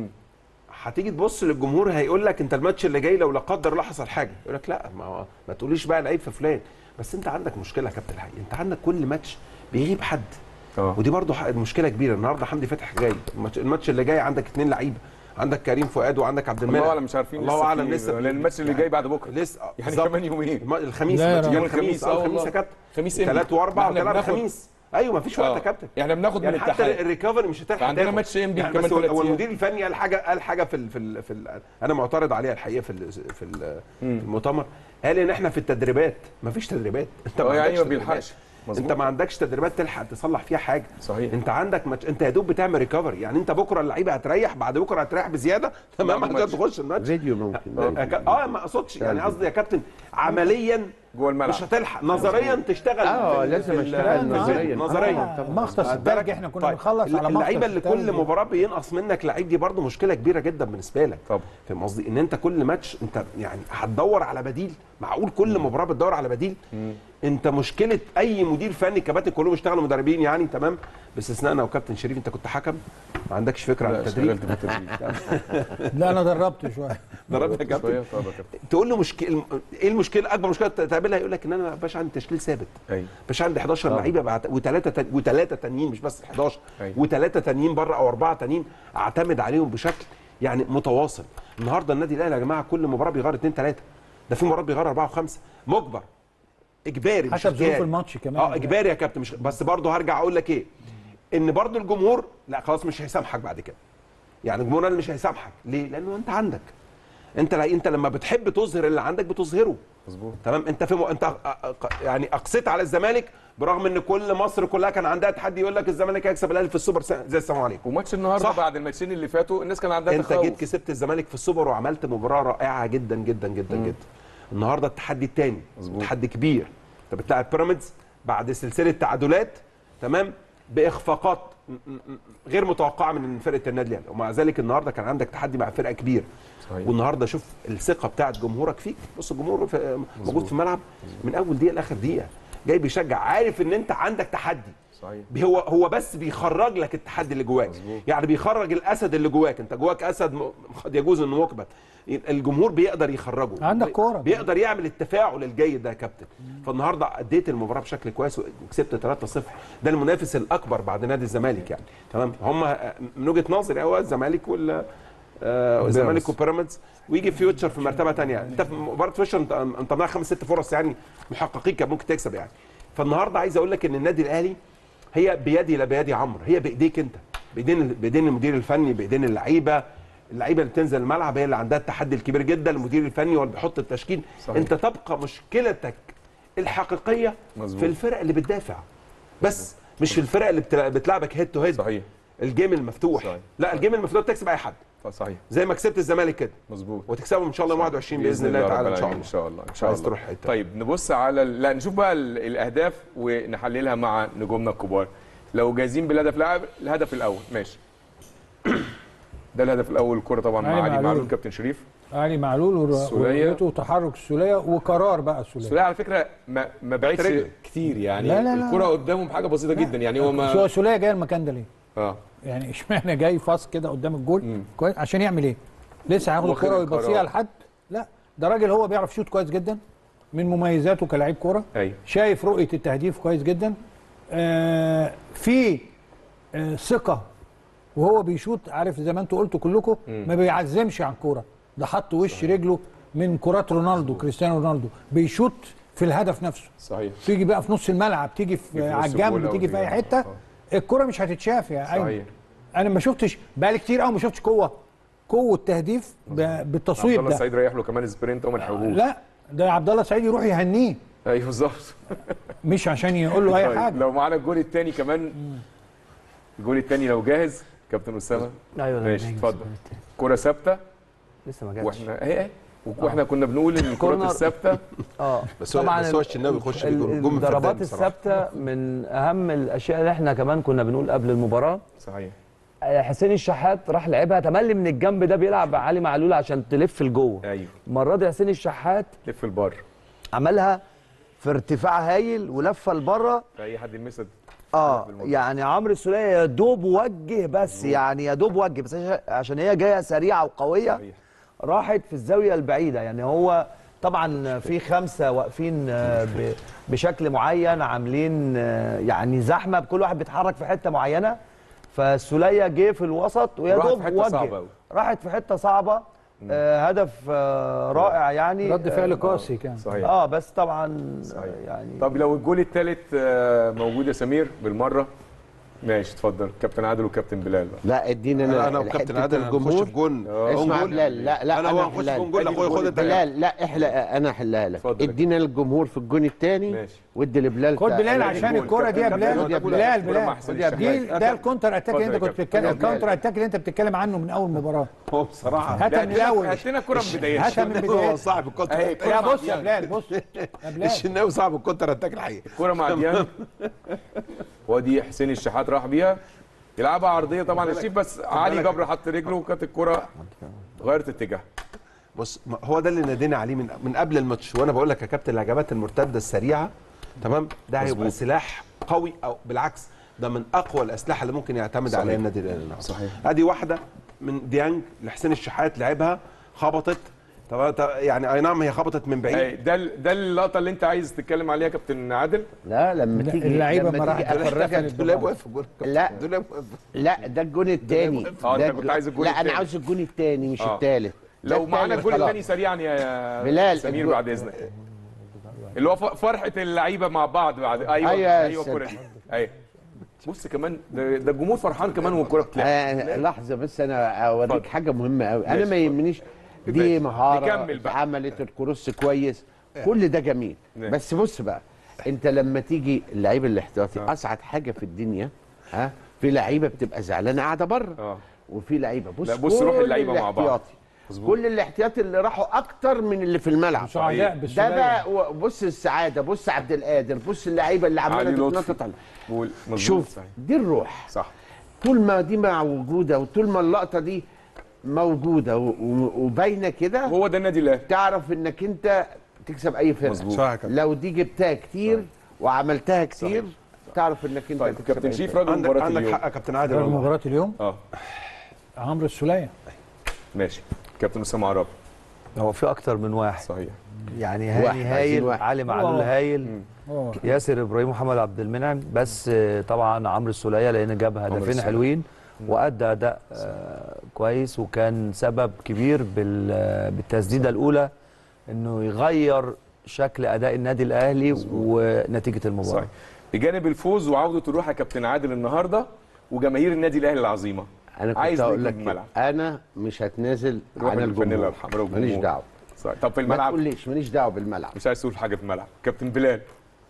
S5: هتيجي تبص للجمهور هيقول لك انت الماتش اللي جاي لو لا قدر الله حصل حاجه يقول لك لا ما, هو- ما تقوليش بقى العيب في فلان بس انت عندك مشكله يا كابتن الحقيقه انت عندك كل ماتش بيغيب حد
S1: اه
S5: ودي برضو ح- مشكله كبيره النهارده حمدي فتحي جاي الماتش- الماتش اللي جاي عندك اثنين لعيبه عندك كريم فؤاد وعندك عبد المنعم
S1: الله اعلم مش عارفين
S5: الله
S1: لسه
S5: اعلم
S1: في-
S5: لسه
S1: لان الماتش اللي جاي بعد بكره
S5: لسه آه،
S1: يعني
S5: بالظبط.
S1: كمان يومين
S5: الم- الخميس
S2: لا يا
S5: ماتش
S2: راجل.
S5: يوم
S1: الخميس،
S5: الخميس
S1: آه
S5: اه الخميس يا
S1: والله.
S5: كابتن
S1: خميس امتى؟
S5: ثلاث واربع
S1: ما احنا
S5: وثلاث
S1: بناخد-
S5: خميس ايوه ما فيش وقت
S1: آه.
S5: يا كابتن
S1: احنا بناخد
S5: يعني
S1: من
S5: حتى
S1: الاتحاد
S5: الريكفري مش هتلحق
S1: فعندنا
S5: تاخد.
S1: ماتش إنبي
S5: يعني
S1: كمان
S5: بس هو-
S1: ثلاث
S5: هو
S1: أيام.
S5: المدير الفني قال حاجه قال حاجه في ال في ال في ال انا معترض عليها الحقيقه في ال في, ال في المؤتمر قال ان احنا في التدريبات ما فيش تدريبات انت
S1: اه يعني
S5: عندكش
S1: ما
S5: تدريبات.
S1: بيلحقش مظبوط.
S5: انت ما عندكش تدريبات تلحق تصلح فيها حاجه
S1: صحيح.
S5: انت عندك ماتش انت يا دوب بتعمل ريكفري يعني انت بكره اللعيبه هتريح بعد بكره هتريح بزياده تمام
S1: بعد
S5: عشان
S1: الماتش.
S5: تخش الماتش
S4: فيديو ممكن
S5: اه ك- اه ما اقصدش يعني قصدي يا كابتن عمليا
S1: جوه الملعب
S5: مش هتلحق نظريا تشتغل
S4: اه
S5: في ال-
S4: لازم
S5: في ال-
S4: اشتغل
S5: في ال-
S4: نظريا
S5: نظريا
S2: آه، مختص
S5: واخد
S2: التلج
S5: بالك؟
S2: احنا كنا
S5: طيب،
S2: بنخلص على مختص
S5: اللعيبه اللي كل
S2: التلج.
S5: مباراه بينقص منك لعيب دي برضو مشكله كبيره جدا بالنسبه لك
S1: طبعا.
S5: فاهم قصدي ان انت كل ماتش انت يعني هتدور على بديل معقول كل مباراه بتدور على بديل انت مشكله اي مدير فني كباتن كلهم اشتغلوا مدربين يعني تمام باستثناء انا وكابتن شريف انت كنت حكم ما عندكش فكره عن
S1: لا،
S5: التدريب
S1: اشتغلت في التدريب
S2: لا انا دربت شويه
S5: ضربت يا كابتن
S1: شوية، طب يا كابتن
S5: تقول له مشكله ايه المشكله اكبر مشكله تقابلها يقول لك ان انا ما بقاش عندي تشكيل ثابت
S1: ايوه
S5: مش عندي 11 لعيبه بعت... وثلاثه تن... وثلاثه تانيين مش بس 11
S1: أيوة.
S5: وثلاثه تانيين بره او اربعه تانيين اعتمد عليهم بشكل يعني متواصل النهارده النادي الاهلي يا جماعه كل مباراه بيغير اثنين ثلاثه ده في مباراه بيغير اربعه وخمسه مجبر اجباري مش
S2: حسب ظروف
S5: اختياري.
S2: الماتش كمان
S5: اه اجباري يا كابتن مش بس برضه هرجع اقول لك ايه ان برضه الجمهور لا خلاص مش هيسامحك بعد كده يعني الجمهور اللي مش هيسامحك ليه لانه انت عندك انت لا انت لما بتحب تظهر اللي عندك بتظهره
S1: مظبوط
S5: تمام انت في م... انت أ- أ- يعني اقصيت على الزمالك برغم ان كل مصر كلها كان عندها تحدي يقول لك الزمالك هيكسب الاهلي في السوبر س- زي السلام عليكم
S1: وماتش النهارده
S5: صح.
S1: بعد الماتشين اللي فاتوا الناس كان عندها
S5: انت
S1: تخوف
S5: جيت كسبت الزمالك في السوبر وعملت مباراه رائعه جدا جدا جدا جدا النهارده التحدي الثاني تحدي كبير انت بتلاعب بيراميدز بعد سلسله تعادلات تمام باخفاقات م- م- م- غير متوقعه من فرقه النادي الاهلي ومع ذلك النهارده كان عندك تحدي مع فرقه كبيره
S1: صحيح.
S5: والنهارده شوف الثقه بتاعت جمهورك فيك بص الجمهور في موجود في الملعب من اول دقيقه لاخر دقيقه جاي بيشجع عارف ان انت عندك تحدي
S1: صحيح
S5: هو هو بس بيخرج لك التحدي اللي جواك يعني بيخرج الاسد اللي جواك انت جواك اسد م- قد يجوز انه مقبل الجمهور بيقدر يخرجه
S2: عندك كورة.
S5: بيقدر يعمل التفاعل الجيد ده يا كابتن فالنهارده اديت المباراه بشكل كويس وكسبت 3-0 ده المنافس الاكبر بعد نادي الزمالك يعني تمام هم من وجهه نظري هو الزمالك وال آه، الزمالك وبيراميدز ويجي فيوتشر في مرتبه ثانيه انت في مباراه فيوتشر انت انت معاك خمس ست فرص يعني محققين كان ممكن تكسب يعني فالنهارده عايز اقول لك ان النادي الاهلي هي بيدي لا بيدي عمرو هي بايديك انت بايدين بايدين المدير الفني بايدين اللعيبه اللعيبه اللي بتنزل الملعب هي اللي عندها التحدي الكبير جدا المدير الفني هو اللي بيحط التشكيل
S1: صحيح.
S5: انت تبقى مشكلتك الحقيقيه
S1: مظبوط.
S5: في الفرق اللي بتدافع بس مش في الفرق اللي بتلا- بتلعبك هيد تو هيد
S1: صحيح
S5: الجيم المفتوح
S1: صحيح.
S5: لا الجيم المفتوح تكسب اي حد
S1: صحيح
S5: زي ما كسبت الزمالك كده
S1: مظبوط
S5: وتكسبهم ان شاء الله يوم 21 باذن الله
S1: رب
S5: تعالى ان شاء
S1: العالمين.
S5: الله
S1: ان شاء الله ان شاء
S5: عايز
S1: الله
S5: تروح حته
S1: طيب نبص على ال- لا نشوف بقى ال- الاهداف ونحللها مع نجومنا الكبار لو جاهزين بالهدف لاعب الهدف الاول ماشي ده الهدف الاول الكره طبعا
S2: علي
S1: مع علي
S2: معلول.
S1: معلول كابتن شريف
S2: علي معلول ور-
S1: السولية.
S2: ورؤيته وتحرك السوليه وقرار بقى السوليه
S1: سوليه على فكره ما ما بعدش
S5: رجل.
S1: كتير يعني
S2: لا، لا، لا.
S1: الكره قدامهم حاجه بسيطه جدا يعني هو
S2: هو
S1: ما
S2: السوليه جاي المكان ده ليه؟
S1: اه
S2: يعني اشمعنى جاي فاص كده قدام الجول
S1: مم.
S2: كويس عشان يعمل ايه؟ لسه هياخد
S1: واخد
S2: الكوره
S1: القرار.
S2: ويبصيها لحد؟ لا ده راجل هو بيعرف يشوط كويس جدا من مميزاته كلاعب كوره
S1: ايوه
S2: شايف رؤيه التهديف كويس جدا آه في آه ثقه وهو بيشوط عارف زي ما انتوا قلتوا كلكم ما بيعزمش عن كوره ده حط وش رجله من كرات رونالدو كريستيانو رونالدو بيشوط في الهدف نفسه
S1: صحيح
S2: تيجي بقى في نص الملعب تيجي في,
S1: في نص
S2: على
S1: الجول
S2: الجنب
S1: أو
S2: تيجي في اي
S1: تيجي-
S2: حته
S1: آه.
S2: الكره مش هتتشاف يا ايمن
S1: صحيح
S2: انا ما شفتش بقالي كتير قوي ما شفتش قوه قوه تهديف ب-
S1: عبد
S2: بالتصويب
S1: الله
S2: ده
S1: السعيد رايح له كمان سبرنت وما لحقوهوش
S2: لا ده عبد الله سعيد يروح يهنيه
S1: ايوه بالظبط
S2: مش عشان يقول له اي
S1: طيب،
S2: حاجه
S1: لو معانا الجول الثاني كمان الجول الثاني لو جاهز كابتن اسامه
S3: ايوه
S1: ماشي اتفضل كره ثابته
S3: لسه ما جاتش
S1: واحنا ايه ايه واحنا كنا بنقول ان الكرات
S3: كورنر.
S1: الثابته
S3: اه
S5: بس هو بس هو الشناوي يخش
S3: ال-
S5: بجون جون من
S3: الضربات
S5: فردان بصراحة.
S3: الثابته من اهم الاشياء اللي احنا كمان كنا بنقول قبل المباراه
S1: صحيح
S3: آه، حسين الشحات راح لعبها تملي من الجنب ده بيلعب علي معلول عشان تلف لجوه
S1: ايوه
S3: المره دي حسين الشحات
S1: لف البار
S3: عملها في ارتفاع هايل ولفه لبره
S1: اي حد يلمسها
S3: اه
S1: بالموضوع.
S3: يعني عمرو السوليه يا دوب وجه بس يعني يا دوب وجه بس عش- عشان هي جايه سريعه وقويه
S1: صحيح.
S3: راحت في الزاويه البعيده يعني هو طبعا في خمسه واقفين آه، ب- بشكل معين عاملين آه، يعني زحمه كل واحد بيتحرك في حته معينه فالسوليه جه في الوسط ويا
S1: راحت
S3: دوب
S1: في حتة صعبة
S3: وجه
S1: أوي.
S3: راحت في حته صعبه آه هدف آه رائع يعني
S2: رد فعل
S3: آه،
S2: قاسي كان
S1: صحيح
S3: اه بس طبعا
S1: صحيح.
S3: آه يعني
S1: طب لو الجول الثالث موجود يا سمير بالمره ماشي اتفضل كابتن عادل وكابتن بلال بقى
S4: لا ادينا
S5: انا
S4: انا
S5: انا وكابتن
S4: حتة
S5: عادل هنخش
S4: الجمهور
S5: في جون
S4: اسمع
S5: جون.
S4: بلال لا لا
S5: انا هو هنخش في جون جول
S1: أدي
S5: اخويا
S1: الجول
S5: خد انت
S4: بلال لا احلق انا احلها لك
S1: اتفضل.
S4: ادينا الجمهور في الجون الثاني
S1: ماشي.
S4: وادي لبلال
S2: خد
S4: تا-
S2: بلال
S4: أنا
S2: عشان
S1: الجول.
S2: الكره دي يا
S1: كابتن
S2: بلال
S1: عادل،
S2: بلال
S1: الكرة مع
S2: بلال
S1: حسين
S2: دي
S1: الشحات.
S2: ده الكونتر اتاك اللي انت
S1: اتفضل يا
S2: كنت
S1: كابتن.
S2: بتتكلم
S4: يا بلال.
S2: الكونتر اتاك اللي انت بتتكلم عنه من اول مباراه
S5: هو بصراحه
S2: هاتها من الاول
S1: هات لنا الكره من بدايتها
S2: هاتها من
S5: هو
S2: بدايتها
S5: صاحب الكونتر
S1: أهي،
S5: أتاك.
S2: يا بص يا بلال بص يا بلال
S5: الشناوي صاحب الكونتر اتاك الحقيقه
S1: الكره مع ديان وادي حسين الشحات راح بيها يلعبها عرضيه طبعا الشيف بس علي جبر حط رجله وكانت الكره غيرت اتجاه
S5: بص ما هو ده اللي نادينا عليه من من قبل الماتش وانا بقول لك يا كابتن الهجمات المرتده السريعه تمام ده هيبقى
S1: مظبوط.
S5: سلاح قوي او بالعكس ده من اقوى الاسلحه اللي ممكن يعتمد
S1: صحيح.
S5: عليها النادي الاهلي النهارده.
S1: صحيح.
S5: ادي واحده من ديانج لحسين الشحات لعبها خبطت طب طب- يعني اي نعم هي خبطت من بعيد
S1: أي، ده ال- ده اللقطه اللي انت عايز تتكلم عليها يا كابتن عادل
S4: لا لما
S2: لا،
S4: تيجي
S2: اللعيبة
S4: لما
S2: ما
S4: تيجي
S2: راحت
S4: افرجك
S2: اتقفلت
S5: دولاب واقف في الجول
S4: لا.
S5: دولاب واقف
S4: لا ده الجون الثاني
S1: اه، انت كنت عايز الجون
S4: لا
S1: التاني.
S4: انا عاوز الجون الثاني مش
S1: اه.
S4: الثالث
S1: لو معانا الجول الثاني سريعا يا
S4: بلال،
S1: سمير
S4: الجول-
S1: بعد اذنك اللي هو ف- فرحه اللعيبه مع بعض بعد ايوه
S4: أيوة يا
S1: ايوه
S4: سيد.
S1: الكره دي ايوه بص كمان ده, ده الجمهور فرحان كمان والكره بتلعب
S4: آه لحظه بس انا اوريك
S1: اتفضل.
S4: حاجه مهمه قوي انا
S1: ماشي،
S4: ما يهمنيش دي
S1: ماشي.
S4: مهاره
S1: نكمل بقى.
S4: عملت الكروس كويس كل ده جميل
S1: ماشي.
S4: بس بص بقى انت لما تيجي اللعيب الاحتياطي اسعد حاجه في الدنيا ها في لعيبه بتبقى زعلانه قاعده بره
S1: اه
S4: وفي لعيبه بص
S1: لا، بص روح
S4: كل
S1: اللعيبة مع بعض.
S4: الاحتياطي.
S1: مظبوط.
S4: كل الاحتياطي اللي راحوا اكتر من اللي في الملعب
S2: سعداء
S4: ده
S2: بالسلامة.
S4: بقى و- بص السعاده بص عبد القادر بص اللعيبه اللي
S1: علي
S4: عماله
S1: لطفي.
S4: تتنطط على-
S1: وال- مظبوط،
S4: شوف
S1: صحيح.
S4: دي الروح
S1: صح
S4: طول ما دي مع وجوده وطول ما اللقطه دي موجوده و- و- وباينه كده
S1: هو ده النادي الاهلي
S4: تعرف انك انت تكسب اي فرقه
S1: مظبوط.
S5: صح يا كابتن.
S4: لو دي جبتها كتير وعملتها كتير تعرف انك انت
S1: طيب
S4: هتكسب
S1: كابتن
S4: أي
S1: شريف
S4: فرقة.
S1: راجل
S5: عندك
S1: مباراه
S5: عندك
S1: اليوم
S5: حق يا كابتن عادل
S2: رغم
S5: والله.
S2: مباراه اليوم
S1: اه
S2: عمرو السوليه
S1: ماشي كابتن اسامه عرابي
S3: هو في اكتر من واحد
S1: صحيح
S3: يعني
S4: واحد،
S3: هاني
S4: عايزين
S3: هايل
S4: واحد.
S3: علي معلول
S2: هو-
S3: هايل
S2: اه
S3: ياسر ابراهيم محمد عبد المنعم بس آه، طبعا عمرو السوليه لان جاب هدفين
S1: السولية.
S3: حلوين وادى اداء آه، كويس وكان سبب كبير بال- آه، بالتسديده الاولى انه يغير شكل اداء النادي الاهلي ونتيجه المباراه
S1: صحيح بجانب الفوز وعوده الروح يا كابتن عادل النهارده وجماهير النادي الاهلي العظيمه
S4: انا كنت
S1: عايز
S4: اقول
S1: نجم
S4: لك
S1: الملعب.
S4: كده. انا مش هتنازل
S1: روح
S4: عن
S1: الفانيلا
S4: الجمهور
S1: الحمراء والجمهور.
S4: ماليش دعوه
S1: صحيح. طب في
S4: ما
S1: الملعب
S4: تقوليش ماليش دعوه بالملعب
S1: مش عايز تقول حاجه في الملعب كابتن بلال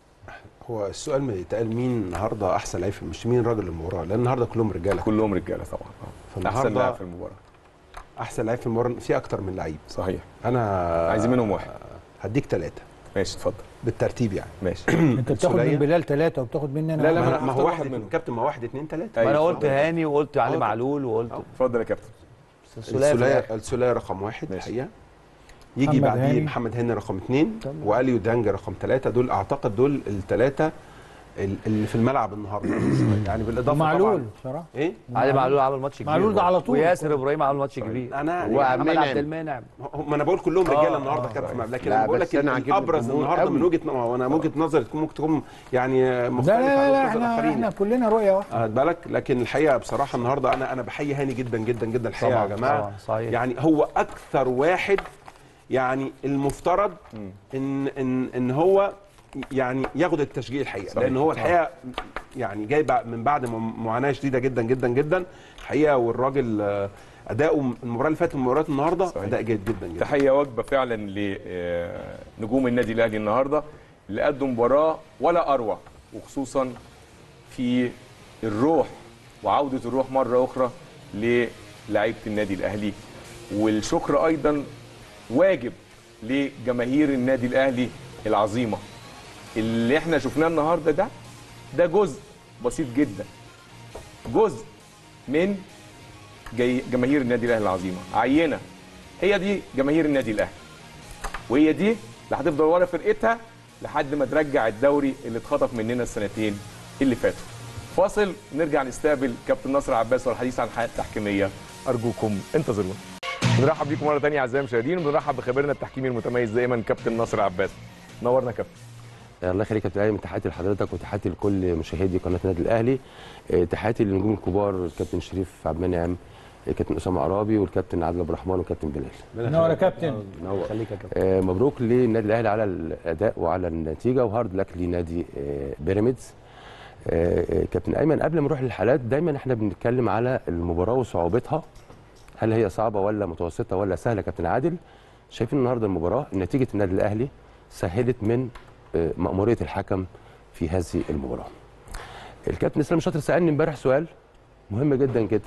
S5: هو السؤال ما يتقال مين النهارده احسن لعيب في- مش مين راجل المباراه لان النهارده كلهم رجاله
S1: كلهم رجاله طبعا آه.
S5: فالنهاردة-
S1: احسن لاعب في المباراه
S5: احسن لعيب في المباراه في اكتر من لعيب
S1: صحيح
S5: انا
S1: عايزين منهم واحد
S5: هديك ثلاثه
S1: ماشي اتفضل
S5: بالترتيب يعني
S1: ماشي
S2: انت بتاخد
S5: السولية.
S2: من بلال ثلاثه وبتاخد مني انا
S1: لا، لا،
S5: ما,
S1: أنا
S5: أنا- ما
S1: هختار
S5: هو
S1: واحد
S5: واحد
S1: منهم.
S5: كابتن ما هو واحد اثنين ثلاثه
S1: أيوة.
S3: ما انا قلت
S1: اتفضل.
S3: هاني وقلت علي
S5: اه.
S3: معلول وقلت
S1: اتفضل يا كابتن
S3: السولية في
S5: السوليه
S3: الآخر.
S5: السوليه رقم واحد
S1: ماشي.
S5: الحقيقه يجي
S2: محمد
S5: بعديه
S2: هاني.
S5: محمد هاني رقم اثنين واليو دانج رقم ثلاثه دول اعتقد دول الثلاثه اللي في الملعب النهارده يعني بالاضافه
S2: معلول
S5: طبعا
S2: بصراحه
S5: ايه
S3: علي معلول عمل ماتش كبير
S2: معلول ده على
S3: برضه.
S2: طول.
S3: وياسر ابراهيم عمل ماتش كبير
S5: انا
S4: وعم-
S3: محمد
S4: منعم.
S3: عبد المنعم
S5: هو- ما انا بقول كلهم
S3: آه،
S5: رجاله النهارده
S3: آه،
S5: كابتن لكن
S4: لا،
S5: انا بقول
S4: بس
S5: لك
S4: أنا عاجبني
S5: الابرز
S4: الجمهور
S5: النهارده
S4: قوي.
S5: من وجهه نظر وانا وجهه نظري تكون ممكن تكون يعني
S2: لا
S5: مختلفه
S2: لا
S5: عن
S2: لا
S5: وجهة نظر
S2: احنا
S5: الآخرين
S2: احنا
S5: يعني.
S2: كلنا رؤيه واحده
S5: خد بالك لكن الحقيقه بصراحه النهارده انا انا بحيي هاني جدا جدا جدا الحقيقه
S3: طبعاً،
S5: يا جماعه
S3: طبعاً، صحيح.
S5: يعني هو اكثر واحد يعني المفترض ان ان ان هو يعني ياخد التشجيع الحقيقه
S1: صحيح.
S5: لان هو الحقيقه يعني جاي بع- من بعد م- معاناه شديده جدا جدا جدا الحقيقه والراجل آه، اداؤه المباراه اللي فاتت ومباراه النهارده
S1: صحيح.
S5: اداء جيد جدا جدا
S1: تحيه وجبه فعلا لنجوم النادي الاهلي النهارده اللي قدوا مباراه ولا اروع وخصوصا في الروح وعوده الروح مره اخرى للاعيبه النادي الاهلي والشكر ايضا واجب لجماهير النادي الاهلي العظيمه اللي احنا شفناه النهارده ده ده جزء بسيط جدا جزء من جي جماهير النادي الاهلي العظيمه عينه هي دي جماهير النادي الاهلي وهي دي اللي هتفضل ورا فرقتها لحد ما ترجع الدوري اللي اتخطف مننا السنتين اللي فاتوا فاصل نرجع نستقبل كابتن نصر عباس والحديث عن الحياه التحكيميه ارجوكم انتظرونا بنرحب بيكم مره ثانيه اعزائي المشاهدين وبنرحب بخبيرنا التحكيمي المتميز دايما كابتن نصر عباس نورنا يا كابتن
S13: الله يخليك يا كابتن علي تحياتي لحضرتك وتحياتي لكل مشاهدي قناه النادي الاهلي آه، تحياتي للنجوم الكبار الكابتن شريف عبد المنعم الكابتن اسامه عرابي والكابتن عادل عبد الرحمن والكابتن بلال
S2: نور يا كابتن
S13: نور.
S3: خليك يا كابتن
S13: آه، مبروك للنادي الاهلي على الاداء وعلى النتيجه وهارد لك لنادي آه، بيراميدز آه، آه، كابتن ايمن قبل ما نروح للحالات دايما احنا بنتكلم على المباراه وصعوبتها هل هي صعبه ولا متوسطه ولا سهله يا كابتن عادل شايفين النهارده المباراه نتيجه النادي الاهلي سهلت من آه، مأمورية الحكم في هذه المباراة. الكابتن اسلام شاطر سألني امبارح سؤال مهم جدا جدا.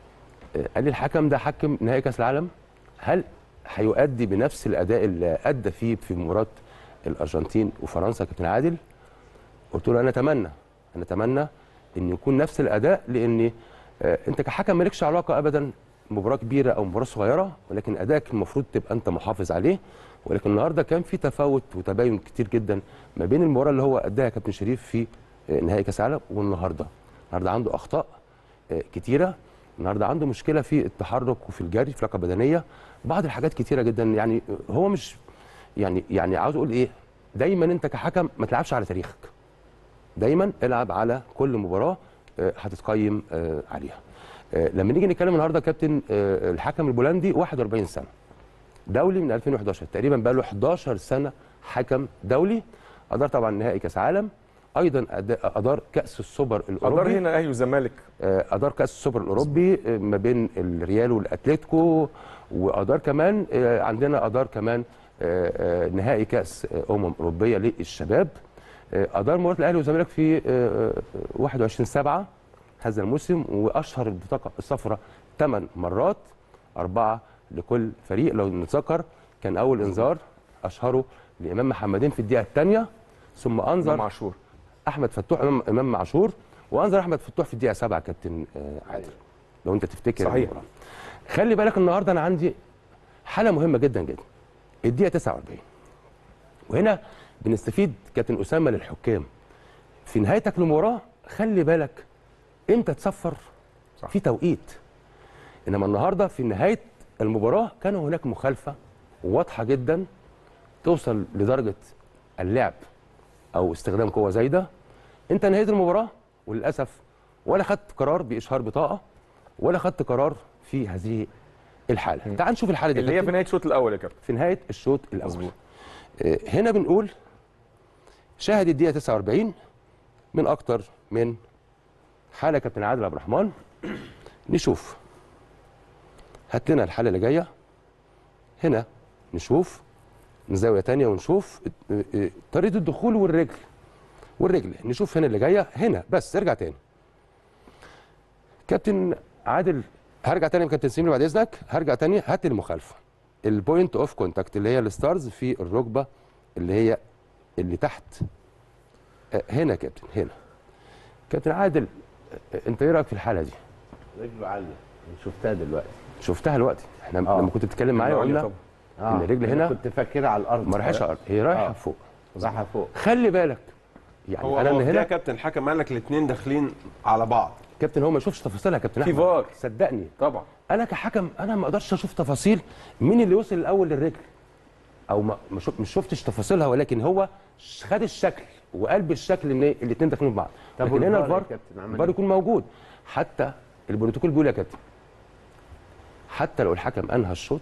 S13: آه، قال لي الحكم ده حكم نهائي كأس العالم هل هيؤدي بنفس الأداء اللي أدى فيه في مباراة الأرجنتين وفرنسا يا كابتن عادل؟ قلت له أنا أتمنى أنا أتمنى إن يكون نفس الأداء لأن آه، أنت كحكم مالكش علاقة أبدا مباراة كبيرة أو مباراة صغيرة ولكن أدائك المفروض تبقى أنت محافظ عليه ولكن النهارده كان في تفاوت وتباين كتير جدا ما بين المباراه اللي هو اداها كابتن شريف في آه، نهائي كاس العالم والنهارده النهارده عنده اخطاء آه، كتيره النهارده عنده مشكله في التحرك وفي الجري في لياقه بدنيه بعض الحاجات كتيره جدا يعني هو مش يعني يعني عاوز اقول ايه دايما انت كحكم ما تلعبش على تاريخك دايما العب على كل مباراه آه، هتتقيم آه، عليها آه، لما نيجي نتكلم النهارده كابتن آه، الحكم البولندي 41 سنه دولي من 2011 تقريبا بقى له 11 سنه حكم دولي ادار طبعا نهائي كاس عالم ايضا أد- ادار كاس السوبر الاوروبي
S1: قدر هنا اهلي والزمالك
S13: آه، ادار كاس السوبر الاوروبي آه، ما بين الريال والاتليتيكو وادار كمان آه، عندنا ادار كمان آه، آه، نهائي كاس آه، امم اوروبيه للشباب آه، ادار مباراه الاهلي والزمالك في آه، آه، 21 7 هذا الموسم واشهر البطاقه الصفراء ثمان مرات اربعه لكل فريق لو نتذكر كان اول انذار اشهره لامام محمدين في الدقيقه الثانيه ثم انذر
S1: امام عاشور
S13: احمد فتوح امام امام عاشور وانذر احمد فتوح في الدقيقه 7 كابتن آه، عادل لو انت تفتكر
S1: صحيح.
S13: المباراة. خلي بالك النهارده انا عندي حاله مهمه جدا جدا الدقيقه 49 وهنا بنستفيد كابتن اسامه للحكام في نهايتك للمباراه خلي بالك امتى تصفر
S1: صح.
S13: في توقيت انما النهارده في نهايه المباراه كان هناك مخالفه واضحه جدا توصل لدرجه اللعب او استخدام قوه زايده انت نهايه المباراه وللاسف ولا خدت قرار باشهار بطاقه ولا خدت قرار في هذه الحاله تعال نشوف الحاله دي
S1: اللي هي في نهايه الشوط الاول يا كابتن
S13: في نهايه الشوط الاول آه، هنا بنقول شاهد الدقيقه 49 من اكتر من حاله كابتن عادل عبد الرحمن نشوف هات لنا الحاله اللي جايه هنا نشوف من زاويه تانية ونشوف آه، آه، طريقه الدخول والرجل والرجل نشوف هنا اللي جايه هنا بس ارجع تاني كابتن عادل هرجع تاني يا كابتن سيمي بعد اذنك هرجع تاني هات لي المخالفه البوينت اوف كونتاكت اللي هي الستارز في الركبه اللي هي اللي تحت آه، هنا يا كابتن هنا كابتن عادل آه، انت ايه رايك في الحاله دي
S4: رجله عاليه شفتها دلوقتي
S13: شفتها دلوقتي احنا
S4: آه.
S13: لما كنت بتتكلم معايا
S1: عالية
S13: قلنا
S1: طبعا.
S13: ان الرجل
S4: أنا
S13: هنا
S4: كنت فاكرها على الارض
S13: ما راحتش على الأرض، هي رايحه
S4: آه.
S13: فوق
S4: رايحه فوق
S13: خلي بالك يعني
S5: هو
S13: انا
S5: هو
S13: من
S5: هنا
S13: هنا
S5: كابتن الحكم قال لك الاثنين داخلين على بعض
S13: كابتن هو ما يشوفش تفاصيلها يا كابتن
S1: في
S13: احمد
S1: فار.
S13: صدقني
S1: طبعا
S13: انا كحكم انا ما اقدرش اشوف تفاصيل مين اللي وصل الاول للرجل او ما ما شوف- مش شفتش تفاصيلها ولكن هو ش- خد الشكل وقلب الشكل ان الاثنين داخلين في بعض
S4: طب
S13: لكن هنا
S4: والفار يا
S13: الفار
S4: كابتن عمل
S13: الفار
S4: إيه؟
S13: يكون موجود حتى البروتوكول بيقول يا كابتن حتى لو الحكم انهى الشوط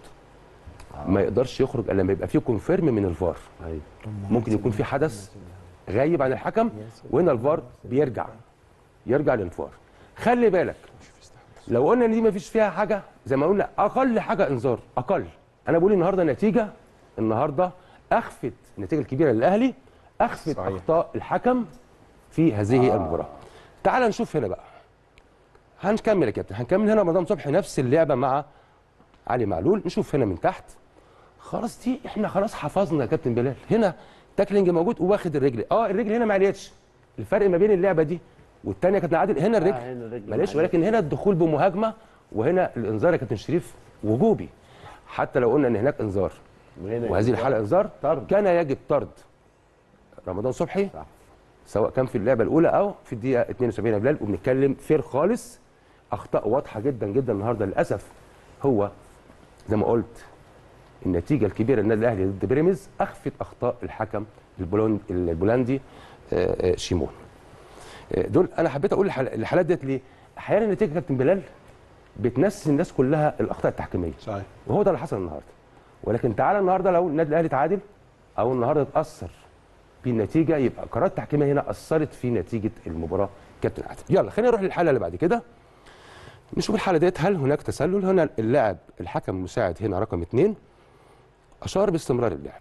S13: ما يقدرش يخرج الا لما يبقى فيه كونفيرم من الفار
S4: ايوه
S13: ممكن يكون في حدث غايب عن الحكم وهنا الفار بيرجع يرجع للفار خلي بالك لو قلنا ان دي ما فيش فيها حاجه زي ما قلنا اقل حاجه انذار اقل انا بقول النهارده نتيجه النهارده اخفت النتيجه الكبيره للاهلي اخفت
S1: صحيح.
S13: اخطاء الحكم في هذه آه. المباراه تعال نشوف هنا بقى هنكمل يا كابتن هنكمل هنا رمضان صبحي نفس اللعبه مع علي معلول نشوف هنا من تحت خلاص دي احنا خلاص حفظنا يا كابتن بلال هنا تاكلينج موجود واخد الرجل اه الرجل هنا ما عليتش الفرق ما بين اللعبه دي والثانيه كابتن عادل هنا الرجل
S4: هنا الرجل
S13: معلش
S4: ما
S13: ولكن هنا الدخول بمهاجمه وهنا الانذار يا كابتن شريف وجوبي حتى لو قلنا ان هناك انذار
S4: وهنا
S13: وهذه الحاله انذار
S4: طرد.
S13: كان يجب طرد رمضان صبحي
S4: صح.
S13: سواء كان في اللعبه الاولى او في الدقيقه 72 يا بلال وبنتكلم فير خالص اخطاء واضحه جدا جدا النهارده للاسف هو زي ما قلت النتيجه الكبيره للنادي الاهلي ضد بيراميدز اخفت اخطاء الحكم البولند البولندي آه، آه، شيمون آه، دول انا حبيت اقول الحل- الحالات ديت ليه احيانا النتيجه يا كابتن بلال بتنسي الناس كلها الاخطاء التحكيميه
S5: صحيح
S13: وهو ده اللي حصل النهارده ولكن تعالى النهارده لو النادي الاهلي تعادل او النهارده اتاثر بالنتيجه يبقى قرارات التحكيميه هنا اثرت في نتيجه المباراه كابتن عادل يلا خلينا نروح للحاله اللي بعد كده نشوف الحاله ديت هل هناك تسلل هنا اللاعب الحكم المساعد هنا رقم اثنين اشار باستمرار اللعب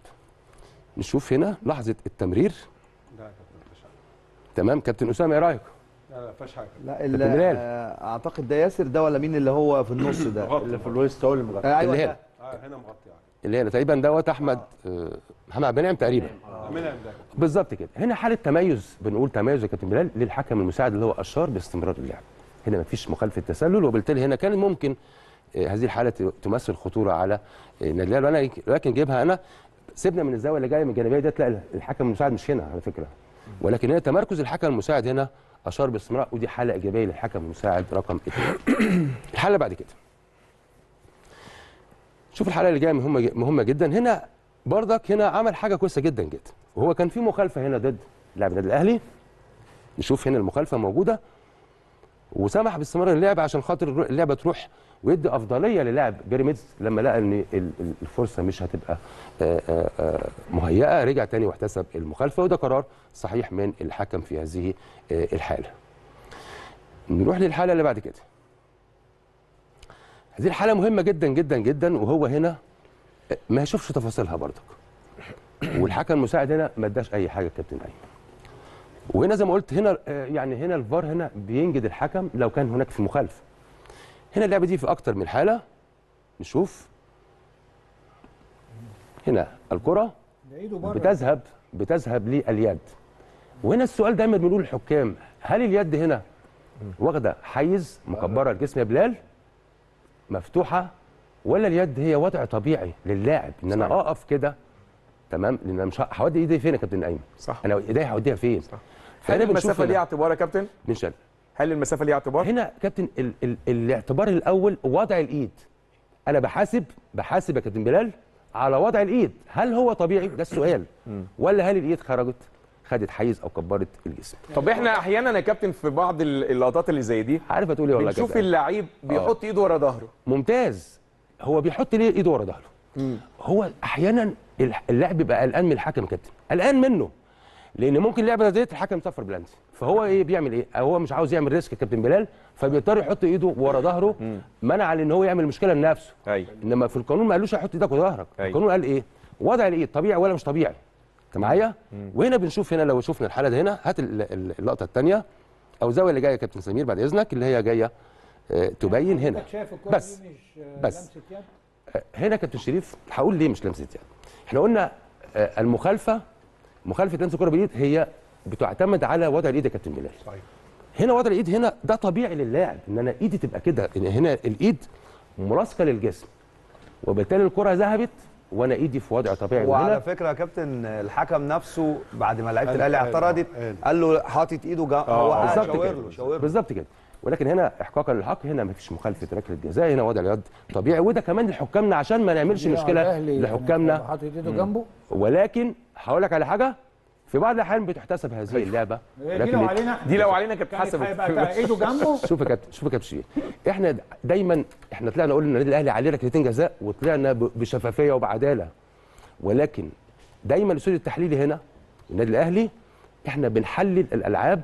S13: نشوف هنا لحظه التمرير
S5: لا يا كابتن مفيش حاجه
S13: تمام كابتن اسامه ايه رايك
S5: لا لا مفيش حاجه
S3: لا
S13: كابتن
S3: ال-
S13: بلال.
S3: آه، اعتقد ده ياسر ده ولا مين اللي هو في النص ده
S5: غلط.
S4: اللي في الويست هو اللي مغطي
S3: آه، ايوه
S13: اللي
S3: ده.
S13: هنا.
S5: اه هنا مغطي يعني
S13: اللي هنا تقريبا دوت احمد آه، محمد عبد المنعم تقريبا
S5: منعم ده
S13: بالظبط كده هنا حاله تميز بنقول تميز يا كابتن بلال للحكم المساعد اللي هو اشار باستمرار اللعب هنا مفيش مخالفه تسلل وبالتالي هنا كان ممكن آه، هذه الحاله ت- تمثل خطوره على آه، النادي الاهلي وانا لكن جايبها انا سيبنا من الزاويه اللي جايه من الجانبيه دي تلاقي الحكم المساعد مش هنا على فكره ولكن هنا تمركز الحكم المساعد هنا اشار باستمرار ودي حاله ايجابيه للحكم المساعد رقم اثنين الحاله اللي بعد كده شوف الحلقه اللي جايه مهمه مهمه جدا هنا برضك هنا عمل حاجه كويسه جدا جدا وهو كان في مخالفه هنا ضد لاعب النادي الاهلي نشوف هنا المخالفه موجوده وسمح باستمرار اللعب عشان خاطر الر- اللعبه تروح ويدي افضليه للاعب بيراميدز لما لقى ان ال- ال- الفرصه مش هتبقى آه، آه، آه، مهيئه رجع تاني واحتسب المخالفه وده قرار صحيح من الحكم في هذه آه، الحاله. نروح للحاله اللي بعد كده. هذه الحاله مهمه جدا جدا جدا وهو هنا ما يشوفش تفاصيلها برضك والحكم المساعد هنا ما اداش اي حاجه كابتن ايمن وهنا زي ما قلت هنا آه، يعني هنا الفار هنا بينجد الحكم لو كان هناك في مخالفه هنا اللعبه دي في اكتر من حاله نشوف هنا الكره
S2: ده ايده بره
S13: بتذهب بتذهب لليد وهنا السؤال دايما بنقول للحكام هل اليد هنا واخده حيز مكبره الجسم يا بلال مفتوحه ولا اليد هي وضع طبيعي للاعب ان انا
S1: صحيح.
S13: اقف كده تمام لان انا مش ه- هودي ايدي فين يا كابتن ايمن
S1: صح
S13: انا ايدي هوديها فين
S1: هل
S13: فهنا بنشوف
S1: المسافه
S13: هنا-
S1: ليها اعتبار يا كابتن
S13: بنشل
S1: هل المسافه ليها اعتبار
S13: هنا كابتن ال ال الاعتبار الاول وضع الايد انا بحاسب بحاسب يا كابتن بلال على وضع الايد هل هو طبيعي ده السؤال ولا هل الايد خرجت خدت حيز او كبرت الجسم
S1: طب احنا احيانا يا كابتن في بعض ال- اللقطات اللي زي دي
S13: عارف هتقول ايه والله يا
S1: بنشوف
S13: كابتن
S1: اللعيب بيحط ايده ورا ظهره
S13: ممتاز هو بيحط ليه ايده ورا ظهره هو احيانا الح- اللاعب بيبقى قلقان من الحكم يا كابتن قلقان منه لان ممكن اللعبه ديت الحكم يصفر بلانتي فهو ايه بيعمل ايه هو مش عاوز يعمل ريسك يا كابتن بلال فبيضطر يحط ايده ورا ظهره منع ان هو يعمل مشكله لنفسه
S1: ايوه
S13: انما في القانون ما قالوش حط ايدك ورا ظهرك
S1: أيوة.
S13: القانون قال ايه وضع الايد طبيعي ولا مش طبيعي انت معايا وهنا بنشوف هنا لو شفنا الحاله دي هنا هات ال- ال- اللقطه الثانيه او الزاويه اللي جايه يا كابتن سمير بعد اذنك اللي هي جايه آه، تبين هنا
S2: حضرتك شايف الكره
S13: بس
S2: دي مش آه،
S13: بس.
S2: لمسه يد
S13: هنا كابتن شريف هقول ليه مش لمسه يد احنا قلنا آه، المخالفه مخالفه لمس الكره بالايد هي بتعتمد على وضع الايد يا كابتن بلال
S1: صحيح.
S13: هنا وضع الايد هنا ده طبيعي للاعب ان انا ايدي تبقى كده إن هنا الايد ملاصقه للجسم وبالتالي الكره ذهبت وانا ايدي في وضع طبيعي
S3: وعلى
S13: وهنا
S3: فكره يا كابتن الحكم نفسه بعد ما لعيبه
S4: قال-
S3: الاهلي
S4: قال-
S3: اعترضت
S4: قال.
S3: قال له حاطط ايده جا هو قاعد
S13: بالظبط
S3: شاور
S13: كده
S3: له شاور له
S13: بالظبط كده ولكن هنا احقاقا للحق هنا مفيش مخالفه ركله جزاء هنا وضع اليد طبيعي وده كمان لحكامنا عشان ما نعملش مشكله
S2: الأهلي كان
S13: لحكامنا
S2: هيبقى حاطط ايده جنبه
S13: ولكن هقول لك على حاجه في بعض الاحيان بتحتسب هذه اللعبه
S2: دي لو علينا
S1: دي لو علينا كانت
S2: كانت
S1: حسبت
S2: هيبقى كان ايده جنبه
S13: شوف يا كابتن شوف يا كابتن شريف احنا دايما احنا طلعنا قلنا النادي الاهلي عليه ركلتين جزاء وطلعنا ب- بشفافيه وبعداله ولكن دايما الاستوديو التحليلي هنا النادي الاهلي احنا بنحلل الالعاب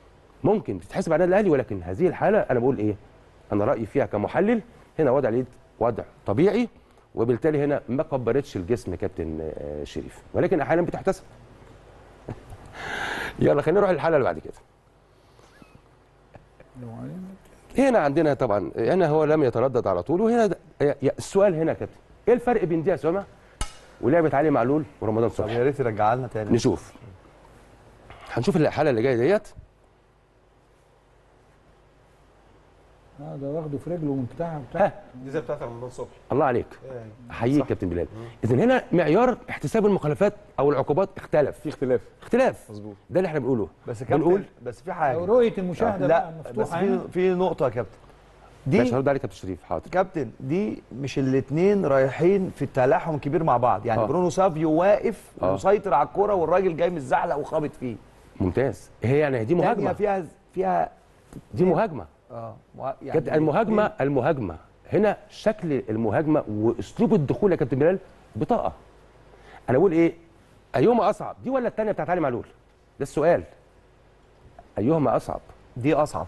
S13: ممكن تتحسب على النادي الاهلي ولكن هذه الحاله انا بقول ايه انا رايي فيها كمحلل هنا وضع اليد وضع طبيعي وبالتالي هنا ما كبرتش الجسم يا كابتن آه، شريف ولكن احيانا بتحتسب يلا خلينا نروح للحاله اللي بعد كده هنا عندنا طبعا هنا هو لم يتردد على طول وهنا د- يا- السؤال هنا يا كابتن ايه الفرق بين دي يا سما ولعبه علي معلول ورمضان
S3: طب
S13: صبحي
S3: يا ريت يرجعها لنا تاني
S13: نشوف هنشوف الحاله اللي جايه ديت
S2: اه ده واخده في رجله من بتاع بتاع
S5: دي زي بتاعت رمضان صبحي
S13: الله عليك احييك كابتن بلال اذا هنا معيار احتساب المخالفات او العقوبات اختلف
S1: في اختلاف
S13: اختلاف
S1: مظبوط
S3: بس
S13: ده اللي احنا بنقوله
S3: بس يا كابتن
S13: بنقول
S3: بس في حاجه
S2: لو رؤيه المشاهده بقى
S3: لا بس
S2: مفتوحه
S3: في
S2: هنا
S3: في نقطه يا كابتن
S13: ماشي
S3: دي
S13: هرد عليك يا كابتن شريف حاضر
S3: كابتن دي مش الاثنين رايحين في التلاحم كبير مع بعض يعني
S13: آه.
S3: برونو سافيو واقف
S13: آه.
S3: ومسيطر على الكوره والراجل جاي متزحلق وخابط فيه
S13: ممتاز هي يعني دي
S3: تانية
S13: مهاجمه
S3: فيها فيها
S13: دي مهاجمه
S3: اه مه-
S13: كابتن المهاجمه المهاجمه هنا شكل المهاجمه واسلوب الدخول يا كابتن بلال بطاقه انا بقول ايه ايهما اصعب دي ولا الثانيه بتاعت علي معلول ده السؤال ايهما اصعب
S3: دي اصعب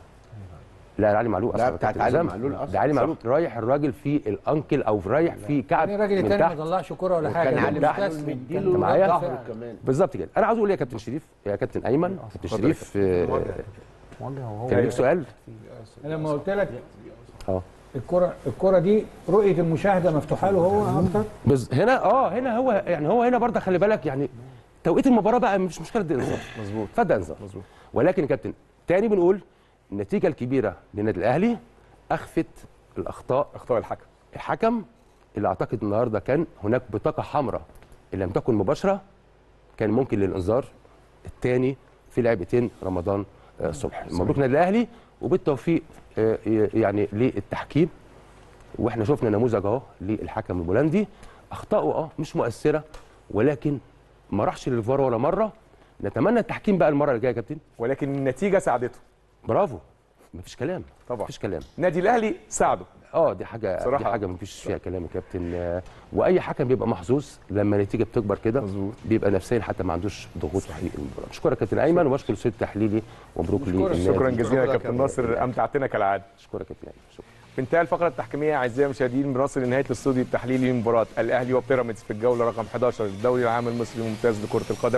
S13: لا علي معلول
S4: لا،
S13: اصعب يا
S4: بتاعت
S13: كابتن
S4: علي
S13: أسامة.
S4: معلول أصعب.
S13: ده علي معلول رايح الراجل في الانكل او رايح في كعب
S2: يعني الراجل
S13: من
S2: التاني ما
S13: تحت
S2: طلعش كوره ولا حاجه
S4: كان
S2: ده
S4: علي
S2: مستسلم.
S4: معلول
S2: كان
S4: مديله
S13: معايا؟
S4: ظهره كمان
S13: بالظبط كده انا عاوز اقول ايه يا كابتن شريف يا كابتن ايمن كابتن شريف آه،
S3: موجه وهو
S13: كان ليك سؤال
S2: أنا لما قلت لك
S13: اه
S2: الكره الكره دي رؤيه المشاهده مفتوحه له هو اكتر
S13: بس هنا اه هنا هو يعني هو هنا برضه خلي بالك يعني توقيت المباراه بقى مش مشكله دي انذار مظبوط فده انذار مظبوط ولكن يا كابتن تاني بنقول النتيجه الكبيره للنادي الاهلي اخفت الاخطاء
S1: اخطاء الحكم
S13: الحكم اللي اعتقد النهارده كان هناك بطاقه حمراء ان لم تكن مباشره كان ممكن للانذار الثاني في لعبتين رمضان آه، صبحي مبروك النادي الاهلي وبالتوفيق آه، يعني للتحكيم واحنا شفنا نموذج اهو للحكم البولندي اخطائه اه مش مؤثره ولكن ما راحش للفار ولا مره نتمنى التحكيم بقى المره اللي جايه يا كابتن
S1: ولكن النتيجه ساعدته
S13: برافو مفيش كلام
S1: طبعا
S13: مفيش كلام
S1: النادي الاهلي ساعده
S13: اه دي حاجه
S1: صراحة.
S13: دي حاجه مفيش فيها كلام يا كابتن آه، واي حكم بيبقى محظوظ لما النتيجه بتكبر كده
S1: مظبوط.
S13: بيبقى نفسيا حتى ما عندوش ضغوط في المباراه بشكرك يا كابتن ايمن وبشكر الاستوديو التحليلي ومبروك للنادي
S1: شكرا جزيلا يا كابتن ناصر امتعتنا كالعاده
S13: اشكرك يا كابتن ايمن شكرا
S1: في انتهاء الفقره التحكيميه اعزائي المشاهدين بنصل لنهايه الاستوديو التحليلي لمباراه الاهلي وبيراميدز في الجوله رقم 11 للدوري العام المصري الممتاز لكره القدم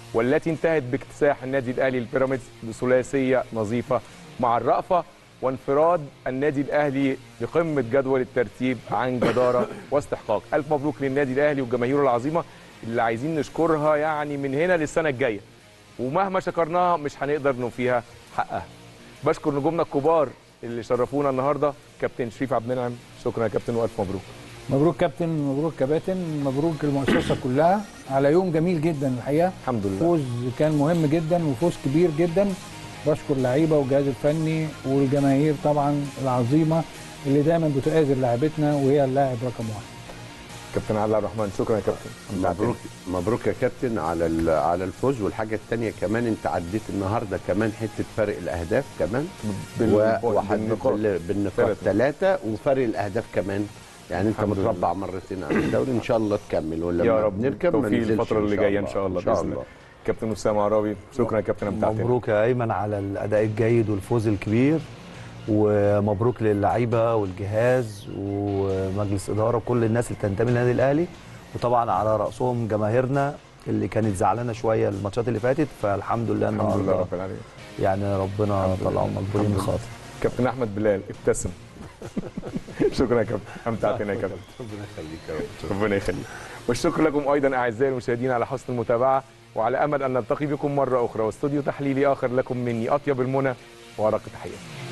S1: والتي انتهت باكتساح النادي الاهلي البيراميدز بثلاثيه نظيفه مع الرأفه وانفراد النادي الاهلي بقمه جدول الترتيب عن جداره واستحقاق الف مبروك للنادي الاهلي وجماهيره العظيمه اللي عايزين نشكرها يعني من هنا للسنه الجايه ومهما شكرناها مش هنقدر نوفيها حقها بشكر نجومنا الكبار اللي شرفونا النهارده كابتن شريف عبد المنعم شكرا يا كابتن والف مبروك
S2: مبروك كابتن مبروك كباتن مبروك المؤسسه كلها على يوم جميل جدا الحقيقه
S1: الحمد لله
S2: فوز كان مهم جدا وفوز كبير جدا بشكر اللعيبه والجهاز الفني والجماهير طبعا العظيمه اللي دايما بتؤازر لاعبتنا وهي اللاعب رقم واحد
S1: كابتن علي عبد الرحمن شكرا يا كابتن
S4: مبروك مبروك يا كابتن على ال- على الفوز والحاجه الثانيه كمان انت عديت النهارده كمان حته فرق الاهداف كمان
S1: بال-
S4: و- وحددت
S1: بالنقاط.
S4: بال- بالنقاط
S1: ثلاثة.
S4: ثلاثه وفرق الاهداف كمان يعني انت
S1: الحمد لله.
S4: متربع مرتين على الدوري ان شاء الله تكمل ولما
S1: يا رب
S4: نركب ما
S1: توفيق
S4: ننزلش
S1: الفتره اللي جايه ان شاء الله
S4: ان شاء
S1: باذن
S4: الله
S1: الله كابتن اسامه عرابي شكرا يا كابتن امتعتنا
S3: مبروك يا ايمن على الاداء الجيد والفوز الكبير ومبروك للعيبه والجهاز ومجلس اداره وكل الناس اللي تنتمي للنادي الاهلي وطبعا على راسهم جماهيرنا اللي كانت زعلانه شويه الماتشات اللي فاتت فالحمد لله
S1: الحمد لله
S3: النهارده
S1: رب العالمين
S3: يعني ربنا طلعهم مقبولين من خاطر
S1: كابتن احمد بلال ابتسم شكرا يا كابتن امتعتنا يا كابتن
S4: ربنا يخليك يا رب
S1: ربنا يخليك والشكر لكم ايضا اعزائي المشاهدين على حسن المتابعه وعلى امل ان نلتقي بكم مره اخرى واستوديو تحليلي اخر لكم مني اطيب المنى وارق تحياتي